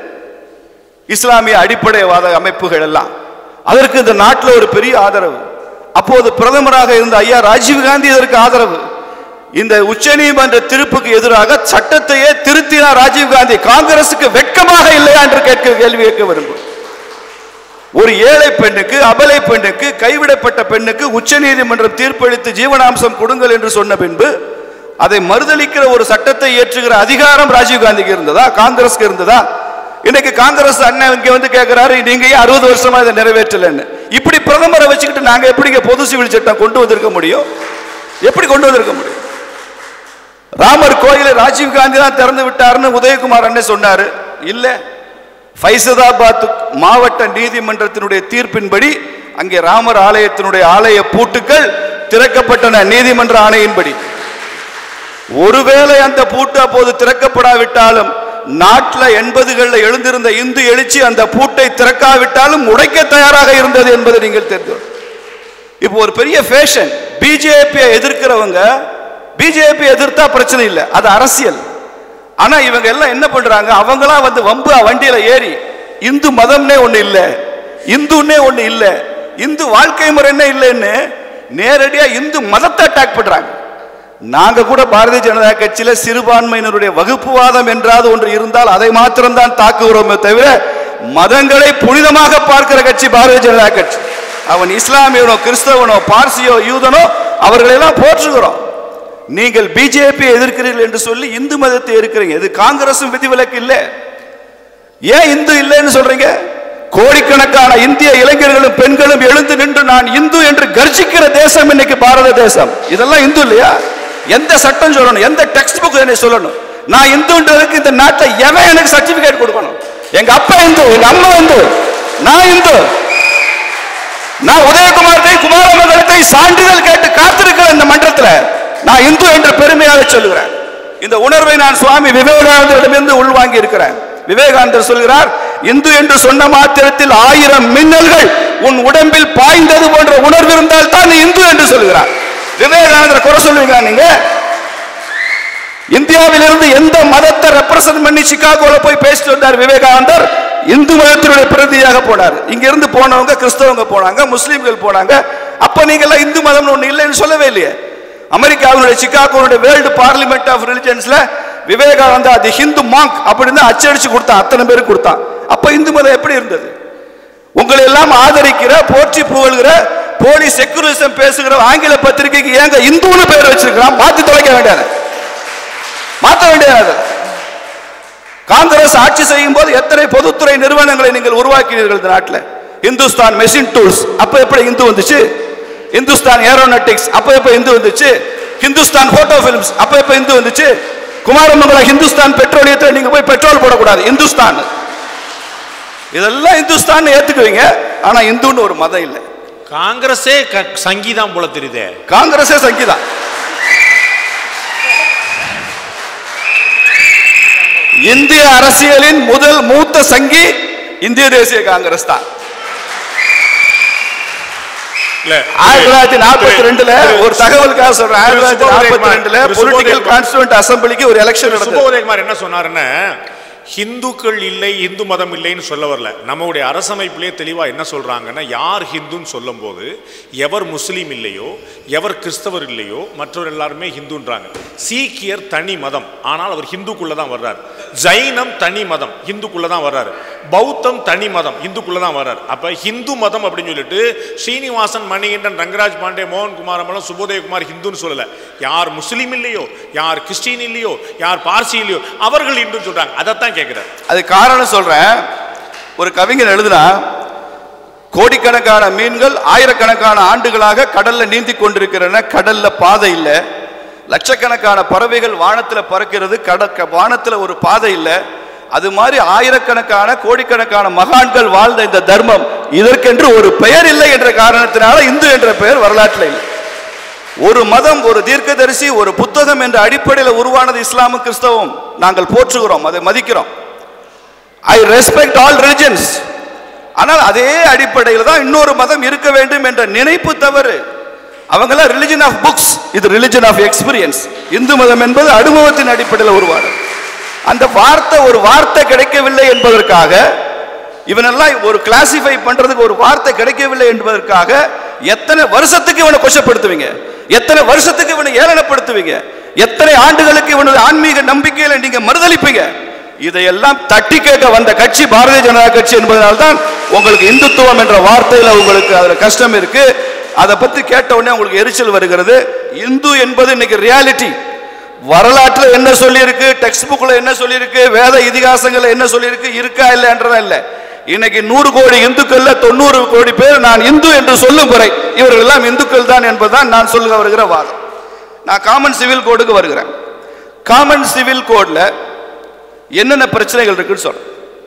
இஸ்லாமிய அடிப்படைவாத அமைப்புகள் எல்லாம் அதற்கு இந்த நாட்டில் ஒரு பெரிய ஆதரவு அப்போது பிரதமராக இருந்த ஐயா ராஜீவ்காந்தி இதற்கு ஆதரவு இந்த உச்சநீதிமன்ற தீர்ப்புக்கு எதிராக சட்டத்தையே திருத்தினார் ராஜீவ்காந்தி காங்கிரசுக்கு வெட்கமாக இல்லையா என்று கேட்க கேள்வி கேட்க விரும்பும் ஒரு ஏழை பெண்ணுக்கு அபலை பெண்ணுக்கு கைவிடப்பட்ட பெண்ணுக்கு உச்சநீதிமன்றம் தீர்ப்பளித்து ஜீவனாம்சம் கொடுங்கள் என்று சொன்ன பின்பு அதை மறுதளிக்கிற ஒரு சட்டத்தை ஏற்றுகிற அதிகாரம் ராஜீவ்காந்திக்கு இருந்ததா காங்கிரஸ்க்கு இருந்ததா இன்னைக்கு காங்கிரஸ் அண்ணன் இங்க வந்து கேட்கிறாரு நீங்க ஏன் அறுபது வருஷமா இதை நிறைவேற்றலன்னு இப்படி பிரதமரை வச்சுக்கிட்டு நாங்க எப்படிங்க பொது சிவில் சட்டம் கொண்டு வந்திருக்க முடியும் எப்படி கொண்டு வந்திருக்க முடியும் ராமர் கோயிலை ராஜீவ்காந்தி தான் திறந்து விட்டாருன்னு உதயகுமார் அண்ணன் சொன்னாரு இல்ல ஃபைசதாபாத் மாவட்ட நீதிமன்றத்தினுடைய தீர்ப்பின்படி அங்கே ராமர் ஆலயத்தினுடைய ஆலய பூட்டுக்கள் திறக்கப்பட்டன நீதிமன்ற ஆணையின்படி ஒருவேளை அந்த பூட்டு அப்போது திறக்கப்படாவிட்டாலும் நாட்டில் எண்பதுகளில் எழுந்திருந்த இந்து எழுச்சி அந்த பூட்டை திறக்காவிட்டாலும் உடைக்க தயாராக இருந்தது என்பதை நீங்கள் தெரிந்து கொள்ள- இப்போ ஒரு பெரிய ஃபேஷன் பிஜேபியை எதிர்க்கிறவங்க பிஜேபி எதிர்த்தா பிரச்சனை இல்லை அது அரசியல் ஆனா இவங்க எல்லாம் என்ன பண்றாங்க அவங்களா வந்து வம்பு வண்டியில ஏறி இந்து மதம்னே ஒண்ணு இல்ல இந்துன்னே ஒண்ணு இல்ல இந்து வாழ்க்கை முறைன்னே இல்லைன்னு நேரடியா இந்து மதத்தை அட்டாக் பண்றாங்க நாங்க கூட பாரதிய ஜனதா கட்சியில சிறுபான்மையினருடைய வகுப்புவாதம் என்றாவது ஒன்று இருந்தால் அதை மாத்திரம்தான் தாக்குகிறோமே தவிர மதங்களை புனிதமாக பார்க்கிற கட்சி பாரதிய ஜனதா கட்சி அவன் இஸ்லாமியனோ கிறிஸ்தவனோ பார்சியோ யூதனோ அவர்களெல்லாம் போற்றுகிறோம் நீங்கள் பிஜேபி எதிர்க்கிறீர்கள் என்று சொல்லி இந்து மதத்தை எதிர்க்கிறீங்க இது காங்கிரசும் விதிவிலக்கு இல்லை ஏன் இந்து இல்லைன்னு சொல்றீங்க கோடிக்கணக்கான இந்திய இளைஞர்களும் பெண்களும் எழுந்து நின்று நான் இந்து என்று கர்ஜிக்கிற தேசம் இன்னைக்கு பாரத தேசம் இதெல்லாம் இந்து இல்லையா எந்த சட்டம் சொல்லணும் எந்த டெக்ஸ்ட் புக் என்ன சொல்லணும் நான் இந்துன்றதுக்கு இந்த நாட்டில் எவன் எனக்கு சர்டிபிகேட் கொடுக்கணும் எங்க அப்பா இந்து எங்க அம்மா இந்து நான் இந்து நான் உதயகுமாரத்தை குமாரமங்கலத்தை சான்றிதழ் கேட்டு காத்திருக்கிறேன் இந்த மன்றத்தில் நான் இந்து என்று பெருமையாக சொல்லுகிறேன் இந்த உணர்வை நான் சுவாமி விவேகானந்தரிடமிருந்து உள்வாங்கி இருக்கிறேன் விவேகானந்தர் சொல்கிறார் இந்து என்று சொன்ன மாத்திரத்தில் ஆயிரம் மின்னல்கள் உன் உடம்பில் பாய்ந்தது போன்ற உணர்வு இருந்தால் தான் நீ இந்து என்று சொல்கிறார் விவேகானந்தர் குறை சொல்லுவீங்களா நீங்க இந்தியாவிலிருந்து எந்த மதத்தை ரெப்ரசன்ட் பண்ணி சிகாகோல போய் பேசிட்டு வந்தார் விவேகானந்தர் இந்து மதத்தினுடைய பிரதியாக போனார் இங்க இருந்து போனவங்க கிறிஸ்தவங்க போனாங்க முஸ்லீம்கள் போனாங்க அப்ப நீங்க எல்லாம் இந்து மதம்னு ஒண்ணு இல்லைன்னு சொல்லவே இல்லையே அமெரிக்காவினுடைய சிகாகோனுடைய வேர்ல்டு பார்லிமெண்ட் ஆஃப் ரிலிஜன்ஸ்ல விவேகானந்தா தி ஹிந்து மாங்க் அப்படின்னு அச்சடிச்சு கொடுத்தான் அத்தனை பேருக்கு கொடுத்தான் அப்ப இந்து மதம் எப்படி இருந்தது உங்களை எல்லாம் ஆதரிக்கிற போற்றி புகழ்கிற போலி செக்குலரிசம் பேசுகிற ஆங்கில பத்திரிகைக்கு ஏங்க இந்துன்னு பேர் வச்சிருக்கிறான் மாத்தி தொலைக்க வேண்டியது மாத்த வேண்டியது காங்கிரஸ் ஆட்சி செய்யும் போது எத்தனை பொதுத்துறை நிறுவனங்களை நீங்கள் உருவாக்கினீர்கள் இந்த நாட்டில் இந்துஸ்தான் மெஷின் டூல்ஸ் அப்ப எப்படி இந்து வந்துச்சு இந்துஸ்தான் ஏரோநாட்டிக்ஸ் அப்ப எப்ப இந்து வந்துச்சு ஹிந்துஸ்தான் போட்டோ பிலிம்ஸ் அப்ப எப்ப இந்து வந்துச்சு குமாரமங்கலம் ஹிந்துஸ்தான் பெட்ரோலியத்தில் நீங்க போய் பெட்ரோல் போடக்கூடாது இந்துஸ்தான் இதெல்லாம் இந்துஸ்தான் ஏத்துக்குவீங்க ஆனா இந்துன்னு ஒரு மதம் இல்லை காங்கிரஸே க- சங்கீதம் போல தெரியுதே காங்கிரஸே சங்கீதா இந்திய அரசியலின் முதல் மூத்த சங்கி இந்திய தேசிய காங்கிரஸ் தான் இல்ல ஆயிரத்தி தொள்ளாயிரத்தி நாற்பத்தி ரெண்டுல திரு- ஒரு தகவலுக்காக சொல்றேன் ஆயிரத்தி தொள்ளாயிரத்தி திரு நாற்பத்தி சுபோதயகுமார், ரெண்டுல திரு பொலிட்டிக்கல் சுபோதயகுமார். கான்ஸ்டியூண்ட் அசம்பிளிக்கு ஒரு எலெக்ஷன் நடந்தது சுபோதயகுமார் என்ன சொன்னாருன்னா ஹிந்துக்கள் இல்லை இந்து மதம் இல்லைன்னு சொல்ல வரல நம்முடைய அரசமைப்பிலே தெளிவா என்ன சொல்றாங்கன்னா யார் ஹிந்துன்னு சொல்லும்போது எவர் முஸ்லீம் இல்லையோ எவர் கிறிஸ்தவர் இல்லையோ மற்றவர் எல்லாருமே ஹிந்துன்றாங்க சீக்கியர் தனி மதம் ஆனால் அவர் ஹிந்துக்குள்ள தான் வர்றார் ஜைனம் தனி மதம் ஹிந்துக்குள்ள தான் வர்றாரு பௌத்தம் தனி மதம் இந்துக்குள்ள தான் வர்றாரு அப்ப ஹிந்து மதம் அப்படின்னு சொல்லிட்டு ஸ்ரீனிவாசன் மணிகண்டன் ரங்கராஜ் பாண்டே மோகன் குமாரமலம் சுபோதயகுமார் ஹிந்துன்னு சொல்லல யார் முஸ்லீம் இல்லையோ யார் கிறிஸ்டின் இல்லையோ யார் பார்சி இல்லையோ அவர்கள் இந்துன்னு சொல்றாங்க அதைத்தான் கேட்கிறார் அது காரணம் சொல்றேன் ஒரு கவிஞர் எழுதுனா கோடிக்கணக்கான மீன்கள் ஆயிரக்கணக்கான ஆண்டுகளாக கடல்ல நீந்தி கொண்டிருக்கிறன கடல்ல பாதை இல்லை லட்சக்கணக்கான பறவைகள் வானத்துல பறக்கிறது கட க- வானத்துல ஒரு பாதை இல்லை அது மாதிரி ஆயிரக்கணக்கான கோடிக்கணக்கான மகான்கள் வாழ்ந்த இந்த தர்மம் இதற்கென்று ஒரு பெயர் இல்லை என்ற காரணத்தினால இந்து என்ற பெயர் வரலாற்றில் இல்லை ஒரு மதம் ஒரு தீர்க்கதரிசி ஒரு புத்தகம் என்ற அடிப்படையில் உருவானது இஸ்லாமும் கிறிஸ்தவம் நாங்கள் போற்றுகிறோம் அதை மதிக்கிறோம் ஐ ரெஸ்பெக்ட் ஆல் ரிலிஜன்ஸ் ஆனால் அதே அடிப்படையில் தான் இன்னொரு மதம் இருக்க வேண்டும் என்ற நினைப்பு தவறு அவங்கெல்லாம் ரிலிஜன் ஆஃப் புக்ஸ் இது ரிலிஜன் ஆஃப் எக்ஸ்பீரியன்ஸ் இந்து மதம் என்பது அனுபவத்தின் அடிப்படையில் உருவானது அந்த வார்த்தை ஒரு வார்த்தை கிடைக்கவில்லை என்பதற்காக இவனெல்லாம் ஒரு கிளாசிஃபை பண்றதுக்கு ஒரு வார்த்தை கிடைக்கவில்லை என்பதற்காக எத்தனை வருஷத்துக்கு இவனை கொச்சப்படுத்துவீங்க எத்தனை வருஷத்துக்கு இவனை ஏளனப்படுத்துவீங்க எத்தனை ஆண்டுகளுக்கு இவனது ஆன்மீக நம்பிக்கையில நீங்க மறுதளிப்பீங்க இதையெல்லாம் தட்டி கேட்க வந்த கட்சி பாரதிய ஜனதா கட்சி என்பதனால்தான் உங்களுக்கு இந்துத்துவம் என்ற வார்த்தையில உங்களுக்கு அதுல கஷ்டம் இருக்கு அதை பத்தி கேட்ட உடனே உங்களுக்கு எரிச்சல் வருகிறது இந்து என்பது இன்னைக்கு ரியாலிட்டி வரலாற்றுல என்ன சொல்லியிருக்கு டெக்ஸ்ட் புக்ல என்ன சொல்லியிருக்கு வேத இதிகாசங்கள்ல என்ன சொல்லியிருக்கு இருக்கா இல்லைன்றதா இல்ல இன்னைக்கு நூறு கோடி இந்துக்கள்ல தொண்ணூறு கோடி பேர் நான் இந்து என்று சொல்லும் வரை இவர்கள் எல்லாம் இந்துக்கள் தான் என்பதுதான் நான் சொல்ல வருகிற வாதம் நான் காமன் சிவில் கோடுக்கு வருகிறேன் காமன் சிவில் கோட்ல என்னென்ன பிரச்சனைகள் இருக்குன்னு சொல்றேன்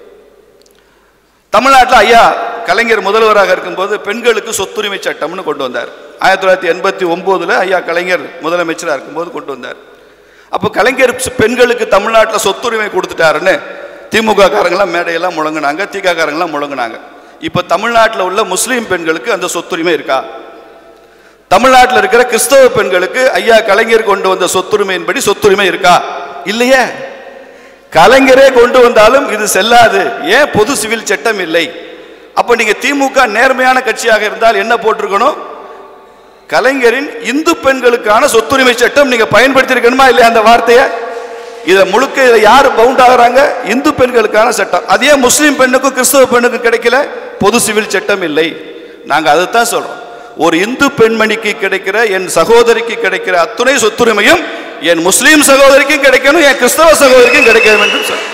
தமிழ்நாட்டில் ஐயா கலைஞர் முதல்வராக இருக்கும்போது பெண்களுக்கு சொத்துரிமை சட்டம்னு கொண்டு வந்தார் ஆயிரத்தி தொள்ளாயிரத்தி எண்பத்தி ஒம்போதுல ஐயா கலைஞர் முதலமைச்சராக இருக்கும்போது கொண்டு வந்தார் அப்போ கலைஞர் சு- பெண்களுக்கு தமிழ்நாட்டில் சொத்துரிமை கொடுத்துட்டாருன்னு திமுக காரங்களாம் மேடையெல்லாம் முழங்குனாங்க திக காரங்களாம் முழங்குனாங்க இப்போ தமிழ்நாட்டில் உள்ள முஸ்லீம் பெண்களுக்கு அந்த சொத்துரிமை இருக்கா தமிழ்நாட்டில் இருக்கிற கிறிஸ்தவ பெண்களுக்கு ஐயா கலைஞர் கொண்டு வந்த சொத்துரிமையின்படி சொத்துரிமை இருக்கா இல்லையே கலைஞரே கொண்டு வந்தாலும் இது செல்லாது ஏன் பொது சிவில் சட்டம் இல்லை அப்ப நீங்க திமுக நேர்மையான கட்சியாக இருந்தால் என்ன போட்டிருக்கணும் கலைஞரின் இந்து பெண்களுக்கான சொத்துரிமை சட்டம் நீங்க பயன்படுத்தி இருக்கணுமா இல்லையா அந்த வார்த்தையை இதை முழுக்க இதை யார் பவுண்ட் ஆகுறாங்க இந்து பெண்களுக்கான சட்டம் அதே முஸ்லீம் பெண்ணுக்கும் கிறிஸ்தவ பெண்ணுக்கும் கிடைக்கல பொது சிவில் சட்டம் இல்லை நாங்க அதைத்தான் சொல்றோம் ஒரு இந்து பெண்மணிக்கு கிடைக்கிற என் சகோதரிக்கு கிடைக்கிற அத்துணை சொத்துரிமையும் என் முஸ்லீம் சகோதரிக்கும் கிடைக்கணும் என் கிறிஸ்தவ சகோதரிக்கும் கிடைக்கணும் என்று சொல்றோம்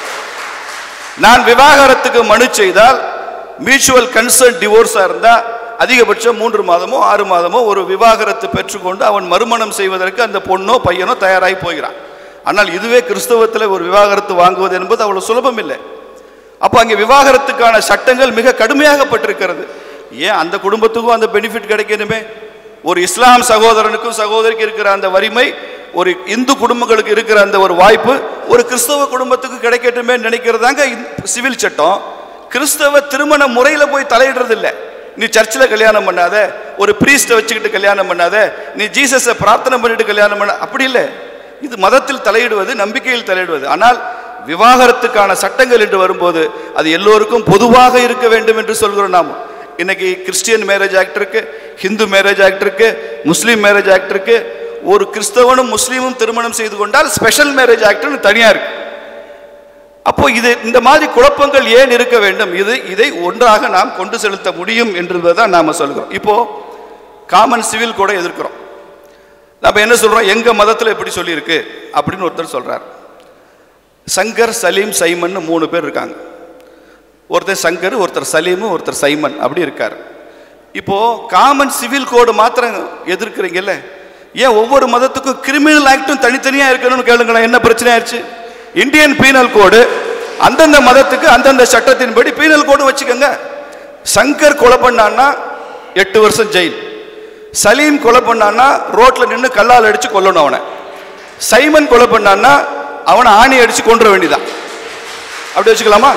நான் விவாகரத்துக்கு மனு செய்தால் மியூச்சுவல் கன்சர்ன் டிவோர்ஸா இருந்தா அதிகபட்சம் மூன்று மாதமோ ஆறு மாதமோ ஒரு விவாகரத்து பெற்றுக்கொண்டு அவன் மறுமணம் செய்வதற்கு அந்த பொண்ணோ பையனோ தயாராகி போகிறான் ஆனால் இதுவே கிறிஸ்தவத்தில் ஒரு விவாகரத்து வாங்குவது என்பது அவ்வளவு சுலபம் இல்லை அப்போ அங்கே விவாகரத்துக்கான சட்டங்கள் மிக கடுமையாகப்பட்டிருக்கிறது ஏன் அந்த குடும்பத்துக்கும் அந்த பெனிஃபிட் கிடைக்கணுமே ஒரு இஸ்லாம் சகோதரனுக்கும் சகோதரிக்கு இருக்கிற அந்த வரிமை ஒரு இந்து குடும்பங்களுக்கு இருக்கிற அந்த ஒரு வாய்ப்பு ஒரு கிறிஸ்தவ குடும்பத்துக்கு கிடைக்கட்டுமே நினைக்கிறதாங்க சிவில் சட்டம் கிறிஸ்தவ திருமண முறையில் போய் தலையிடுறது இல்லை நீ சர்ச்சில் கல்யாணம் பண்ணாத ஒரு பிரீஸ்ட்டை வச்சுக்கிட்டு கல்யாணம் பண்ணாத நீ ஜீசஸை பிரார்த்தனை பண்ணிட்டு கல்யாணம் பண்ண அப்படி இல்லை இது மதத்தில் தலையிடுவது நம்பிக்கையில் தலையிடுவது ஆனால் விவாகரத்துக்கான சட்டங்கள் என்று வரும்போது அது எல்லோருக்கும் பொதுவாக இருக்க வேண்டும் என்று சொல்கிறோம் நாம் இன்னைக்கு கிறிஸ்டியன் மேரேஜ் ஆக்ட் இருக்கு ஹிந்து மேரேஜ் ஆக்ட் இருக்கு முஸ்லீம் மேரேஜ் ஆக்ட் இருக்கு ஒரு கிறிஸ்தவனும் முஸ்லீமும் திருமணம் செய்து கொண்டால் ஸ்பெஷல் மேரேஜ் ஆக்ட்னு தனியா இருக்கு அப்போ இது இந்த மாதிரி குழப்பங்கள் ஏன் இருக்க வேண்டும் இது இதை ஒன்றாக நாம் கொண்டு செலுத்த முடியும் என்றுதான் நாம சொல்கிறோம் இப்போ காமன் சிவில் கூட எதிர்க்கிறோம் நம்ம என்ன சொல்றோம் எங்க மதத்தில் இப்படி சொல்லியிருக்கு அப்படின்னு ஒருத்தர் சொல்றார் சங்கர் சலீம் சைமன் மூணு பேர் இருக்காங்க ஒருத்தர் சங்கர் ஒருத்தர் சலீம் ஒருத்தர் சைமன் அப்படி இருக்கார் இப்போ காமன் சிவில் கோடு மாத்திரம் எதிர்க்கிறீங்கல்ல ஏன் ஒவ்வொரு மதத்துக்கும் கிரிமினல் ஆக்டும் தனித்தனியா இருக்கணும்னு கேளுங்களேன் என்ன பிரச்சனை ஆயிடுச்சு இந்தியன் பீனல் கோடு அந்தந்த மதத்துக்கு அந்தந்த சட்டத்தின்படி பீனல் கோடு வச்சுக்கோங்க சங்கர் கொலை பண்ணான்னா எட்டு வருஷம் ஜெயில் சலீம் கொலை பண்ணான்னா ரோட்ல நின்று கல்லால் அடிச்சு கொல்லணும் அவனை சைமன் கொலை பண்ணான்னா அவனை ஆணி அடிச்சு கொன்ற வேண்டியதான் அப்படி வச்சுக்கலாமா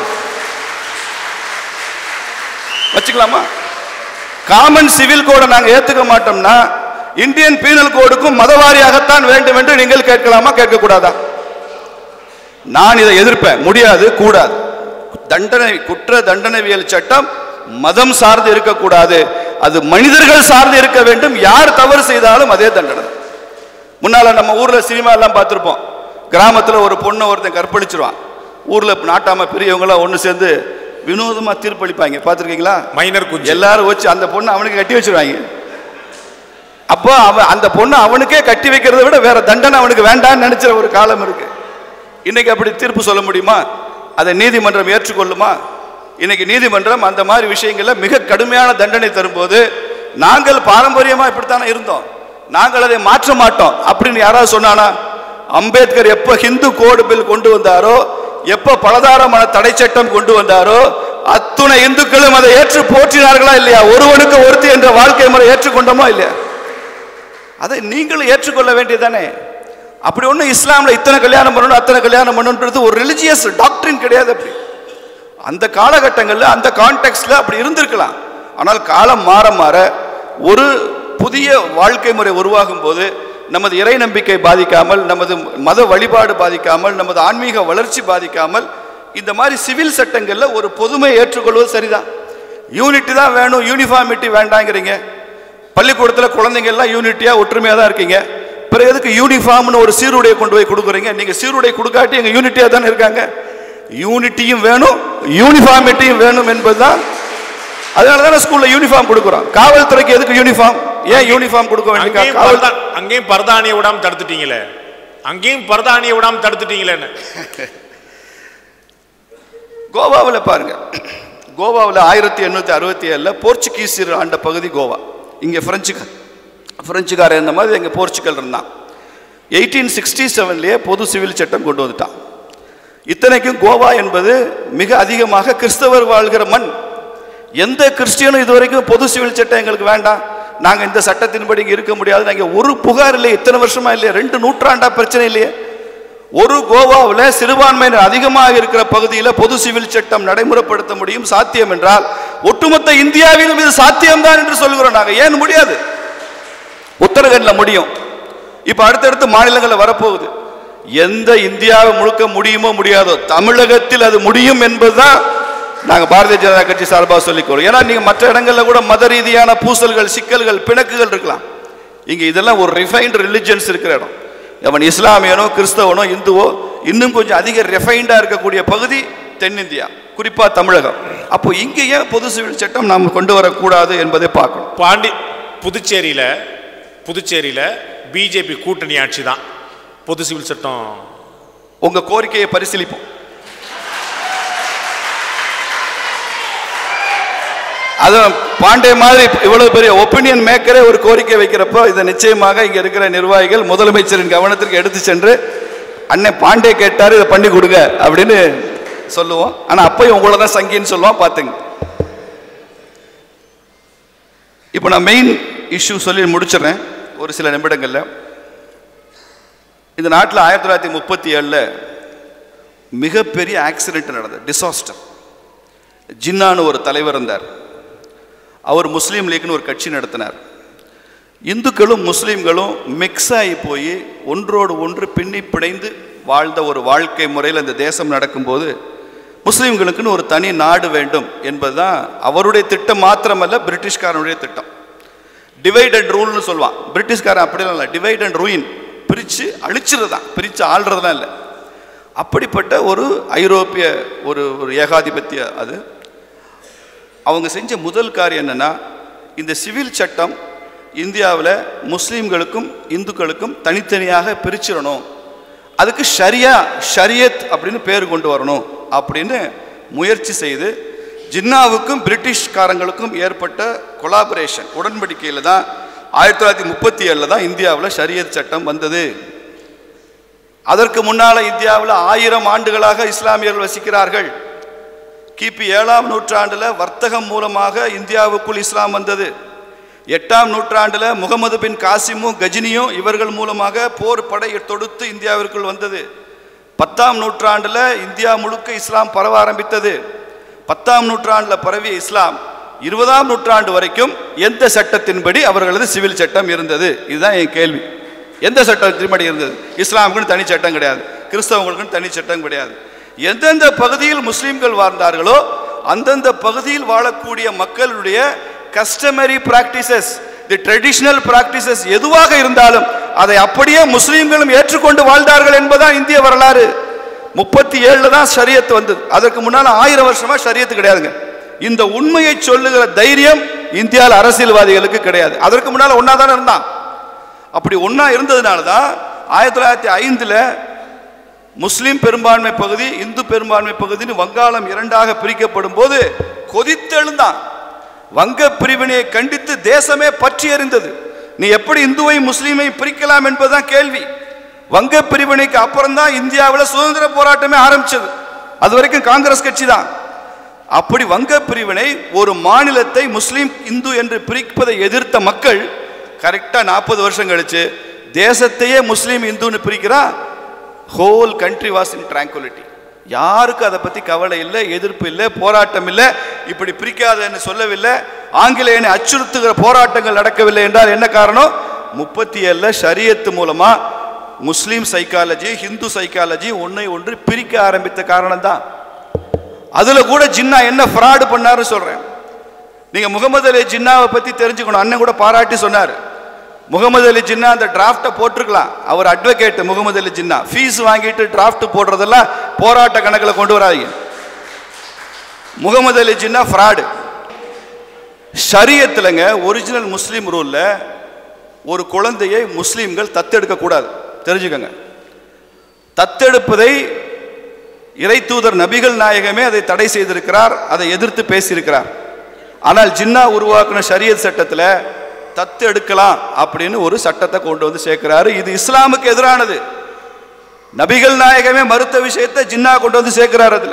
வச்சுக்கலாமா காமன் சிவில் கோடை நாங்கள் ஏத்துக்க மாட்டோம்னா இந்தியன் பீனல் கோடுக்கும் மதவாரியாகத்தான் வேண்டும் என்று நீங்கள் கேட்கலாமா கேட்கக்கூடாதா நான் இதை எதிர்ப்பேன் முடியாது கூடாது தண்டனை குற்ற தண்டனைவியல் சட்டம் மதம் சார்ந்து இருக்கக்கூடாது அது மனிதர்கள் சார்ந்து இருக்க வேண்டும் யார் தவறு செய்தாலும் அதே தண்டனை முன்னால நம்ம ஊர்ல சினிமா எல்லாம் பார்த்திருப்போம் கிராமத்துல ஒரு பொண்ணை ஒருத்தன் கற்பழிச்சிருவான் ஊர்ல நாட்டாம பெரியவங்களாம் ஒன்று சேர்ந்து வினோதமா தீர்ப்பளிப்பாங்க பார்த்திருக்கீங்களா மைனர் குஞ்சு எல்லாரும் வச்சு அந்த பொண்ணை அவனுக்கு கட்டி வச்சிருவாங்க அப்போ அவன் அந்த பொண்ணை அவனுக்கே கட்டி வைக்கிறதை விட வேற தண்டனை அவனுக்கு வேண்டாம்னு நினைச்சிற ஒரு காலம் இருக்கு இன்னைக்கு அப்படி தீர்ப்பு சொல்ல முடியுமா அதை நீதிமன்றம் ஏற்றுக்கொள்ளுமா இன்னைக்கு நீதிமன்றம் அந்த மாதிரி விஷயங்கள்ல மிக கடுமையான தண்டனை தரும்போது நாங்கள் பாரம்பரியமா இப்படித்தானே இருந்தோம் நாங்கள் அதை மாற்ற மாட்டோம் அப்படின்னு யாராவது சொன்னானா அம்பேத்கர் எப்ப ஹிந்து கோடு பில் கொண்டு வந்தாரோ எப்ப பலதாரமான தடை சட்டம் கொண்டு வந்தாரோ அத்துணை இந்துக்களும் அதை ஏற்று போற்றினார்களா இல்லையா ஒருவனுக்கு ஒருத்தி என்ற வாழ்க்கை முறை ஏற்றுக்கொண்டோமா இல்லையா அதை நீங்களும் ஏற்றுக்கொள்ள வேண்டியதானே அப்படி ஒன்றும் இஸ்லாமில் இத்தனை கல்யாணம் பண்ணணும் அத்தனை கல்யாணம் பண்ணணுன்றது ஒரு ரிலிஜியஸ் டாக்டரின் கிடையாது அப்படி அந்த காலகட்டங்களில் அந்த கான்டெக்ட்ல அப்படி இருந்திருக்கலாம் ஆனால் காலம் மாற மாற ஒரு புதிய வாழ்க்கை முறை உருவாகும் போது நமது இறை நம்பிக்கை பாதிக்காமல் நமது மத வழிபாடு பாதிக்காமல் நமது ஆன்மீக வளர்ச்சி பாதிக்காமல் இந்த மாதிரி சிவில் சட்டங்கள்ல ஒரு பொதுமை ஏற்றுக்கொள்வது சரிதான் யூனிட்டி தான் வேணும் யூனிஃபார்மிட்டி வேண்டாங்கிறீங்க பள்ளிக்கூடத்தில் குழந்தைங்க எல்லாம் யூனிட்டியா ஒற்றுமையா தான் இருக்கீங்க பிறகு எதுக்கு யூனிஃபார்ம்னு ஒரு சீருடையை கொண்டு போய் கொடுக்குறீங்க நீங்க சீருடை கொடுக்காட்டி எங்க யூனிட்டியா தானே இருக்காங்க யூனிட்டியும் வேணும் யூனிஃபார்மிட்டியும் வேணும் என்பதுதான் அதனால தானே ஸ்கூல்ல யூனிஃபார்ம் கொடுக்குறோம் காவல்துறைக்கு எதுக்கு யூனிஃபார்ம் ஏன் யூனிஃபார்ம் கொடுக்க வேண்டிய அங்கேயும் காவல் பரதா- அங்கேயும் பரதானிய விடாம தடுத்துட்டீங்களே அங்கேயும் பரதானிய விடாம தடுத்துட்டீங்களேன்னு கோவாவில் பாருங்க கோவாவில் ஆயிரத்தி எண்ணூற்றி அறுபத்தி ஏழில் போர்ச்சுகீசியர் ஆண்ட பகுதி கோவா இங்கே பிரெஞ்சுக்க பிரெஞ்சுக்காரன் இந்த மாதிரி எங்கள் போர்ச்சுகல் இருந்தான் எயிட்டீன் சிக்ஸ்டி செவன்லேயே பொது சிவில் சட்டம் கொண்டு வந்துட்டான் இத்தனைக்கும் கோவா என்பது மிக அதிகமாக கிறிஸ்தவர் வாழ்கிற மண் எந்த கிறிஸ்டியனும் இதுவரைக்கும் பொது சிவில் சட்டம் எங்களுக்கு வேண்டாம் நாங்கள் இந்த சட்டத்தின்படி இங்க இருக்க முடியாது நாங்கள் ஒரு புகார் இல்லையே இத்தனை வருஷமா இல்லையே ரெண்டு நூற்றாண்டா பிரச்சனை இல்லையே ஒரு கோவாவில் சிறுபான்மையினர் அதிகமாக இருக்கிற பகுதியில் பொது சிவில் சட்டம் நடைமுறைப்படுத்த முடியும் சாத்தியம் என்றால் ஒட்டுமொத்த இந்தியாவிலும் இது சாத்தியம்தான் என்று சொல்கிறோம் நாங்கள் ஏன் முடியாது உத்தரகண்டில் முடியும் இப்போ அடுத்தடுத்து மாநிலங்களில் வரப்போகுது எந்த இந்தியாவை முழுக்க முடியுமோ முடியாதோ தமிழகத்தில் அது முடியும் என்பதுதான் நாங்கள் பாரதிய ஜனதா கட்சி சார்பாக சொல்லிக்கொள்வோம் ஏன்னா நீங்கள் மற்ற இடங்களில் கூட மத ரீதியான பூசல்கள் சிக்கல்கள் பிணக்குகள் இருக்கலாம் இங்கே இதெல்லாம் ஒரு ரிஃபைன்டு ரிலிஜன்ஸ் இருக்கிற இடம் அவன் இஸ்லாமியனோ கிறிஸ்தவனோ இந்துவோ இன்னும் கொஞ்சம் அதிக ரிஃபைண்டாக இருக்கக்கூடிய பகுதி தென்னிந்தியா குறிப்பாக தமிழகம் அப்போ இங்கே ஏன் பொது சிவில் சட்டம் நாம் கொண்டு வரக்கூடாது என்பதை பார்க்கணும் பாண்டி புதுச்சேரியில புதுச்சேரியில பிஜேபி கூட்டணி ஆட்சி தான் பொது சிவில் சட்டம் உங்க கோரிக்கையை பரிசீலிப்போம் அது பாண்டே மாதிரி இவ்வளவு பெரிய ஒப்பீனியன் மேக்கரே ஒரு கோரிக்கை வைக்கிறப்போ இதை நிச்சயமாக இங்க இருக்கிற நிர்வாகிகள் முதலமைச்சரின் கவனத்திற்கு எடுத்து சென்று அண்ணன் பாண்டே கேட்டாரு இதை பண்ணி கொடுங்க அப்படின்னு சொல்லுவோம் ஆனா அப்பயும் உங்களை தான் சங்கின்னு சொல்லுவோம் பாத்துங்க இப்போ நான் மெயின் இஷ்யூ சொல்லி முடிச்சிடுறேன் ஒரு சில நிமிடங்கள்ல இந்த நாட்டில் ஆயிரத்தி தொள்ளாயிரத்தி முப்பத்தி ஏழில் மிகப்பெரிய ஆக்சிடென்ட் நடந்தது டிசாஸ்டர் ஜின்னான்னு ஒரு தலைவர் இருந்தார் அவர் முஸ்லீம் லீக்னு ஒரு கட்சி நடத்தினார் இந்துக்களும் முஸ்லீம்களும் மிக்ஸ் ஆகி போய் ஒன்றோடு ஒன்று பின்னி பிணைந்து வாழ்ந்த ஒரு வாழ்க்கை முறையில் இந்த தேசம் நடக்கும்போது முஸ்லீம்களுக்குன்னு ஒரு தனி நாடு வேண்டும் என்பதுதான் அவருடைய திட்டம் மாத்திரமல்ல பிரிட்டிஷ்காரனுடைய திட்டம் டிவைட் அண்ட் ரூல்னு சொல்லுவான் பிரிட்டிஷ்காரன் அப்படிலாம் இல்லை டிவைட் அண்ட் ரூயின் பிரித்து அழிச்சிறது தான் பிரித்து ஆள்றதுலாம் இல்லை அப்படிப்பட்ட ஒரு ஐரோப்பிய ஒரு ஒரு ஏகாதிபத்திய அது அவங்க செஞ்ச முதல் காரியம் என்னன்னா இந்த சிவில் சட்டம் இந்தியாவில் முஸ்லீம்களுக்கும் இந்துக்களுக்கும் தனித்தனியாக பிரிச்சிடணும் அதுக்கு ஷரியா ஷரியத் அப்படின்னு பேர் கொண்டு வரணும் அப்படின்னு முயற்சி செய்து ஜின்னாவுக்கும் பிரிட்டிஷ்காரங்களுக்கும் ஏற்பட்ட கொலாபரேஷன் உடன்படிக்கையில் தான் ஆயிரத்தி தொள்ளாயிரத்தி முப்பத்தி ஏழில் தான் இந்தியாவில் ஷரியத் சட்டம் வந்தது அதற்கு முன்னால் இந்தியாவில் ஆயிரம் ஆண்டுகளாக இஸ்லாமியர்கள் வசிக்கிறார்கள் கிபி ஏழாம் நூற்றாண்டில் வர்த்தகம் மூலமாக இந்தியாவுக்குள் இஸ்லாம் வந்தது எட்டாம் நூற்றாண்டில் முகமது பின் காசிமும் கஜினியும் இவர்கள் மூலமாக போர் படை தொடுத்து இந்தியாவிற்குள் வந்தது பத்தாம் நூற்றாண்டில் இந்தியா முழுக்க இஸ்லாம் பரவ ஆரம்பித்தது பத்தாம் நூற்றாண்டில் பரவிய இஸ்லாம் இருபதாம் நூற்றாண்டு வரைக்கும் எந்த சட்டத்தின்படி அவர்களது சிவில் சட்டம் இருந்தது இதுதான் என் கேள்வி எந்த சட்டத்தின்படி இருந்தது இஸ்லாமுக்குன்னு தனி சட்டம் கிடையாது கிறிஸ்தவங்களுக்குன்னு தனி சட்டம் கிடையாது எந்தெந்த பகுதியில் முஸ்லீம்கள் வாழ்ந்தார்களோ அந்தந்த பகுதியில் வாழக்கூடிய மக்களுடைய customary practices the traditional practices எதுவாக இருந்தாலும் அதை அப்படியே முஸ்லீம்களும் ஏற்றுக்கொண்டு வாழ்ந்தார்கள் என்பதுதான் இந்திய வரலாறு முப்பத்தி ஏழுல தான் ஷரியத் வந்தது அதற்கு முன்னால் ஆயிரம் வருஷமா ஷரியத்து கிடையாதுங்க இந்த உண்மையை சொல்லுகிற தைரியம் இந்தியாவில் அரசியல்வாதிகளுக்கு கிடையாது அதற்கு முன்னால் ஒன்னா தானே இருந்தான் அப்படி ஒன்றா இருந்ததுனால தான் ஆயிரத்தி தொள்ளாயிரத்தி ஐந்தில் முஸ்லீம் பெரும்பான்மை பகுதி இந்து பெரும்பான்மை பகுதின்னு வங்காளம் இரண்டாக பிரிக்கப்படும் போது கொதித்தெழுந்தான் வங்க பிரிவினையை கண்டித்து தேசமே பற்றி எறிந்தது நீ எப்படி இந்துவை முஸ்லீமை பிரிக்கலாம் என்பதுதான் கேள்வி வங்க பிரிவினைக்கு அப்புறம் தான் இந்தியாவில் சுதந்திர போராட்டமே ஆரம்பிச்சது அது வரைக்கும் காங்கிரஸ் கட்சி தான் அப்படி வங்க பிரிவினை ஒரு மாநிலத்தை முஸ்லீம் இந்து என்று பிரிப்பதை எதிர்த்த மக்கள் கரெக்டாக நாற்பது வருஷம் கழிச்சு தேசத்தையே முஸ்லீம் இந்துன்னு பிரிக்கிறா whole country was in tranquility யாருக்கும் அதை பற்றி கவலை இல்லை எதிர்ப்பு இல்லை போராட்டம் இல்லை இப்படி பிரிக்காதன்னு சொல்லவில்லை ஆங்கிலேயனை அச்சுறுத்துகிற போராட்டங்கள் நடக்கவில்லை என்றால் என்ன காரணம் முப்பத்தி ஏழில் ஷரியத்து மூலமாக முஸ்லீம் சைக்காலஜி ஹிந்து சைக்காலஜி ஒன்றை ஒன்று பிரிக்க ஆரம்பித்த காரணம் தான் அதில் கூட ஜின்னா என்ன ஃப்ராடு பண்ணாருன்னு சொல்கிறேன் நீங்கள் முகமது அலி ஜின்னாவை பற்றி தெரிஞ்சுக்கணும் அண்ணன் கூட பாராட்டி சொன்னார் முகமது அலி ஜின்னா அந்த டிராஃப்டை போட்டிருக்கலாம் அவர் அட்வொகேட் முகமது அலி ஜின்னா ஃபீஸ் வாங்கிட்டு டிராஃப்ட் போடுறதெல்லாம் போராட்ட கணக்கில் கொண்டு வராதீங்க முகமது அலி ஜின்னா ஃப்ராடு ஷரியத்துலங்க ஒரிஜினல் முஸ்லீம் ரூலில் ஒரு குழந்தையை முஸ்லீம்கள் தத்தெடுக்க கூடாது தெரிஞ்சுக்கங்க தத்தெடுப்பதை இறை தூதர் நபிகள் நாயகமே அதை தடை செய்திருக்கிறார் அதை எதிர்த்து பேசியிருக்கிறார் ஆனால் ஜின்னா உருவாக்கின ஷரியத் சட்டத்தில் தத்து எடுக்கலாம் அப்படின்னு ஒரு சட்டத்தை கொண்டு வந்து சேர்க்கிறாரு இது இஸ்லாமுக்கு எதிரானது நபிகள் நாயகமே மறுத்த விஷயத்தை ஜின்னா கொண்டு வந்து சேர்க்கிறார் அதுல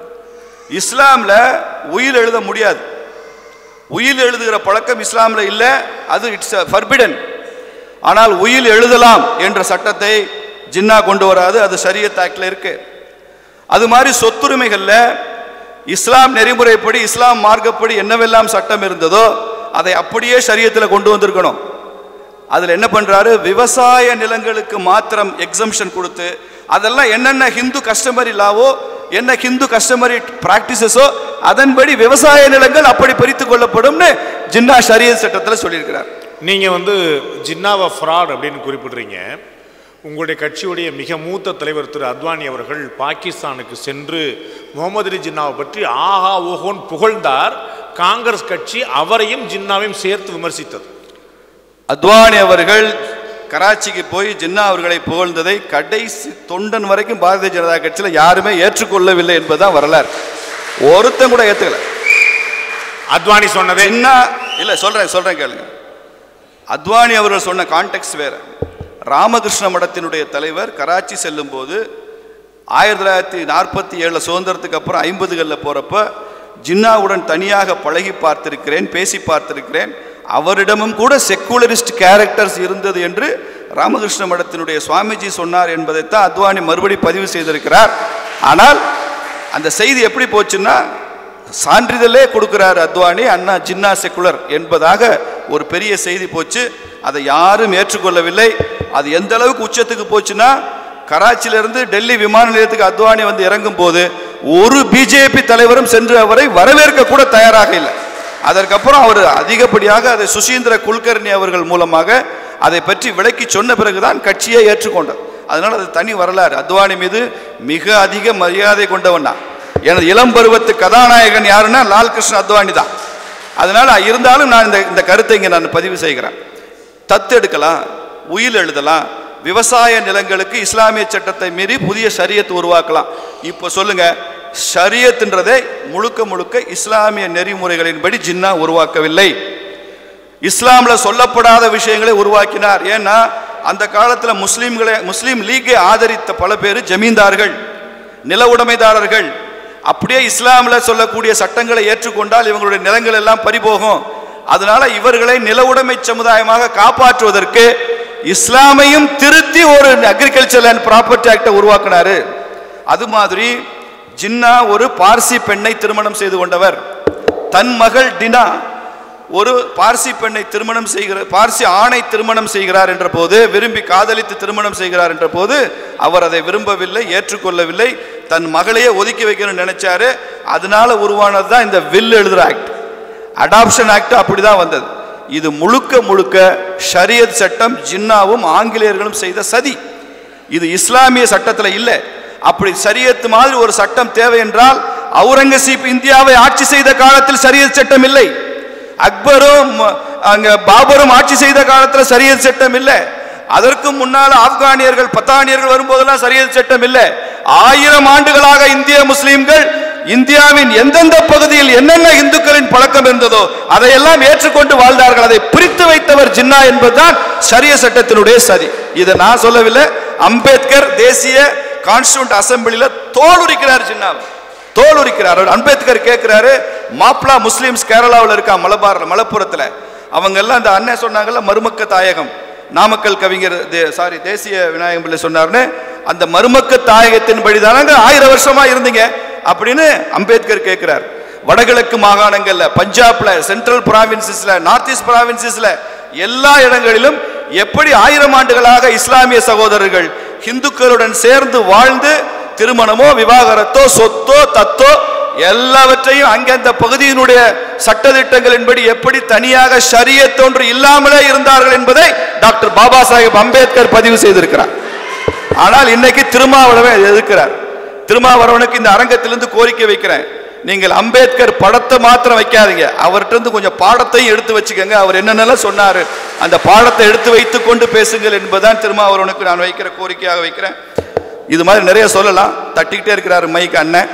இஸ்லாம்ல உயில் எழுத முடியாது உயில் எழுதுகிற பழக்கம் இஸ்லாம்ல இல்லை அது இட்ஸ் ஃபர்பிடன் ஆனால் உயில் எழுதலாம் என்ற சட்டத்தை ஜின்னா கொண்டு வராது அது ஷரியத் ஆக்டில் இருக்கு அது மாதிரி சொத்துரிமைகளில் இஸ்லாம் நெறிமுறைப்படி இஸ்லாம் மார்க்கப்படி என்னவெல்லாம் சட்டம் இருந்ததோ அதை அப்படியே ஷரியத்தில் கொண்டு வந்திருக்கணும் அதில் என்ன பண்ணுறாரு விவசாய நிலங்களுக்கு மாத்திரம் எக்ஸம்ஷன் கொடுத்து அதெல்லாம் என்னென்ன ஹிந்து கஸ்டமரி லாவோ என்ன ஹிந்து கஸ்டமரி பிராக்டிசஸோ அதன்படி விவசாய நிலங்கள் அப்படி பிரித்து கொள்ளப்படும்னு ஜின்னா ஷரியத் சட்டத்தில் சொல்லியிருக்கிறார் நீங்கள் வந்து ஜின்னாவா ஃப்ராட் அப்படின்னு குறிப்பிடுறீங்க உங்களுடைய கட்சியுடைய மிக மூத்த தலைவர் திரு அத்வானி அவர்கள் பாகிஸ்தானுக்கு சென்று முகமது அலி ஜின்னாவை பற்றி ஆஹா ஓஹோன்னு புகழ்ந்தார் காங்கிரஸ் கட்சி அவரையும் ஜின்னாவையும் சேர்த்து விமர்சித்தது அத்வானி அவர்கள் கராச்சிக்கு போய் ஜின்னா அவர்களை புகழ்ந்ததை கடைசி தொண்டன் வரைக்கும் பாரதிய ஜனதா கட்சியில் யாருமே ஏற்றுக்கொள்ளவில்லை என்பதுதான் வரலாறு ஒருத்தன் கூட ஏற்றுக்கல அத்வானி சொன்னதே ஜின்னா இல்லை சொல்றேன் சொல்றேன் கேளுங்க அத்வானி அவர்கள் சொன்ன கான்டெக்ட் வேற ராமகிருஷ்ண மடத்தினுடைய தலைவர் கராச்சி செல்லும் போது ஆயிரத்தி தொள்ளாயிரத்தி நாற்பத்தி ஏழில் சுதந்திரத்துக்கு அப்புறம் ஐம்பதுகளில் போகிறப்ப ஜின்னாவுடன் தனியாக பழகி பார்த்திருக்கிறேன் பேசி பார்த்திருக்கிறேன் அவரிடமும் கூட செக்குலரிஸ்ட் கேரக்டர்ஸ் இருந்தது என்று ராமகிருஷ்ண மடத்தினுடைய சுவாமிஜி சொன்னார் என்பதைத்தான் அத்வானி மறுபடி பதிவு செய்திருக்கிறார் ஆனால் அந்த செய்தி எப்படி போச்சுன்னா சான்றிதழே கொடுக்கிறார் அத்வானி அண்ணா ஜின்னா செக்குலர் என்பதாக ஒரு பெரிய செய்தி போச்சு அதை யாரும் ஏற்றுக்கொள்ளவில்லை அது எந்த அளவுக்கு உச்சத்துக்கு போச்சுன்னா கராச்சியிலிருந்து டெல்லி விமான நிலையத்துக்கு அத்வானி வந்து இறங்கும் போது ஒரு பிஜேபி தலைவரும் சென்று அவரை வரவேற்க கூட தயாராக இல்லை அதற்கப்புறம் அவர் அதிகப்படியாக அதை சுசீந்திர குல்கர்னி அவர்கள் மூலமாக அதை பற்றி விளக்கி சொன்ன பிறகுதான் கட்சியை ஏற்றுக்கொண்டார் அதனால் அது தனி வரலாறு அத்வானி மீது மிக அதிக மரியாதை கொண்டவன் நான் எனது இளம் பருவத்து கதாநாயகன் யாருன்னா லால் கிருஷ்ண அத்வானி தான் அதனால் இருந்தாலும் நான் இந்த இந்த கருத்தை இங்கே நான் பதிவு செய்கிறேன் தத்தெடுக்கலாம் உயில் எழுதலாம் விவசாய நிலங்களுக்கு இஸ்லாமிய சட்டத்தை மீறி புதிய ஷரியத் உருவாக்கலாம் இப்போ சொல்லுங்க ஷரியத்ன்றதை முழுக்க முழுக்க இஸ்லாமிய நெறிமுறைகளின்படி ஜின்னா உருவாக்கவில்லை இஸ்லாம்ல சொல்லப்படாத விஷயங்களை உருவாக்கினார் ஏன்னா அந்த காலத்துல முஸ்லீம்களை முஸ்லீம் லீக்கை ஆதரித்த பல பேர் ஜமீன்தார்கள் நில உடைமைதாரர்கள் அப்படியே இஸ்லாம்ல சொல்லக்கூடிய சட்டங்களை ஏற்றுக்கொண்டால் இவங்களுடைய நிலங்கள் எல்லாம் பறிபோகும் அதனால இவர்களை நில உடைமை சமுதாயமாக காப்பாற்றுவதற்கு இஸ்லாமையும் திருத்தி ஒரு அக்ரிகல்ச்சர் அண்ட் ப்ராப்பர்ட்டி ஆக்டை உருவாக்கினாரு அது மாதிரி ஜின்னா ஒரு பார்சி பெண்ணை திருமணம் செய்து கொண்டவர் தன் மகள் டினா ஒரு பார்சி பெண்ணை திருமணம் செய்கிற பார்சி ஆணை திருமணம் செய்கிறார் என்ற போது விரும்பி காதலித்து திருமணம் செய்கிறார் என்ற போது அவர் அதை விரும்பவில்லை ஏற்றுக்கொள்ளவில்லை தன் மகளையே ஒதுக்கி வைக்கணும்னு நினைச்சாரு அதனால உருவானது தான் இந்த வில் எழுதுற ஆக்ட் அடாப்ஷன் ஆக்ட் அப்படிதான் வந்தது இது முழுக்க முழுக்க ஷரியத் சட்டம் ஜின்னாவும் ஆங்கிலேயர்களும் செய்த சதி இது இஸ்லாமிய சட்டத்தில் இல்லை அப்படி சரியத் மாதிரி ஒரு சட்டம் தேவை என்றால் அவுரங்கசீப் இந்தியாவை ஆட்சி செய்த காலத்தில் சரியத் சட்டம் இல்லை அக்பரும் அங்க பாபரும் ஆட்சி செய்த காலத்தில் சரியத் சட்டம் இல்லை அதற்கு முன்னால் ஆப்கானியர்கள் பத்தானியர்கள் வரும்போதெல்லாம் சரியத் சட்டம் இல்லை ஆயிரம் ஆண்டுகளாக இந்திய முஸ்லிம்கள் இந்தியாவின் எந்தெந்த பகுதியில் என்னென்ன இந்துக்களின் பழக்கம் இருந்ததோ அதையெல்லாம் ஏற்றுக்கொண்டு வாழ்ந்தார்கள் அதை பிரித்து வைத்தவர் ஜின்னா என்பதுதான் சரிய சட்டத்தினுடைய சதி இதை நான் சொல்லவில்லை அம்பேத்கர் தேசிய கான்ஸ்டியூண்ட் அசம்பிளில தோல் உரிக்கிறார் ஜின்னாவை தோல் உரிக்கிறார் அவர் அம்பேத்கர் கேட்கிறாரு மாப்ளா முஸ்லிம்ஸ் கேரளாவில் இருக்கா மலபார் மலப்புரத்தில் அவங்க எல்லாம் இந்த அண்ணன் சொன்னாங்கல்ல மருமக்க தாயகம் நாமக்கல் கவிஞர் சாரி தேசிய விநாயகம் பிள்ளை சொன்னார்னு அந்த மருமக்க தாயகத்தின் படிதானங்க ஆயிரம் வருஷமா இருந்தீங்க அப்படின்னு அம்பேத்கர் கேட்கிறார் வடகிழக்கு மாகாணங்கள்ல பஞ்சாப்ல சென்ட்ரல் பிராவின்சஸ்ல நார்த் ஈஸ்ட் பிராவின்சஸ்ல எல்லா இடங்களிலும் எப்படி ஆயிரம் ஆண்டுகளாக இஸ்லாமிய சகோதரர்கள் இந்துக்களுடன் சேர்ந்து வாழ்ந்து திருமணமோ விவாகரத்தோ சொத்தோ தத்தோ எல்லாவற்றையும் அங்கே அந்த பகுதியினுடைய சட்டதிட்டங்களின்படி எப்படி தனியாக ஷரியத்தொன்று இல்லாமலே இருந்தார்கள் என்பதை டாக்டர் பாபா சாஹேப் அம்பேத்கர் பதிவு செய்திருக்கிறார் ஆனால் இன்னைக்கு திருமாவளவன் இதை எதிர்க்கிறார் திருமாவளவனுக்கு இந்த அரங்கத்திலிருந்து கோரிக்கை வைக்கிறேன் நீங்கள் அம்பேத்கர் படத்தை மாத்திரம் வைக்காதீங்க அவர்கிட்ட இருந்து கொஞ்சம் பாடத்தையும் எடுத்து வச்சுக்கோங்க அவர் என்னென்னலாம் சொன்னாரு அந்த பாடத்தை எடுத்து வைத்துக் கொண்டு பேசுங்கள் என்பதுதான் திருமாவளவனுக்கு நான் வைக்கிற கோரிக்கையாக வைக்கிறேன் இது மாதிரி நிறைய சொல்லலாம் தட்டிக்கிட்டே இருக்கிறார் மைக் அண்ணன்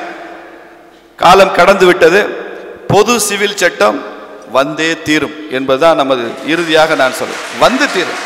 காலம் கடந்து விட்டது பொது சிவில் சட்டம் வந்தே தீரும் என்பதுதான் நமது இறுதியாக நான் சொல்றேன் வந்து தீரும்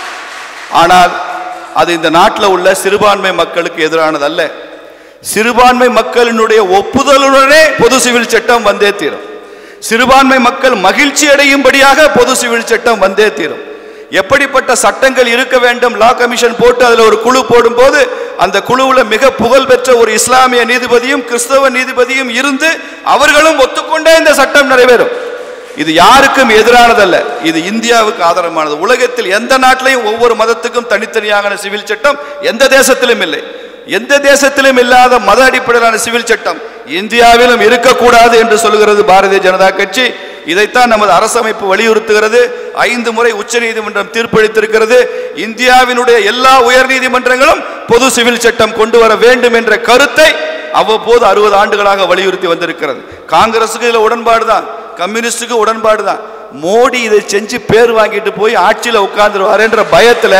ஆனால் அது இந்த நாட்டில் உள்ள சிறுபான்மை மக்களுக்கு எதிரானது அல்ல சிறுபான்மை மக்களினுடைய ஒப்புதலுடனே பொது சிவில் சட்டம் வந்தே தீரும் சிறுபான்மை மக்கள் மகிழ்ச்சி அடையும்படியாக பொது சிவில் சட்டம் வந்தே தீரும் எப்படிப்பட்ட சட்டங்கள் இருக்க வேண்டும் லா கமிஷன் போட்டு அதில் ஒரு குழு போடும்போது அந்த குழுவில் மிக புகழ் பெற்ற ஒரு இஸ்லாமிய நீதிபதியும் கிறிஸ்தவ நீதிபதியும் இருந்து அவர்களும் ஒத்துக்கொண்டே இந்த சட்டம் நிறைவேறும் இது யாருக்கும் எதிரானதல்ல இது இந்தியாவுக்கு ஆதரவானது உலகத்தில் எந்த நாட்டிலையும் ஒவ்வொரு மதத்துக்கும் தனித்தனியான சிவில் சட்டம் எந்த தேசத்திலும் இல்லை எந்த தேசத்திலும் இல்லாத மத அடிப்படையிலான சிவில் சட்டம் இந்தியாவிலும் இருக்கக்கூடாது என்று சொல்கிறது பாரதிய ஜனதா கட்சி இதைத்தான் நமது அரசமைப்பு வலியுறுத்துகிறது ஐந்து முறை உச்சநீதிமன்றம் தீர்ப்பளித்திருக்கிறது இந்தியாவினுடைய எல்லா உயர் நீதிமன்றங்களும் பொது சிவில் சட்டம் கொண்டு வர வேண்டும் என்ற கருத்தை அவ்வப்போது அறுபது ஆண்டுகளாக வலியுறுத்தி வந்திருக்கிறது காங்கிரஸுக்கு இதுல உடன்பாடு தான் கம்யூனிஸ்டுக்கு உடன்பாடு தான் மோடி இதை செஞ்சு பேர் வாங்கிட்டு போய் ஆட்சியில் உட்கார்ந்துருவாருன்ற பயத்துல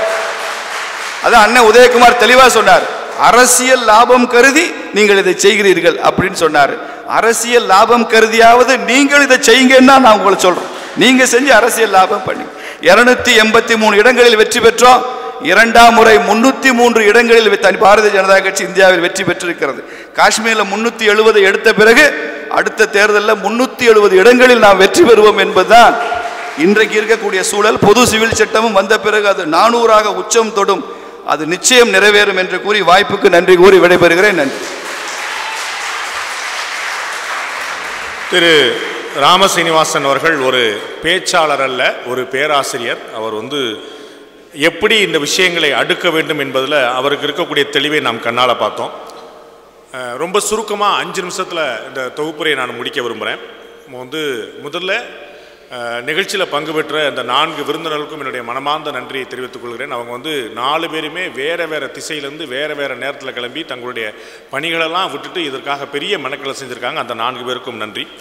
அதான் அண்ணன் உதயகுமார் தெளிவா சொன்னார் அரசியல் லாபம் கருதி நீங்கள் இதை செய்கிறீர்கள் அப்படின்னு சொன்னார் அரசியல் லாபம் கருதியாவது நீங்கள் இதை செய்யுங்கன்னா நான் உங்களை சொல்றேன் நீங்க செஞ்சு அரசியல் லாபம் பண்ணி இருநூத்தி எண்பத்தி மூணு இடங்களில் வெற்றி பெற்றோம் இரண்டாம் முறை முன்னூத்தி மூன்று இடங்களில் வெ- தனி பாரதிய ஜனதா கட்சி இந்தியாவில் வெற்றி பெற்றிருக்கிறது காஷ்மீர்ல முன்னூத்தி எழுபது எடுத்த பிறகு அடுத்த தேர்தலில் முன்னூத்தி எழுபது இடங்களில் நாம் வெற்றி பெறுவோம் என்பதுதான் இன்றைக்கு இருக்கக்கூடிய சூழல் பொது சிவில் சட்டமும் வந்த பிறகு அது நானூறாக உச்சம் தொடும் அது நிச்சயம் நிறைவேறும் என்று கூறி வாய்ப்புக்கு நன்றி கூறி விடைபெறுகிறேன் நன்றி திரு ராமசீனிவாசன் அவர்கள் ஒரு பேச்சாளர் அல்ல ஒரு பேராசிரியர் அவர் வந்து எப்படி இந்த விஷயங்களை அடுக்க வேண்டும் என்பதில் அவருக்கு இருக்கக்கூடிய தெளிவை நாம் கண்ணால் பார்த்தோம் அஹ், ரொம்ப சுருக்கமாக அஞ்சு நிமிஷத்தில் இந்த தொகுப்புரையை நான் முடிக்க விரும்புகிறேன் வந்து முதல்ல நிகழ்ச்சியில் பங்கு பெற்ற இந்த நான்கு விருந்தினருக்கும் என்னுடைய மனமார்ந்த நன்றியை தெரிவித்துக் கொள்கிறேன் அவங்க வந்து நாலு பேருமே வேறு வேறு திசையிலேருந்து வேறு வேறு நேரத்தில் கிளம்பி தங்களுடைய பணிகளெல்லாம் விட்டுட்டு இதற்காக பெரிய மெனக்கலை செஞ்சுருக்காங்க அந்த நான்கு பேருக்கும் நன்றி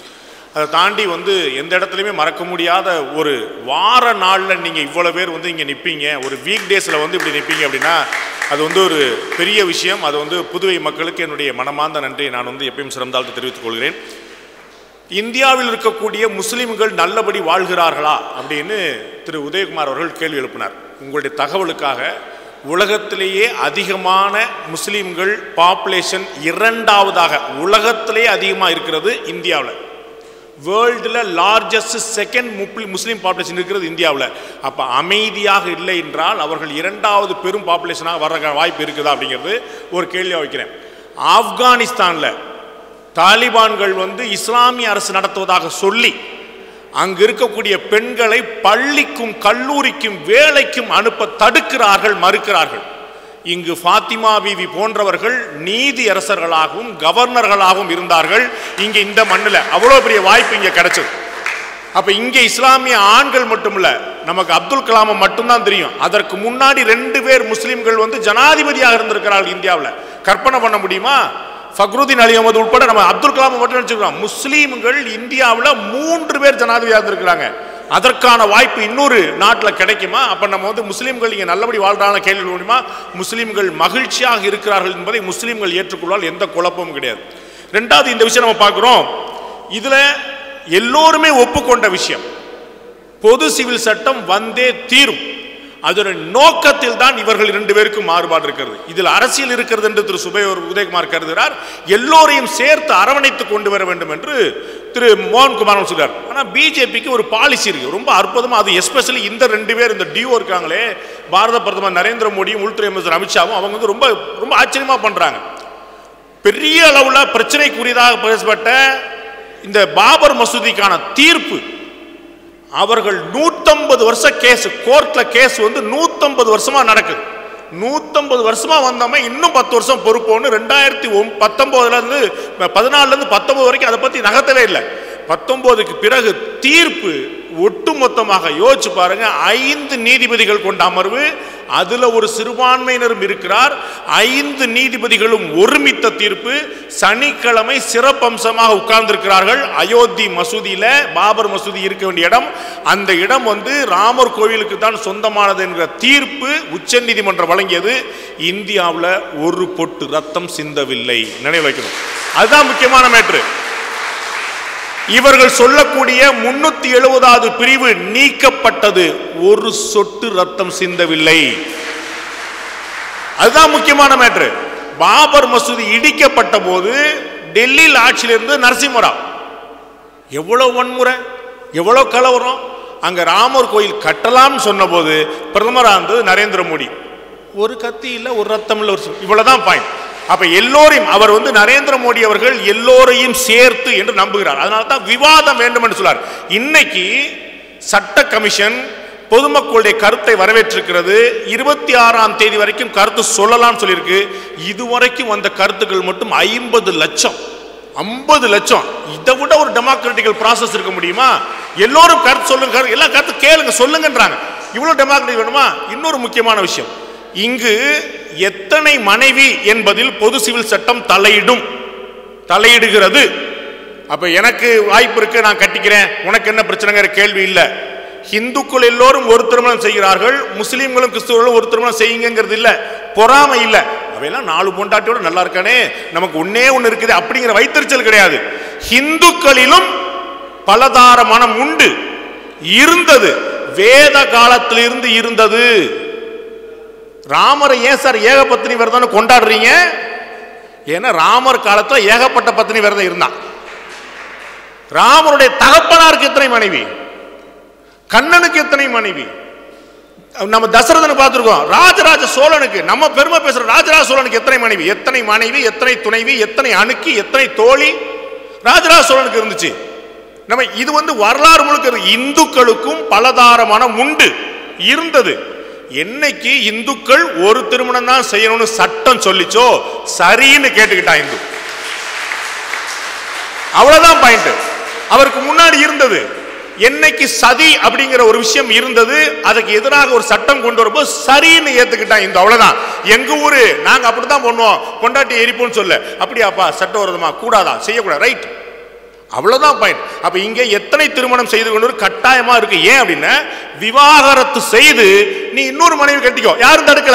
அதை தாண்டி வந்து எந்த இடத்துலையுமே மறக்க முடியாத ஒரு வார நாளில் நீங்கள் இவ்வளோ பேர் வந்து இங்கே நிற்பீங்க ஒரு வீக் டேஸில் வந்து இப்படி நிற்பீங்க அப்படின்னா அது வந்து ஒரு பெரிய விஷயம் அது வந்து புதுவை மக்களுக்கு என்னுடைய மனமார்ந்த நன்றியை நான் வந்து எப்பயும் சிறந்தாழ்த்து தெரிவித்துக் கொள்கிறேன் இந்தியாவில் இருக்கக்கூடிய முஸ்லிம்கள் நல்லபடி வாழ்கிறார்களா அப்படின்னு திரு உதயகுமார் அவர்கள் கேள்வி எழுப்பினார் உங்களுடைய தகவலுக்காக உலகத்திலேயே அதிகமான முஸ்லிம்கள் பாப்புலேஷன் இரண்டாவதாக உலகத்திலேயே அதிகமாக இருக்கிறது இந்தியாவில் வேர்ல்டில் லார்ஜஸ்ட் செகண்ட் முஸ்லீம் பாப்புலேஷன் இருக்கிறது இந்தியாவில் அப்போ அமைதியாக இல்லை என்றால் அவர்கள் இரண்டாவது பெரும் பாப்புலேஷனாக வர்ற வாய்ப்பு இருக்குதா அப்படிங்கிறது ஒரு கேள்வியாக வைக்கிறேன் ஆப்கானிஸ்தானில் தாலிபான்கள் வந்து இஸ்லாமிய அரசு நடத்துவதாக சொல்லி அங்கு இருக்கக்கூடிய பெண்களை பள்ளிக்கும் கல்லூரிக்கும் வேலைக்கும் அனுப்ப தடுக்கிறார்கள் மறுக்கிறார்கள் இங்கு ஃபாத்திமா பிவி போன்றவர்கள் நீதி அரசர்களாகவும் கவர்னர்களாகவும் இருந்தார்கள் இங்க இந்த மண்ணில் அவ்வளோ பெரிய வாய்ப்பு இங்க கிடைச்சது அப்ப இங்க இஸ்லாமிய ஆண்கள் மட்டுமல்ல நமக்கு அப்துல் கலாமை மட்டும்தான் தெரியும் அதற்கு முன்னாடி ரெண்டு பேர் முஸ்லிம்கள் வந்து ஜனாதிபதியாக இருந்திருக்கிறார்கள் இந்தியாவில் கற்பனை பண்ண முடியுமா ஃபக்ருதீன் அலி அஹமது உட்பட நம்ம அப்துல் கலாம் மட்டும் நினைச்சுக்கிறோம் முஸ்லீம்கள் இந்தியாவில் மூன்று பேர் ஜனாதிபதியாக இருந்திருக்கிறாங்க அதற்கான வாய்ப்பு இன்னொரு நாட்டில் கிடைக்குமா அப்போ நம்ம வந்து முஸ்லீம்கள் இங்கே நல்லபடி வாழ்றான கேள்வி முடியுமா முஸ்லீம்கள் மகிழ்ச்சியாக இருக்கிறார்கள் என்பதை முஸ்லீம்கள் ஏற்றுக்கொள்ளால் எந்த குழப்பமும் கிடையாது ரெண்டாவது இந்த விஷயம் நம்ம பார்க்குறோம் இதில் எல்லோருமே ஒப்புக்கொண்ட விஷயம் பொது சிவில் சட்டம் வந்தே தீரும் அதோட நோக்கத்தில் தான் இவர்கள் இரண்டு பேருக்கும் மாறுபாடு இருக்கிறது இதில் அரசியல் இருக்கிறது என்று திரு சுபை உதயகுமார் கருதுகிறார் எல்லோரையும் சேர்த்து அரவணைத்து கொண்டு வர வேண்டும் என்று திரு மோகன்குமார் சொல்றார் ஆனால் பிஜேபிக்கு ஒரு பாலிசி இருக்கு ரொம்ப அற்புதமா அது எஸ்பெஷலி இந்த ரெண்டு பேர் இந்த டிஓ இருக்காங்களே பாரத பிரதமர் நரேந்திர மோடியும் உள்துறை அமைச்சர் அமித்ஷாவும் அவங்க வந்து ரொம்ப ரொம்ப ஆச்சரியமா பண்றாங்க பெரிய அளவில் பிரச்சனைக்குரியதாக பேசப்பட்ட இந்த பாபர் மசூதிக்கான தீர்ப்பு அவர்கள் நூத்தம்பது வருஷ கேஸ் கோர்ட்ல கேஸ் வந்து நூத்தம்பது வருஷமா நடக்குது நூத்தம்பது வருஷமா வந்தோமே இன்னும் பத்து வருஷம் பொறுப்போன்னு ரெண்டாயிரத்தி ஒம் பத்தொன்பதுல இருந்து பதினாலுல இருந்து பத்தொன்பது வரைக்கும் அதை பத்தி நகர்த்தவே இல்லை பத்தொன்பதுக்கு பிறகு தீர்ப்பு ஒட்டுமொத்தமாக யோசிச்சு பாருங்க ஐந்து நீதிபதிகள் கொண்ட அமர்வு அதுல ஒரு சிறுபான்மையினரும் இருக்கிறார் ஐந்து நீதிபதிகளும் ஒருமித்த தீர்ப்பு சனிக்கிழமை சிறப்பம்சமாக உட்கார்ந்திருக்கிறார்கள் அயோத்தி மசூதியில பாபர் மசூதி இருக்க வேண்டிய இடம் அந்த இடம் வந்து ராமர் கோவிலுக்கு தான் சொந்தமானது என்கிற தீர்ப்பு உச்சநீதிமன்றம் வழங்கியது இந்தியாவில் ஒரு பொட்டு ரத்தம் சிந்தவில்லை நினைவு வைக்கணும் அதுதான் முக்கியமான மேட்ரு இவர்கள் சொல்லக்கூடிய முன்னூத்தி எழுபதாவது பிரிவு நீக்கப்பட்டது ஒரு சொட்டு ரத்தம் சிந்தவில்லை அதுதான் முக்கியமான மேட்ரு பாபர் மசூதி இடிக்கப்பட்ட போது டெல்லியில் ஆட்சியில் இருந்து நரசிம்மராவ் எவ்வளவு வன்முறை எவ்வளவு கலவரம் அங்க ராமர் கோயில் கட்டலாம்னு சொன்னபோது பிரதமராக இருந்தது நரேந்திர மோடி ஒரு கத்தி இல்லை ஒரு ரத்தம் இல்லை ஒரு சு- இவ்வளவுதான் பாயிண்ட் அப்ப எல்லோரையும் அவர் வந்து நரேந்திர மோடி அவர்கள் எல்லோரையும் சேர்த்து என்று நம்புகிறார் அதனால தான் விவாதம் வேண்டும் என்று சொல்றார் இன்னைக்கு சட்ட கமிஷன் பொதுமக்களுடைய கருத்தை வரவேற்றிருக்கிறது இருபத்தி ஆறாம் தேதி வரைக்கும் கருத்து சொல்லலாம்னு சொல்லியிருக்கு இதுவரைக்கும் வந்த கருத்துக்கள் மட்டும் ஐம்பது லட்சம் ஐம்பது லட்சம் இதை விட ஒரு டெமோக்ராட்டிக்கல் process இருக்க முடியுமா எல்லோரும் கருத்து சொல்லுங்க கரு- எல்லா கருத்து கேளுங்க சொல்லுங்கன்றாங்க இவ்வளவு டெமோக்ராட்டிக் வேணுமா இன்னொரு முக்கியமான விஷயம் இங்கு எத்தனை மனைவி என்பதில் பொது சிவில் சட்டம் தலையிடும் தலையிடுகிறது அப்ப எனக்கு வாய்ப்பு இருக்கு நான் கட்டிக்கிறேன் உனக்கு என்ன பிரச்சனைங்கிற கேள்வி இல்லை இந்துக்கள் எல்லோரும் ஒரு திருமணம் செய்கிறார்கள் முஸ்லீம்களும் கிறிஸ்துவர்களும் ஒரு திருமணம் செய்யுங்கிறது இல்ல பொறாமை இல்ல அவையெல்லாம் நாலு பொண்டாட்டியோட நல்லா இருக்கானே நமக்கு ஒன்னே ஒண்ணு இருக்குது அப்படிங்கிற வைத்தறிச்சல் கிடையாது இந்துக்களிலும் பலதார மனம் உண்டு இருந்தது வேத காலத்திலிருந்து இருந்தது ராமரை ஏன் சார் ஏகபத்தினி விரதம்னு கொண்டாடுறீங்க ஏன்னா ராமர் காலத்துல ஏகப்பட்ட பத்தினி விரதம் இருந்தான் ராமருடைய தகப்பனாருக்கு எத்தனை மனைவி கண்ணனுக்கு எத்தனை மனைவி நம்ம தசரதனை பார்த்துருக்கோம் ராஜராஜ சோழனுக்கு நம்ம பெருமை பேசுற ராஜராஜ சோழனுக்கு எத்தனை மனைவி எத்தனை மனைவி எத்தனை துணைவி எத்தனை அணுக்கி எத்தனை தோழி ராஜராஜ சோழனுக்கு இருந்துச்சு நம்ம இது வந்து வரலாறு முழுக்க இருக்கு. இந்துக்களுக்கும் பலதார மனம் உண்டு இருந்தது என்னைக்கு இந்துக்கள் ஒரு திருமணம் தான் செய்யணும்னு சட்டம் சொல்லிச்சோ சரின்னு கேட்டுக்கிட்டான் இந்து அவ்வளவுதான் பாயிண்ட் அவருக்கு முன்னாடி இருந்தது என்னைக்கு சதி அப்படிங்கிற ஒரு விஷயம் இருந்தது அதுக்கு எதிராக ஒரு சட்டம் கொண்டு வரும்போது சரின்னு ஏத்துக்கிட்டான் இந்த அவ்வளவுதான் எங்க ஊரு நாங்க அப்படித்தான் பண்ணுவோம் கொண்டாட்டி எரிப்போம்னு சொல்ல அப்படியாப்பா சட்டவிரோதமா கூடாதா செய்யக்கூடாது ரைட் அவ்வளவுதான் பாயிண்ட் அப்ப இங்க எத்தனை திருமணம் செய்து கொண்டு கட்டாயமா இருக்கு ஏன் அப்படின்னா விவாகரத்து செய்து நீ இன்னொரு மனைவி கட்டிக்கோ யாரும் தடுக்கல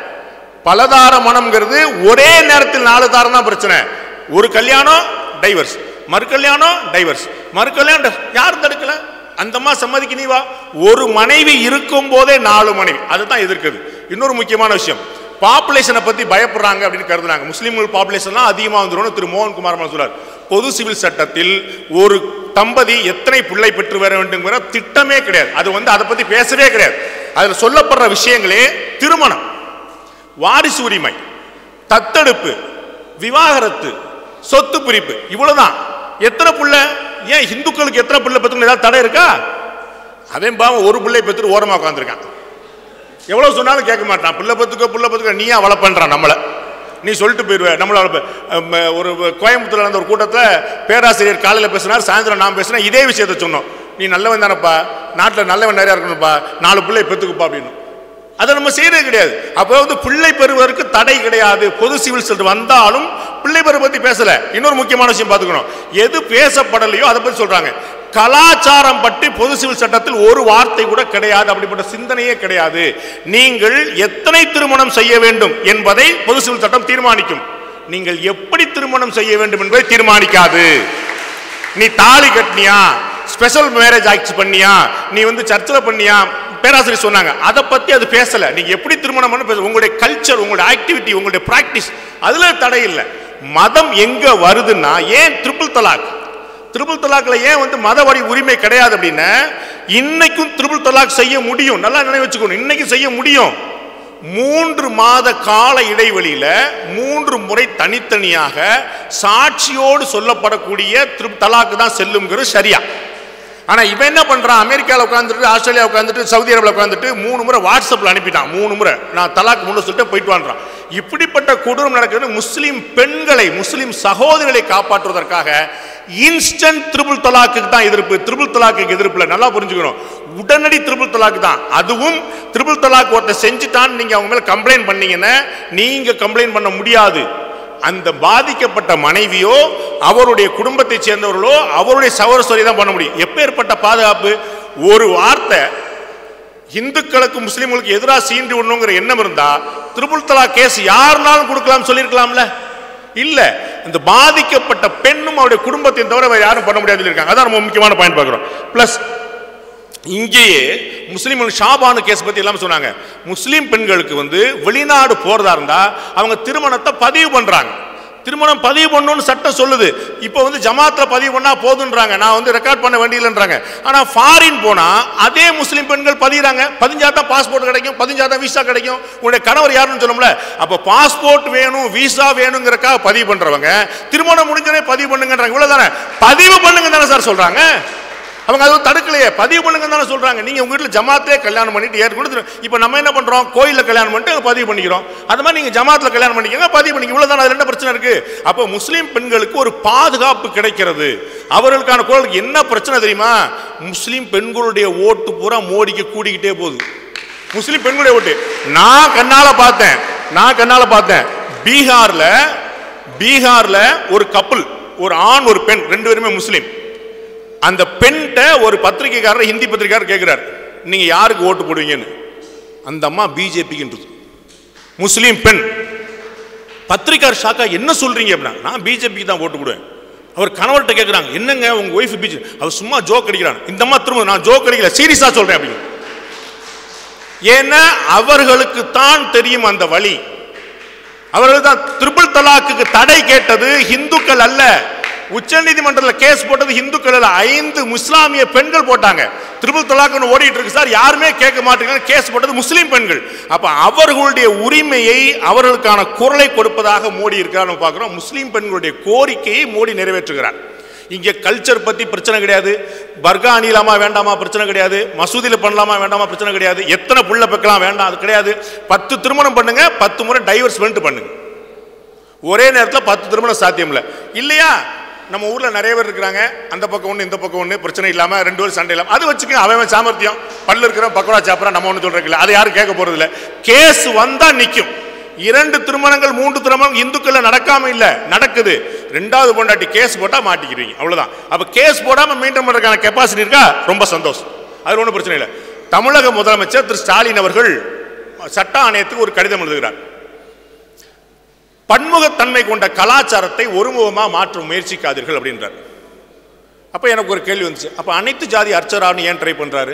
பலதார மனம்ங்கிறது ஒரே நேரத்தில் நாலு தாரம் தான் பிரச்சனை ஒரு கல்யாணம் டைவர்ஸ் மறு கல்யாணம் டைவர்ஸ் மறு கல்யாணம் di- யாரும் தடுக்கல அந்தம்மா சம்மதிக்கு நீ வா ஒரு மனைவி இருக்கும் போதே நாலு மனைவி அதுதான் எதிர்க்குது இன்னொரு முக்கியமான விஷயம் பாப்புலேஷனை பத்தி பயப்படுறாங்க அப்படின்னு கருதுறாங்க முஸ்லீம்கள் பாப்புலேஷன்லாம் அதிகமாக வந்துடும் திரு மோகன்குமார் அம்மா சொல்றார் பொது சிவில் சட்டத்தில் ஒரு தம்பதி எத்தனை பிள்ளை பெற்று வர வேண்டுங்கிற திட்டமே கிடையாது அது வந்து அதை பத்தி பேசவே கிடையாது அதுல சொல்லப்படுற விஷயங்களே திருமணம் வாரிசு உரிமை தத்தெடுப்பு விவாகரத்து சொத்து பிரிப்பு இவ்வளவுதான் எத்தனை புள்ள ஏன் இந்துக்களுக்கு எத்தனை புள்ள பெற்றுக்கணும் ஏதாவது தடை இருக்கா அவன் பாவம் ஒரு பிள்ளை பெற்று ஓரமா உட்காந்துருக்கான் எவ்வளவு சொன்னாலும் கேட்க மாட்டான் புள்ள பத்துக்க புள்ள பத்துக்க நீயா வளர்ப்பன்றான் நம்மள நீ சொல்லிட்டு போயிடுவ நம்மள வளர்ப்ப அம், ஒரு கோயம்புத்தூர்ல நடந்த ஒரு கூட்டத்தில் பேராசிரியர் காலையில் பேசினார் சாயந்தரம் நான் பேசினேன் இதே விஷயத்த சொன்னோம் நீ நல்லவன் தானப்பா நாட்டில் நல்லவன் நிறையா இருக்கணும்ப்பா நாலு பிள்ளை பெற்றுக்குப்பா அப்படின்னு அதை நம்ம செய்யறது கிடையாது அப்போ வந்து பிள்ளை பெறுவதற்கு தடை கிடையாது பொது சிவில் சட்டம் வந்தாலும் பிள்ளை பெறுவதை பத்தி பேசல இன்னொரு முக்கியமான விஷயம் பார்த்துக்கணும் எது பேசப்படலையோ அதை பத்தி சொல்றாங்க கலாச்சாரம் பற்றி பொது சிவில் சட்டத்தில் ஒரு வார்த்தை கூட கிடையாது அப்படிப்பட்ட சிந்தனையே கிடையாது நீங்கள் எத்தனை திருமணம் செய்ய வேண்டும் என்பதை பொது சிவில் சட்டம் தீர்மானிக்கும் நீங்கள் எப்படி திருமணம் செய்ய வேண்டும் என்பதை தீர்மானிக்காது நீ தாலி கட்டினியா ஸ்பெஷல் மேரேஜ் ஆக்ட் பண்ணியா நீ வந்து சர்ச்சில் பண்ணியா பேராசிரியர் சொன்னாங்க அதை பத்தி அது பேசல நீங்க எப்படி திருமணம் பண்ண பேச உங்களுடைய கல்ச்சர் உங்களுடைய ஆக்டிவிட்டி உங்களுடைய பிராக்டிஸ் அதுல தடை இல்லை மதம் எங்க வருதுன்னா ஏன் ட்ரிபிள் தலாக் ட்ரிபிள் தலாக்ல ஏன் வந்து மத வழி உரிமை கிடையாது அப்படின்னா இன்னைக்கும் ட்ரிபிள் தலாக் செய்ய முடியும் நல்லா நினைவு வச்சுக்கணும் இன்னைக்கு செய்ய முடியும் மூன்று மாத கால இடைவெளியில மூன்று முறை தனித்தனியாக சாட்சியோடு சொல்லப்படக்கூடிய திரு தலாக்கு தான் செல்லுங்கிறது சரியா ஆனா இவன் என்ன பண்றான் அமெரிக்கால உட்காந்துட்டு ஆஸ்திரேலியா உட்காந்துட்டு சவுதி அரேபியா உட்காந்துட்டு மூணு முறை வாட்ஸ்அப்ல அனுப்பிட்டான் மூணு முறை நான் தலாக் முன்ன சொல்லிட்டு போயிட்டு வான்றான் இப்படிப்பட்ட கொடூரம் நடக்கிறது முஸ்லிம் பெண்களை முஸ்லிம் சகோதரிகளை காப்பாற்றுவதற்காக இன்ஸ்டன்ட் த்ரிபிள் தலாக்கு தான் எதிர்ப்பு த்ரிபிள் தலாக்கு எதிர்ப்புல நல்லா புரிஞ்சுக்கணும் உடனடி த்ரிபிள் தலாக் தான் அதுவும் த்ரிபிள் தலாக் ஒருத்தர் செஞ்சுட்டான்னு நீங்க அவங்க மேல கம்ப்ளைண்ட் பண்ணீங்கன்னா நீங்க கம்ப்ளைண்ட் பண்ண முடியாது அந்த பாதிக்கப்பட்ட மனைவியோ அவருடைய குடும்பத்தைச் சேர்ந்தவர்களோ அவருடைய சகோதரி தான் பண்ண முடியும் எப்பேற்பட்ட பாதுகாப்பு ஒரு வார்த்தை இந்துக்களுக்கு முஸ்லிம்களுக்கு எதிராக சீண்டி விடணுங்கிற எண்ணம் இருந்தா திரிபுல் தலா கேஸ் யாருனாலும் கொடுக்கலாம் சொல்லியிருக்கலாம்ல இல்ல இந்த பாதிக்கப்பட்ட பெண்ணும் அவருடைய குடும்பத்தையும் தவிர வேற யாரும் பண்ண முடியாது இருக்காங்க அதான் நம்ம முக்கியமான பாயிண்ட் பார்க்குறோம் பிளஸ் இங்கேயே முஸ்லீம்கள் ஷாபானு கேஸ் பத்தி எல்லாம் சொன்னாங்க முஸ்லீம் பெண்களுக்கு வந்து வெளிநாடு போறதா இருந்தா அவங்க திருமணத்தை பதிவு பண்றாங்க திருமணம் பதிவு பண்ணணும்னு சட்டம் சொல்லுது இப்போ வந்து ஜமாத்ல பதிவு பண்ணா போதுன்றாங்க நான் வந்து ரெக்கார்ட் பண்ண வேண்டியதுன்றாங்க ஆனா ஃபாரின் போனா அதே முஸ்லீம் பெண்கள் பதிகிறாங்க பதிஞ்சா தான் பாஸ்போர்ட் கிடைக்கும் பதிஞ்சா தான் விசா கிடைக்கும் உங்களுடைய கணவர் யாருன்னு சொல்லணும்ல அப்ப பாஸ்போர்ட் வேணும் விசா வேணுங்கிறக்காக பதிவு பண்றவங்க திருமணம் முடிஞ்சோடனே பதிவு பண்ணுங்கன்றாங்க இவ்வளவுதானே பதிவு பண்ணுங்க தானே சார் சொல்றாங்க அவங்க அதுவும் தடுக்கலையே பதிவு பண்ணுங்க தானே சொல்றாங்க நீங்க உங்க வீட்டில் ஜமாத்தே கல்யாணம் பண்ணிட்டு ஏற்கனவே இப்போ நம்ம என்ன பண்றோம் கோயில்ல கல்யாணம் பண்ணிட்டு அங்க பதிவு பண்ணிக்கிறோம் அது மாதிரி நீங்க ஜமாத்துல கல்யாணம் பண்ணிக்கங்க பதிவு பண்ணிக்க இவ்வளவுதான் அதுல என்ன பிரச்சனை இருக்கு அப்போ முஸ்லீம் பெண்களுக்கு ஒரு பாதுகாப்பு கிடைக்கிறது அவர்களுக்கான குரலுக்கு என்ன பிரச்சனை தெரியுமா முஸ்லீம் பெண்களுடைய ஓட்டு பூரா மோடிக்கு கூடிக்கிட்டே போகுது முஸ்லீம் பெண்களுடைய ஓட்டு நான் கண்ணால பார்த்தேன் நான் கண்ணால பார்த்தேன் பீகார்ல பீகார்ல ஒரு கப்பல் ஒரு ஆண் ஒரு பெண் ரெண்டு பேருமே முஸ்லீம் அந்த பெண்கிட்ட ஒரு பத்திரிகைக்காரர் ஹிந்தி பத்திரிகையாளர் கேட்கிறார் நீங்க யாருக்கு ஓட்டு போடுவீங்கன்னு அந்த அம்மா பிஜேபிக்குன்றது முஸ்லீம் பெண் பத்திரிக்கார் ஷாக்கா என்ன சொல்றீங்க அப்படின்னா நான் பிஜேபிக்கு தான் ஓட்டு போடுவேன் அவர் கணவர்கிட்ட கேட்குறாங்க என்னங்க உங்க ஒய்ஃப் பிஜே அவர் சும்மா ஜோக் அடிக்கிறாங்க இந்த அம்மா திரும்ப நான் ஜோக் அடிக்கல சீரியஸா சொல்றேன் அப்படின்னு ஏன்னா அவர்களுக்கு தான் தெரியும் அந்த வழி அவர்கள் தான் த்ரிபிள் தலாக்குக்கு தடை கேட்டது இந்துக்கள் அல்ல உச்ச நீதிமன்றத்தில் கேஸ் போட்டது இந்துக்கள் அல்ல ஐந்து முஸ்லாமிய பெண்கள் போட்டாங்க த்ரிபிள் தலாக்குன்னு ஓடிட்டு இருக்கு சார் யாருமே கேட்க மாட்டேங்கிறாங்க கேஸ் போட்டது முஸ்லீம் பெண்கள் அப்ப அவர்களுடைய உரிமையை அவர்களுக்கான குரலை கொடுப்பதாக மோடி இருக்கிறார் நம்ம பார்க்கிறோம் முஸ்லீம் பெண்களுடைய கோரிக்கையை மோடி நிறைவேற்றுகிறார் இங்க கல்ச்சர் பத்தி பிரச்சனை கிடையாது பர்கா அணியலாமா வேண்டாமா பிரச்சனை கிடையாது மசூதியில் பண்ணலாமா வேண்டாமா பிரச்சனை கிடையாது எத்தனை புள்ள பெக்கலாம் வேண்டாம் அது கிடையாது பத்து திருமணம் பண்ணுங்க பத்து முறை டைவர்ஸ் பண்ணிட்டு பண்ணுங்க ஒரே நேரத்தில் பத்து திருமணம் சாத்தியம் இல்லை இல்லையா நம்ம ஊர்ல நிறைய பேர் இருக்கிறாங்க அந்த பக்கம் ஒன்று இந்த பக்கம் ஒன்று பிரச்சனை இல்லாம ரெண்டு பேரும் சண்டை இல்லாம அது வச்சுக்க அவன் அவன் சாமர்த்தியம் பல்லு இருக்கிற பக்கோடா சாப்பிட்றா நம்ம ஒன்று சொல்றதுக்கு இல்லை அதை யாரும் கேட்க போறது இல்லை கேஸ் வந்தா நிற்கும் இரண்டு திருமணங்கள் மூன்று திருமணம் இந்துக்கள்ல நடக்காம இல்ல நடக்குது ரெண்டாவது பொண்டாட்டி கேஸ் போட்டா மாட்டிக்கிறீங்க அவ்வளவுதான் அப்ப கேஸ் போடாம மெயின்டைன் பண்றதுக்கான கெப்பாசிட்டி இருக்கா ரொம்ப சந்தோஷம் அது ஒன்றும் பிரச்சனை இல்லை தமிழக முதலமைச்சர் திரு ஸ்டாலின் அவர்கள் சட்ட ஆணையத்துக்கு ஒரு கடிதம் எழுதுகிறார் பன்முகத்தன்மை கொண்ட கலாச்சாரத்தை ஒருமுகமா மாற்ற முயற்சிக்காதீர்கள் அப்படின்றார் அப்ப எனக்கு ஒரு கேள்வி வந்துச்சு அப்ப அனைத்து ஜாதி அர்ச்சரான்னு ஏன் ட்ரை பண்றாரு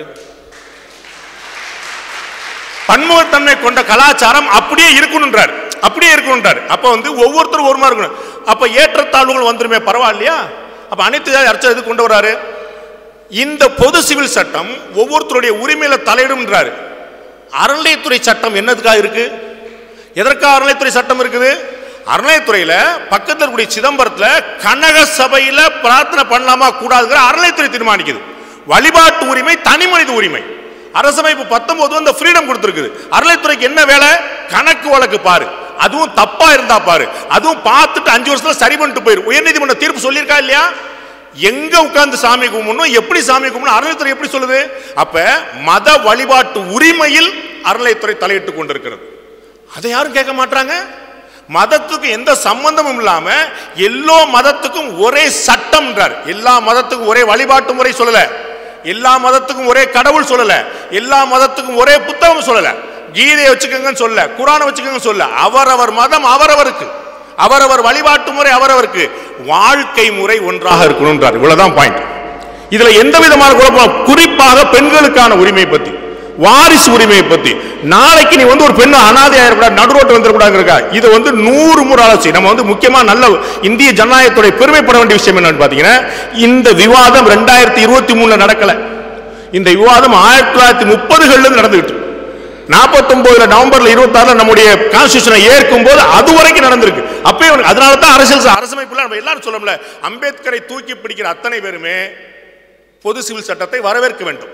பன்முகத்தன்மை கொண்ட கலாச்சாரம் அப்படியே இருக்கணுன்றார் அப்படியே இருக்கணுன்றார் அப்ப வந்து ஒவ்வொருத்தரும் ஒரு மாதிரி இருக்கணும் அப்ப ஏற்றத்தாழ்வுகள் வந்துருமே பரவாயில்லையா அப்ப அனைத்து ஜாதி அர்ச்சர் எது கொண்டு வராரு இந்த பொது சிவில் சட்டம் ஒவ்வொருத்தருடைய உரிமையில தலையிடும்ன்றாரு அறநிலையத்துறை சட்டம் என்னதுக்காக இருக்கு எதற்காக அறநிலையத்துறை சட்டம் இருக்குது அறநிலையத்துறையில பக்கத்தில் இருக்கக்கூடிய சிதம்பரத்துல கனக சபையில பிரார்த்தனை பண்ணலாமா கூடாதுங்கிற அறநிலையத்துறை தீர்மானிக்குது வழிபாட்டு உரிமை தனி மனித உரிமை அரசமைப்பு பத்தொன்பது அந்த ஃப்ரீடம் கொடுத்துருக்குது அறநிலையத்துறைக்கு என்ன வேலை கணக்கு வழக்கு பாரு அதுவும் தப்பா இருந்தா பாரு அதுவும் பார்த்துட்டு அஞ்சு வருஷத்துல சரி பண்ணிட்டு போயிரு உயர்நீதிமன்ற தீர்ப்பு சொல்லியிருக்கா இல்லையா எங்க உட்கார்ந்து சாமி கும்பிடணும் எப்படி சாமி கும்பிடணும் அறநிலையத்துறை எப்படி சொல்லுது அப்ப மத வழிபாட்டு உரிமையில் அறநிலையத்துறை தலையிட்டு கொண்டிருக்கிறது அதை யாரும் கேட்க மாட்டாங்க மதத்துக்கு எந்த சம்பந்தமும் இல்லாம எல்லா மதத்துக்கும் ஒரே சட்டம்ன்றார் எல்லா மதத்துக்கும் ஒரே வழிபாட்டு முறை சொல்லல எல்லா மதத்துக்கும் ஒரே கடவுள் சொல்லல எல்லா மதத்துக்கும் ஒரே புத்தகம் சொல்லல கீதையை வச்சுக்கோங்கன்னு சொல்ல குரானை வச்சுக்கோங்கன்னு சொல்ல அவரவர் மதம் அவரவருக்கு அவரவர் வழிபாட்டு முறை அவரவருக்கு வாழ்க்கை முறை ஒன்றாக இருக்கணும்ன்றார் இவ்வளவுதான் பாயிண்ட் இதுல எந்த விதமான குழப்பம் குறிப்பாக பெண்களுக்கான உரிமை பத்தி வாரிசு உரிமையை பத்தி நாளைக்கு நீ வந்து ஒரு பெண் அனாதை ஆயிடக்கூடாது நடுரோட்டு வந்துடக்கூடாதுங்கிறக்கா இது வந்து நூறு முறை ஆலோசி நம்ம வந்து முக்கியமா நல்ல இந்திய ஜனநாயகத்துடைய பெருமைப்பட வேண்டிய விஷயம் என்னன்னு பாத்தீங்கன்னா இந்த விவாதம் ரெண்டாயிரத்தி இருபத்தி மூணுல நடக்கல இந்த விவாதம் ஆயிரத்தி தொள்ளாயிரத்தி முப்பதுகள்ல இருந்து நடந்துகிட்டு நாற்பத்தொன்பதுல நவம்பர்ல இருபத்தாறுல நம்முடைய கான்ஸ்டியூஷனை ஏற்கும் போது அது வரைக்கும் நடந்திருக்கு அப்பயே உனக்கு- அதனால தான் அரசியல் அரசமைப்புல நம்ம எல்லாரும் சொல்லல அம்பேத்கரை தூக்கி பிடிக்கிற அத்தனை பேருமே பொது சிவில் சட்டத்தை வரவேற்க வேண்டும்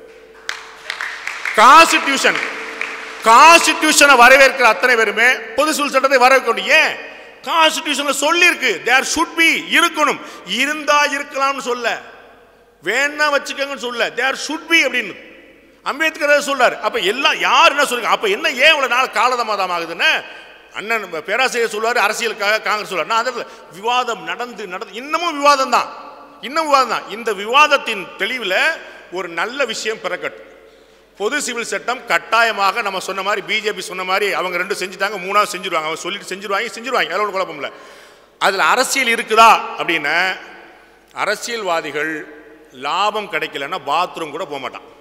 கான்ஸ்டிடியூஷன் கான்ஸ்டிடியூஷனை வரவேற்கிற அத்தனை பேருமே பொது சிவில் சட்டத்தை வரவேற்க வேண்டும் ஏன் கான்ஸ்டிடியூஷன்ல சொல்லி இருக்கு தேர் ஷுட் பி இருக்கணும் இருந்தா இருக்கலாம்னு சொல்ல வேணா வச்சுக்கோங்கன்னு சொல்ல தேர் ஷுட் பி அப்படின்னு அம்பேத்கர் அதை சொல்றாரு அப்ப எல்லாம் யார் என்ன சொல்லுங்க அப்ப என்ன ஏன் இவ்வளவு நாள் காலதாமதம் ஆகுதுன்னு அண்ணன் பேராசிரியர் சொல்லுவாரு அரசியலுக்காக காங்கிரஸ் சொல்லுவார் நான் அதில் விவாதம் நடந்து நடந்து இன்னமும் விவாதம் தான் இன்னும் விவாதம் தான் இந்த விவாதத்தின் தெளிவில் ஒரு நல்ல விஷயம் பிறக்கட்டும் பொது சிவில் சட்டம் கட்டாயமாக நம்ம சொன்ன மாதிரி பிஜேபி சொன்ன மாதிரி அவங்க ரெண்டும் செஞ்சுட்டாங்க மூணாவது செஞ்சிருவாங்க அவங்க சொல்லிட்டு செஞ்சிருவாங்க செஞ்சிருவாங்க அதில் ஒரு குழப்பம் இல்லை அதில் அரசியல் இருக்குதா அப்படின்னா அரசியல்வாதிகள் லாபம் கிடைக்கலன்னா பாத்ரூம் கூட போக மாட்டான்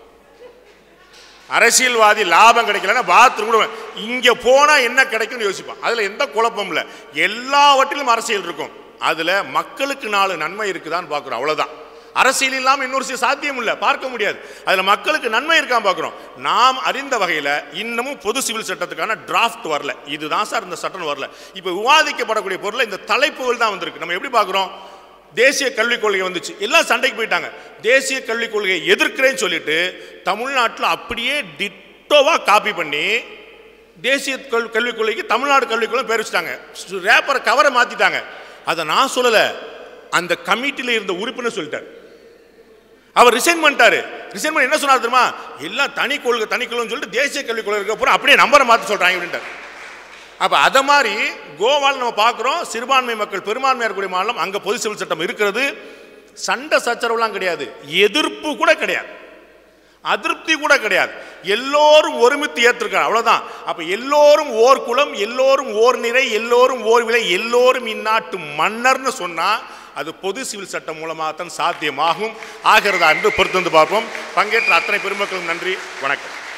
அரசியல்வாதி லாபம் கிடைக்கலன்னா பாத்ரூம் கூட இங்க போனா என்ன கிடைக்கும்னு யோசிப்பான் அதுல எந்த குழப்பம் இல்லை எல்லாவற்றிலும் அரசியல் இருக்கும் அதுல மக்களுக்கு நாலு நன்மை இருக்குதான்னு பார்க்குறோம் அவ்வளவுதான் அரசியல் இல்லாமல் இன்னொரு சில சாத்தியம் இல்லை பார்க்க முடியாது அதில் மக்களுக்கு நன்மை இருக்கான்னு பார்க்குறோம் நாம் அறிந்த வகையில் இன்னமும் பொது சிவில் சட்டத்துக்கான டிராஃப்ட் வரல இதுதான் சார் இந்த சட்டம் வரல இப்போ விவாதிக்கப்படக்கூடிய பொருள் இந்த தலைப்புகள் தான் வந்திருக்கு நம்ம எப்படி பார்க்குறோம் தேசிய கல்விக் கொள்கை வந்துச்சு எல்லாம் சண்டைக்கு போயிட்டாங்க தேசிய கல்விக் கொள்கையை எதிர்க்கிறேன்னு சொல்லிட்டு தமிழ்நாட்டில் அப்படியே டிட்டோவா காப்பி பண்ணி தேசிய கல் கல்விக் கொள்கைக்கு தமிழ்நாடு கல்விக் கொள்கை பேர் வச்சுட்டாங்க ரேப்பரை கவரை மாத்திட்டாங்க அதை நான் சொல்லலை அந்த கமிட்டியில் இருந்த உறுப்பினர் சொல்லிட்டார் அவர் ரிசைன் பண்ணிட்டாரு ரிசைன் பண்ணி என்ன சொன்னார் தெரியுமா எல்லாம் தனி கொள்கை தனி கொள்கைன்னு சொல்லிட்டு தேசிய கல்விக் கொள்கை இருக்க அப்புறம் அப்படியே நம்பரை மாற்றி சொல்றாங்க அப்படின்ட்டார் அப்ப அத மாதிரி கோவால் நம்ம பார்க்குறோம் சிறுபான்மை மக்கள் பெரும்பான்மையாக இருக்கக்கூடிய மாநிலம் அங்க பொது சிவில் சட்டம் இருக்கிறது சண்டை சச்சரவுலாம் கிடையாது எதிர்ப்பு கூட கிடையாது அதிருப்தி கூட கிடையாது எல்லோரும் ஒருமித்து ஏற்றிருக்காங்க அவ்வளவுதான் அப்ப எல்லோரும் ஓர் குலம் எல்லோரும் ஓர் நிறை எல்லோரும் ஓர் விலை எல்லோரும் இந்நாட்டு மன்னர்னு சொன்னா அது பொது சிவில் சட்டம் மூலமாக தான் சாத்தியமாகும் ஆகிறதா என்று பொறுத்து வந்து பார்ப்போம் பங்கேற்ற அத்தனை பெருமக்களும் நன்றி வணக்கம்